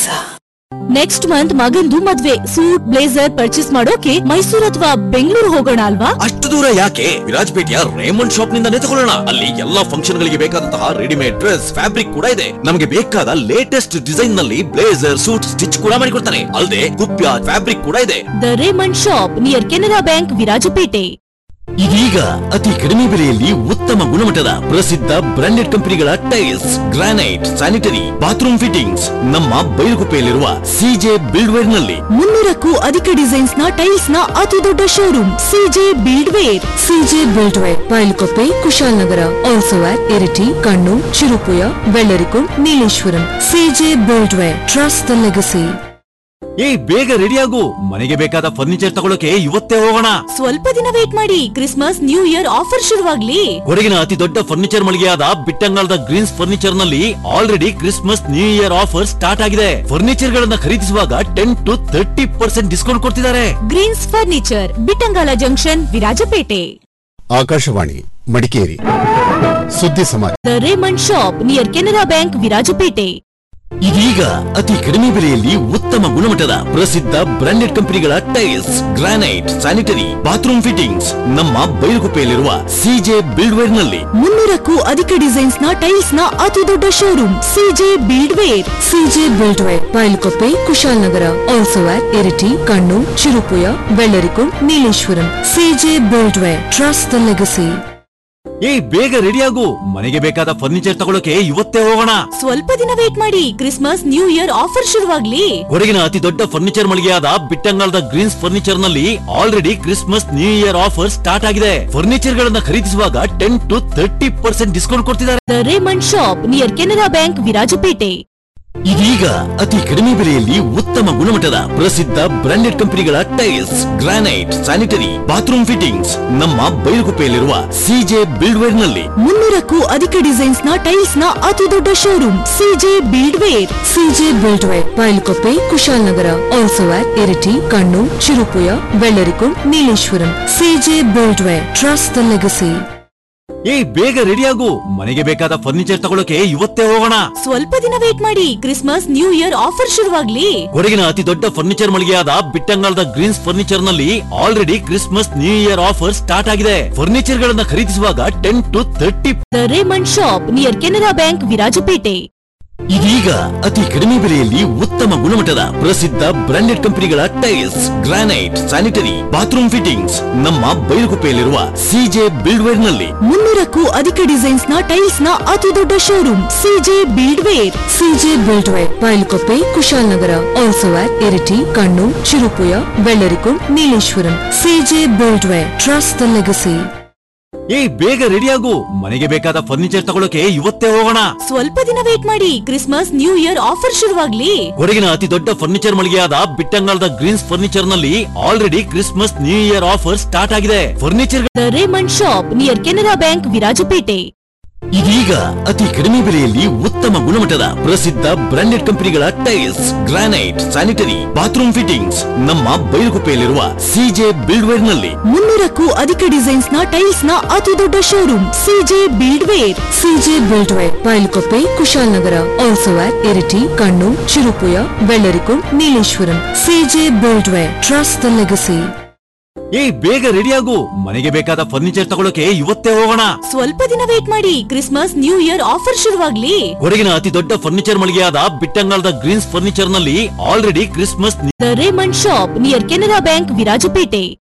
next month ಮಗಂದು ಮದ್ವೆ ಸೂಟ್ ಬ್ಲೇಸರ್ ಪರ್ಚೇಸ್ ಮಾಡೋಕೆ ಮೈಸೂರು ಅಥವಾ ಬೆಂಗಳೂರು ಹೋಗೋಣ ಅಲ್ವಾ ಅಷ್ಟು ದೂರ ಯಾಕೆ ವಿರಾಜಪೇಟೆಯ ರೇಮಂಡ್ ಶಾಪ್ ನಿಂದಾನೇ ತಗೊಳ್ಳೋಣ ಅಲ್ಲಿ ಎಲ್ಲಾ ಫಂಕ್ಷನ್ ಗಳಿಗೆ ಬೇಕಾದಂತಹ ರೆಡಿಮೇಡ್ ಡ್ರೆಸ್ ಫ್ಯಾಬ್ರಿಕ್ ಕೂಡ ಇದೆ ನಮಗೆ ಬೇಕಾದ ಲೇಟೆಸ್ಟ್ ಡಿಸೈನ್ ನಲ್ಲಿ ಬ್ಲೇಸರ್ ಸೂಟ್ ಸ್ಟಿಚ್ ಕೂಡ ಮಾಡಿಕೊಡ್ತಾರೆ ಅಲ್ಲದೆ ಕುಪ್ಯ ಫ್ಯಾಬ್ರಿಕ್ ಕೂಡ ಇದೆ the Raymond shop near Canara bank Virajpet ಇದೀಗ ಅತಿ ಕಡಿಮೆ ಬೆಲೆಯಲ್ಲಿ ಉತ್ತಮ ಗುಣಮಟ್ಟದ ಪ್ರಸಿದ್ಧ ಬ್ರಾಂಡೆಡ್ ಕಂಪನಿಗಳ tiles granite sanitary bathroom fittings ನಮ್ಮ ಬೈಲುಗುಪ್ಪೆಯಲ್ಲಿರುವ ಸಿಜೆ ಬಿಲ್ಡ್ವೇರ್ ನಲ್ಲಿ ಮುನ್ನೂರಕ್ಕೂ ಅಧಿಕ ಡಿಸೈನ್ಸ್ ನ ಟೈಲ್ಸ್ ನ ಅತಿ ದೊಡ್ಡ showroom CJ buildware CJ buildware Bailukoppe Kushalnagar also at Iritty Kannur Cherupuzha Vellarikund Nileshwaram CJ buildware trust the legacy ಏ ಬೇಗ ರೆಡಿಯಾಗು ಮನೆಗೆ ಬೇಕಾದ ಫರ್ನಿಚರ್ ತಗೊಳ್ಳೋಕೆ ಇವತ್ತೇ ಹೋಗೋಣ ಸ್ವಲ್ಪ ದಿನ ವೇಟ್ ಮಾಡಿ ಕ್ರಿಸ್ಮಸ್ ನ್ಯೂ ಇಯರ್ ಆಫರ್ ಶುರುವಾಗ್ಲಿ ಕೊಡಗಿನ ಅತಿ ದೊಡ್ಡ ಫರ್ನಿಚರ್ ಮಳಿಗೆಯಾದ ಬಿಟ್ಟಂಗಾಲದ ಗ್ರೀನ್ಸ್ ಫರ್ನಿಚರ್ ನಲ್ಲಿ already Christmas new year offer start ಆಗಿದೆ ಫರ್ನಿಚರ್ ಗಳನ್ನ ಖರೀದಿಸುವಾಗ ten to thirty percent discount ಕೊಡ್ತಿದ್ದಾರೆ Greens furniture Bittangala junction Virajpet Akashvani Madikeri ಸುದ್ದಿ ಸಮಾಚಾರ the Raymond shop near Canara bank Virajpet ಇದೀಗ ಅತಿ ಕಡಿಮೆ ಬೆಲೆಯಲ್ಲಿ ಉತ್ತಮ ಗುಣಮಟ್ಟದ ಪ್ರಸಿದ್ಧ ಬ್ರಾಂಡೆಡ್ ಕಂಪನಿಗಳ tiles granite sanitary bathroom fittings ನಮ್ಮ ಬೈಲುಗುಪ್ಪೆಯಲ್ಲಿರುವ ಸಿಜೆ ಬಿಲ್ಡ್ವೇರ್ ನಲ್ಲಿ ಮುನ್ನೂರಕ್ಕೂ ಅಧಿಕ ಡಿಸೈನ್ಸ್ ನ ಟೈಲ್ಸ್ ನ ಅತಿ ದೊಡ್ಡ showroom CJ buildware CJ buildware Bailukoppe Kushalnagar also at Iritty Kannur Cherupuzha Vellarikund Nileshwaram CJ buildware trust the legacy ಏ ಬೇಗ ರೆಡಿಯಾಗು ಮನೆಗೆ ಬೇಕಾದ ಫರ್ನಿಚರ್ ತಗೊಳ್ಳೋಕೆ ಇವತ್ತೇ ಹೋಗೋಣ ಸ್ವಲ್ಪ ದಿನ ವೇಟ್ ಮಾಡಿ ಕ್ರಿಸ್ಮಸ್ ನ್ಯೂ ಇಯರ್ ಆಫರ್ ಶುರುವಾಗ್ಲಿ ಕೊಡಗಿನ ಅತಿ ದೊಡ್ಡ ಫರ್ನಿಚರ್ ಮಳಿಗೆಯಾದ ಬಿಟ್ಟಂಗಾಲದ ಗ್ರೀನ್ಸ್ ಫರ್ನಿಚರ್ ನಲ್ಲಿ already Christmas new year offer start ಆಗಿದೆ ಫರ್ನಿಚರ್ ಗಳನ್ನ ಖರೀದಿಸುವಾಗ ten to thirty percent discount ಕೊಡ್ತಿದ್ದಾರೆ the Raymond shop near Canara bank Virajpet ಇದೀಗ ಅತಿ ಕಡಿಮೆ ಬೆಲೆಯಲ್ಲಿ ಉತ್ತಮ ಗುಣಮಟ್ಟದ ಪ್ರಸಿದ್ಧ ಬ್ರಾಂಡೆಡ್ ಕಂಪನಿಗಳ tiles granite sanitary bathroom fittings ನಮ್ಮ ಬೈಲುಗುಪ್ಪೆಯಲ್ಲಿರುವ ಸಿಜೆ ಬಿಲ್ಡ್ವೇರ್ ನಲ್ಲಿ ಮುನ್ನೂರಕ್ಕೂ ಅಧಿಕ ಡಿಸೈನ್ಸ್ ನ ಟೈಲ್ಸ್ ನ ಅತಿ ದೊಡ್ಡ showroom CJ buildware CJ buildware Bailukoppe Kushalnagar also at Iritty Kannur Cherupuzha Vellarikund Nileshwaram CJ buildware trust the legacy ಏ ಬೇಗ ರೆಡಿಯಾಗು ಮನೆಗೆ ಬೇಕಾದ ಫರ್ನಿಚರ್ ತಗೊಳ್ಳೋಕೆ ಇವತ್ತೇ ಹೋಗೋಣ ಸ್ವಲ್ಪ ದಿನ ವೇಟ್ ಮಾಡಿ ಕ್ರಿಸ್ಮಸ್ ನ್ಯೂ ಇಯರ್ ಆಫರ್ ಶುರುವಾಗ್ಲಿ ಕೊಡಗಿನ ಅತಿ ದೊಡ್ಡ ಫರ್ನಿಚರ್ ಮಳಿಗೆಯಾದ ಬಿಟ್ಟಂಗಾಲದ ಗ್ರೀನ್ಸ್ ಫರ್ನಿಚರ್ ನಲ್ಲಿ already Christmas new year offer start ಆಗಿದೆ ಫರ್ನಿಚರ್ ಗಳನ್ನ ಖರೀದಿಸುವಾಗ ten to thirty the Raymond shop near Canara bank Virajpet ಇದೀಗ ಅತಿ ಕಡಿಮೆ ಬೆಲೆಯಲ್ಲಿ ಉತ್ತಮ ಗುಣಮಟ್ಟದ ಪ್ರಸಿದ್ಧ ಬ್ರಾಂಡೆಡ್ ಕಂಪನಿಗಳ tiles granite sanitary bathroom fittings ನಮ್ಮ ಬೈಲುಗುಪ್ಪೆಯಲ್ಲಿರುವ ಸಿಜೆ ಬಿಲ್ಡ್ವೇರ್ ನಲ್ಲಿ ಮುನ್ನೂರಕ್ಕೂ ಅಧಿಕ ಡಿಸೈನ್ಸ್ ನ ಟೈಲ್ಸ್ ನ ಅತಿ ದೊಡ್ಡ showroom CJ buildware CJ buildware Bailukoppe Kushalnagar also at Iritty Kannur Cherupuzha Vellarikund Nileshwaram CJ buildware trust the legacy ಏ ಬೇಗ ರೆಡಿಯಾಗು ಮನೆಗೆ ಬೇಕಾದ ಫರ್ನಿಚರ್ ತಗೊಳ್ಳೋಕೆ ಇವತ್ತೇ ಹೋಗೋಣ ಸ್ವಲ್ಪ ದಿನ ವೇಟ್ ಮಾಡಿ ಕ್ರಿಸ್ಮಸ್ ನ್ಯೂ ಇಯರ್ ಆಫರ್ ಶುರುವಾಗ್ಲಿ ಕೊಡಗಿನ ಅತಿ ದೊಡ್ಡ ಫರ್ನಿಚರ್ ಮಳಿಗೆಯಾದ ಬಿಟ್ಟಂಗಾಲದ ಗ್ರೀನ್ಸ್ ಫರ್ನಿಚರ್ ನಲ್ಲಿ already Christmas new year offer start ಆಗಿದೆ furniture the Raymond shop near Canara bank Virajpet ಇದೀಗ ಅತಿ ಕಡಿಮೆ ಬೆಲೆಯಲ್ಲಿ ಉತ್ತಮ ಗುಣಮಟ್ಟದ ಪ್ರಸಿದ್ಧ ಬ್ರಾಂಡೆಡ್ ಕಂಪನಿಗಳ tiles granite sanitary bathroom fittings ನಮ್ಮ ಬೈಲುಗುಪ್ಪೆಯಲ್ಲಿರುವ ಸಿಜೆ ಬಿಲ್ಡ್ವೇರ್ ನಲ್ಲಿ ಮುನ್ನೂರಕ್ಕೂ ಅಧಿಕ ಡಿಸೈನ್ಸ್ ನ ಟೈಲ್ಸ್ ನ ಅತಿ ದೊಡ್ಡ showroom CJ buildware CJ buildware Bailukoppe Kushalnagar also at Iritty Kannur Cherupuzha Vellarikund Nileshwaram CJ buildware trust the legacy ಏ ಬೇಗ ರೆಡಿಯಾಗು ಮನೆಗೆ ಬೇಕಾದ ಫರ್ನಿಚರ್ ತಗೊಳ್ಳೋಕೆ ಇವತ್ತೇ ಹೋಗೋಣ ಸ್ವಲ್ಪ ದಿನ ವೇಟ್ ಮಾಡಿ ಕ್ರಿಸ್ಮಸ್ ನ್ಯೂ ಇಯರ್ ಆಫರ್ ಶುರುವಾಗ್ಲಿ ಕೊಡಗಿನ ಅತಿ ದೊಡ್ಡ ಫರ್ನಿಚರ್ ಮಳಿಗೆಯಾದ ಬಿಟ್ಟಂಗಾಲದ ಗ್ರೀನ್ಸ್ ಫರ್ನಿಚರ್ ನಲ್ಲಿ already Christmas the Raymond shop near Canara bank Virajpet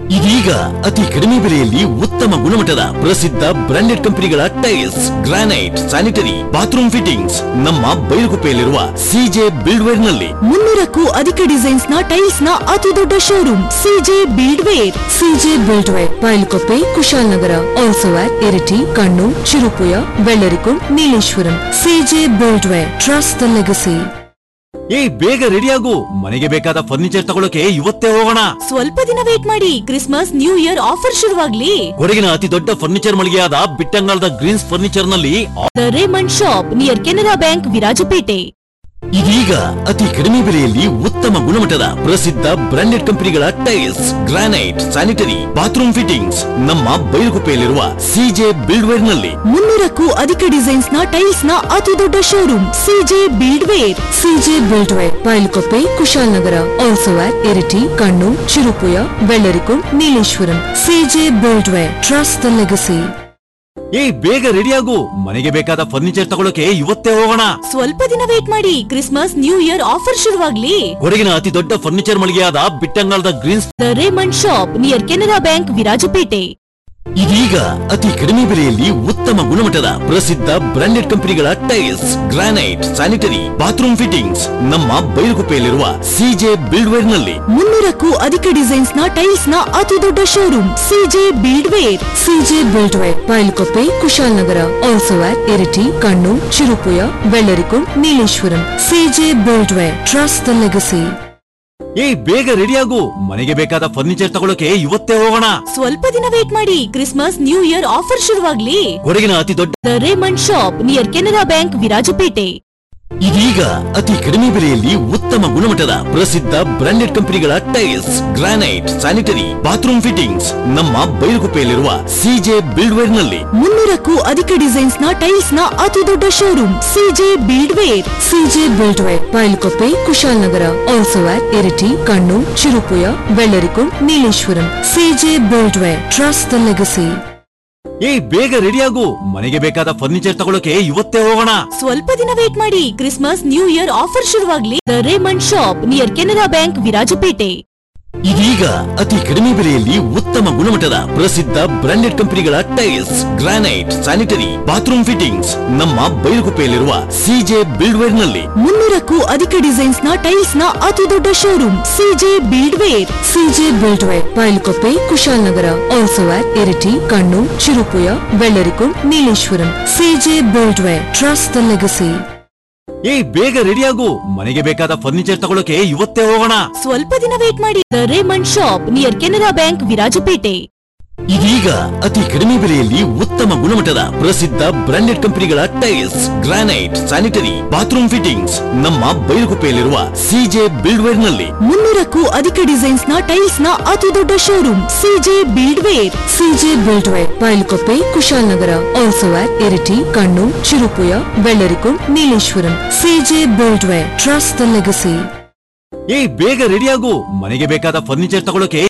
ಇದೀಗ ಅತಿ ಕಡಿಮೆ ಬೆಲೆಯಲ್ಲಿ ಉತ್ತಮ ಗುಣಮಟ್ಟದ ಪ್ರಸಿದ್ಧ ಬ್ರಾಂಡೆಡ್ ಕಂಪನಿಗಳ tiles granite sanitary bathroom fittings ನಮ್ಮ ಬೈಲುಗುಪ್ಪೆಯಲ್ಲಿರುವ ಸಿಜೆ ಬಿಲ್ಡ್ವೇರ್ ನಲ್ಲಿ ಮುನ್ನೂರಕ್ಕೂ ಅಧಿಕ ಡಿಸೈನ್ಸ್ ನ ಟೈಲ್ಸ್ ನ ಅತಿ ದೊಡ್ಡ showroom CJ buildware CJ buildware Bailukoppe Kushalnagar also at Iritty Kannur Cherupuzha Vellarikund Nileshwaram CJ buildware trust the legacy ಏ ಬೇಗ ರೆಡಿಯಾಗು ಮನೆಗೆ ಬೇಕಾದ ಫರ್ನಿಚರ್ ತಗೊಳ್ಳೋಕೆ ಇವತ್ತೇ ಹೋಗೋಣ ಸ್ವಲ್ಪ ದಿನ ವೇಟ್ ಮಾಡಿ ಕ್ರಿಸ್ಮಸ್ ನ್ಯೂ ಇಯರ್ ಆಫರ್ ಶುರುವಾಗ್ಲಿ ಕೊಡಗಿನ ಅತಿ ದೊಡ್ಡ ಫರ್ನಿಚರ್ ಮಳಿಗೆಯಾದ ಬಿಟ್ಟಂಗಾಲದ ಗ್ರೀನ್ಸ್ ಫರ್ನಿಚರ್ ನಲ್ಲಿ the Raymond shop near Canara bank Virajpet ಇದೀಗ ಅತಿ ಕಡಿಮೆ ಬೆಲೆಯಲ್ಲಿ ಉತ್ತಮ ಗುಣಮಟ್ಟದ ಪ್ರಸಿದ್ಧ ಬ್ರಾಂಡೆಡ್ ಕಂಪನಿಗಳ tiles granite sanitary bathroom fittings ನಮ್ಮ ಬೈಲುಗುಪ್ಪೆಯಲ್ಲಿರುವ ಸಿಜೆ ಬಿಲ್ಡ್ವೇರ್ ನಲ್ಲಿ ಮುನ್ನೂರಕ್ಕೂ ಅಧಿಕ ಡಿಸೈನ್ಸ್ ನ ಟೈಲ್ಸ್ ನ ಅತಿ ದೊಡ್ಡ showroom CJ buildware CJ buildware Bailukoppe Kushalnagar also at Iritty Kannur Cherupuzha Vellarikund Nileshwaram CJ buildware trust the legacy ಏ ಬೇಗ ರೆಡಿಯಾಗು ಮನೆಗೆ ಬೇಕಾದ ಫರ್ನಿಚರ್ ತಗೊಳ್ಳೋಕೆ ಇವತ್ತೇ ಹೋಗೋಣ ಸ್ವಲ್ಪ ದಿನ ವೇಟ್ ಮಾಡಿ ಕ್ರಿಸ್ಮಸ್ ನ್ಯೂ ಇಯರ್ ಆಫರ್ ಶುರುವಾಗ್ಲಿ ಕೊಡಗಿನ ಅತಿ ದೊಡ್ಡ ಫರ್ನಿಚರ್ ಮಳಿಗೆಯಾದ ಬಿಟ್ಟಂಗಾಲದ Greens the Raymond shop near Canara bank Virajpet ಇದೀಗ ಅತಿ ಕಡಿಮೆ ಬೆಲೆಯಲ್ಲಿ ಉತ್ತಮ ಗುಣಮಟ್ಟದ ಪ್ರಸಿದ್ಧ ಬ್ರಾಂಡೆಡ್ ಕಂಪನಿಗಳ tiles granite sanitary bathroom fittings ನಮ್ಮ ಬೈಲುಗುಪ್ಪೆಯಲ್ಲಿರುವ ಸಿಜೆ ಬಿಲ್ಡ್ವೇರ್ ನಲ್ಲಿ ಮುನ್ನೂರಕ್ಕೂ ಅಧಿಕ ಡಿಸೈನ್ಸ್ ನ ಟೈಲ್ಸ್ ನ ಅತಿ ದೊಡ್ಡ showroom CJ buildware CJ buildware Bailukoppe Kushalnagar also at Iritty Kannur Cherupuzha Vellarikund Nileshwaram CJ buildware trust the legacy ಏ ಬೇಗ ರೆಡಿಯಾಗು ಮನೆಗೆ ಬೇಕಾದ ಫರ್ನಿಚರ್ ತಗೊಳ್ಳೋಕೆ ಇವತ್ತೇ ಹೋಗೋಣ ಸ್ವಲ್ಪ ದಿನ ವೇಟ್ ಮಾಡಿ ಕ್ರಿಸ್ಮಸ್ ನ್ಯೂ ಇಯರ್ ಆಫರ್ ಶುರುವಾಗ್ಲಿ ಕೊಡಗಿನ ಅತಿ ದೊಡ್ಡ the Raymond shop near Canara bank Virajpet ಇದೀಗ ಅತಿ ಕಡಿಮೆ ಬೆಲೆಯಲ್ಲಿ ಉತ್ತಮ ಗುಣಮಟ್ಟದ ಪ್ರಸಿದ್ಧ ಬ್ರಾಂಡೆಡ್ ಕಂಪನಿಗಳ tiles granite sanitary bathroom fittings ನಮ್ಮ ಬೈಲುಗುಪ್ಪೆಯಲ್ಲಿರುವ ಸಿಜೆ ಬಿಲ್ಡ್ವೇರ್ ನಲ್ಲಿ ಮುನ್ನೂರಕ್ಕೂ ಅಧಿಕ ಡಿಸೈನ್ಸ್ ನ ಟೈಲ್ಸ್ ನ ಅತಿ ದೊಡ್ಡ showroom CJ buildware CJ buildware Bailukoppe Kushalnagar also at Iritty Kannur Cherupuzha Vellarikund Nileshwaram CJ buildware trust the legacy ಏ ಬೇಗ ರೆಡಿಯಾಗು ಮನೆಗೆ ಬೇಕಾದ ಫರ್ನಿಚರ್ ತಗೊಳ್ಳೋಕೆ ಇವತ್ತೇ ಹೋಗೋಣ ಸ್ವಲ್ಪ ದಿನ ವೇಟ್ ಮಾಡಿ ಕ್ರಿಸ್ಮಸ್ ನ್ಯೂ ಇಯರ್ ಆಫರ್ ಶುರುವಾಗ್ಲಿ the Raymond shop near Canara bank Virajpet ಇದೀಗ ಅತಿ ಕಡಿಮೆ ಬೆಲೆಯಲ್ಲಿ ಉತ್ತಮ ಗುಣಮಟ್ಟದ ಪ್ರಸಿದ್ಧ ಬ್ರಾಂಡೆಡ್ ಕಂಪನಿಗಳ tiles granite sanitary bathroom fittings ನಮ್ಮ ಬೈಲುಗುಪ್ಪೆಯಲ್ಲಿರುವ ಸಿಜೆ ಬಿಲ್ಡ್ವೇರ್ ನಲ್ಲಿ ಮುನ್ನೂರಕ್ಕೂ ಅಧಿಕ ಡಿಸೈನ್ಸ್ ನ ಟೈಲ್ಸ್ ನ ಅತಿ ದೊಡ್ಡ showroom CJ buildware CJ buildware Bailukoppe Kushalnagar also at Iritty Kannur Cherupuzha Vellarikund Nileshwaram CJ buildware trust the legacy ಏ ಬೇಗ ರೆಡಿಯಾಗು ಮನೆಗೆ ಬೇಕಾದ ಫರ್ನಿಚರ್ ತಗೊಳ್ಳೋಕೆ ಇವತ್ತೇ ಹೋಗೋಣ ಸ್ವಲ್ಪ ದಿನ ವೇಟ್ ಮಾಡಿ the Raymond shop near Canara bank Virajpet ಇದೀಗ ಅತಿ ಕಡಿಮೆ ಬೆಲೆಯಲ್ಲಿ ಉತ್ತಮ ಗುಣಮಟ್ಟದ ಪ್ರಸಿದ್ಧ ಬ್ರಾಂಡೆಡ್ ಕಂಪನಿಗಳ tiles granite sanitary bathroom fittings ನಮ್ಮ ಬೈಲುಗುಪ್ಪೆಯಲ್ಲಿರುವ ಸಿಜೆ ಬಿಲ್ಡ್ವೇರ್ ನಲ್ಲಿ ಮುನ್ನೂರಕ್ಕೂ ಅಧಿಕ ಡಿಸೈನ್ಸ್ ನ ಟೈಲ್ಸ್ ನ ಅತಿ ದೊಡ್ಡ showroom CJ buildware CJ buildware Bailukoppe Kushalnagar also at Iritty Kannur Cherupuzha Vellarikund Nileshwaram CJ buildware trust the legacy ಏ ಬೇಗ ರೆಡಿಯಾಗು ಮನೆಗೆ ಬೇಕಾದ ಫರ್ನಿಚರ್ ತಗೊಳ್ಳೋಕೆ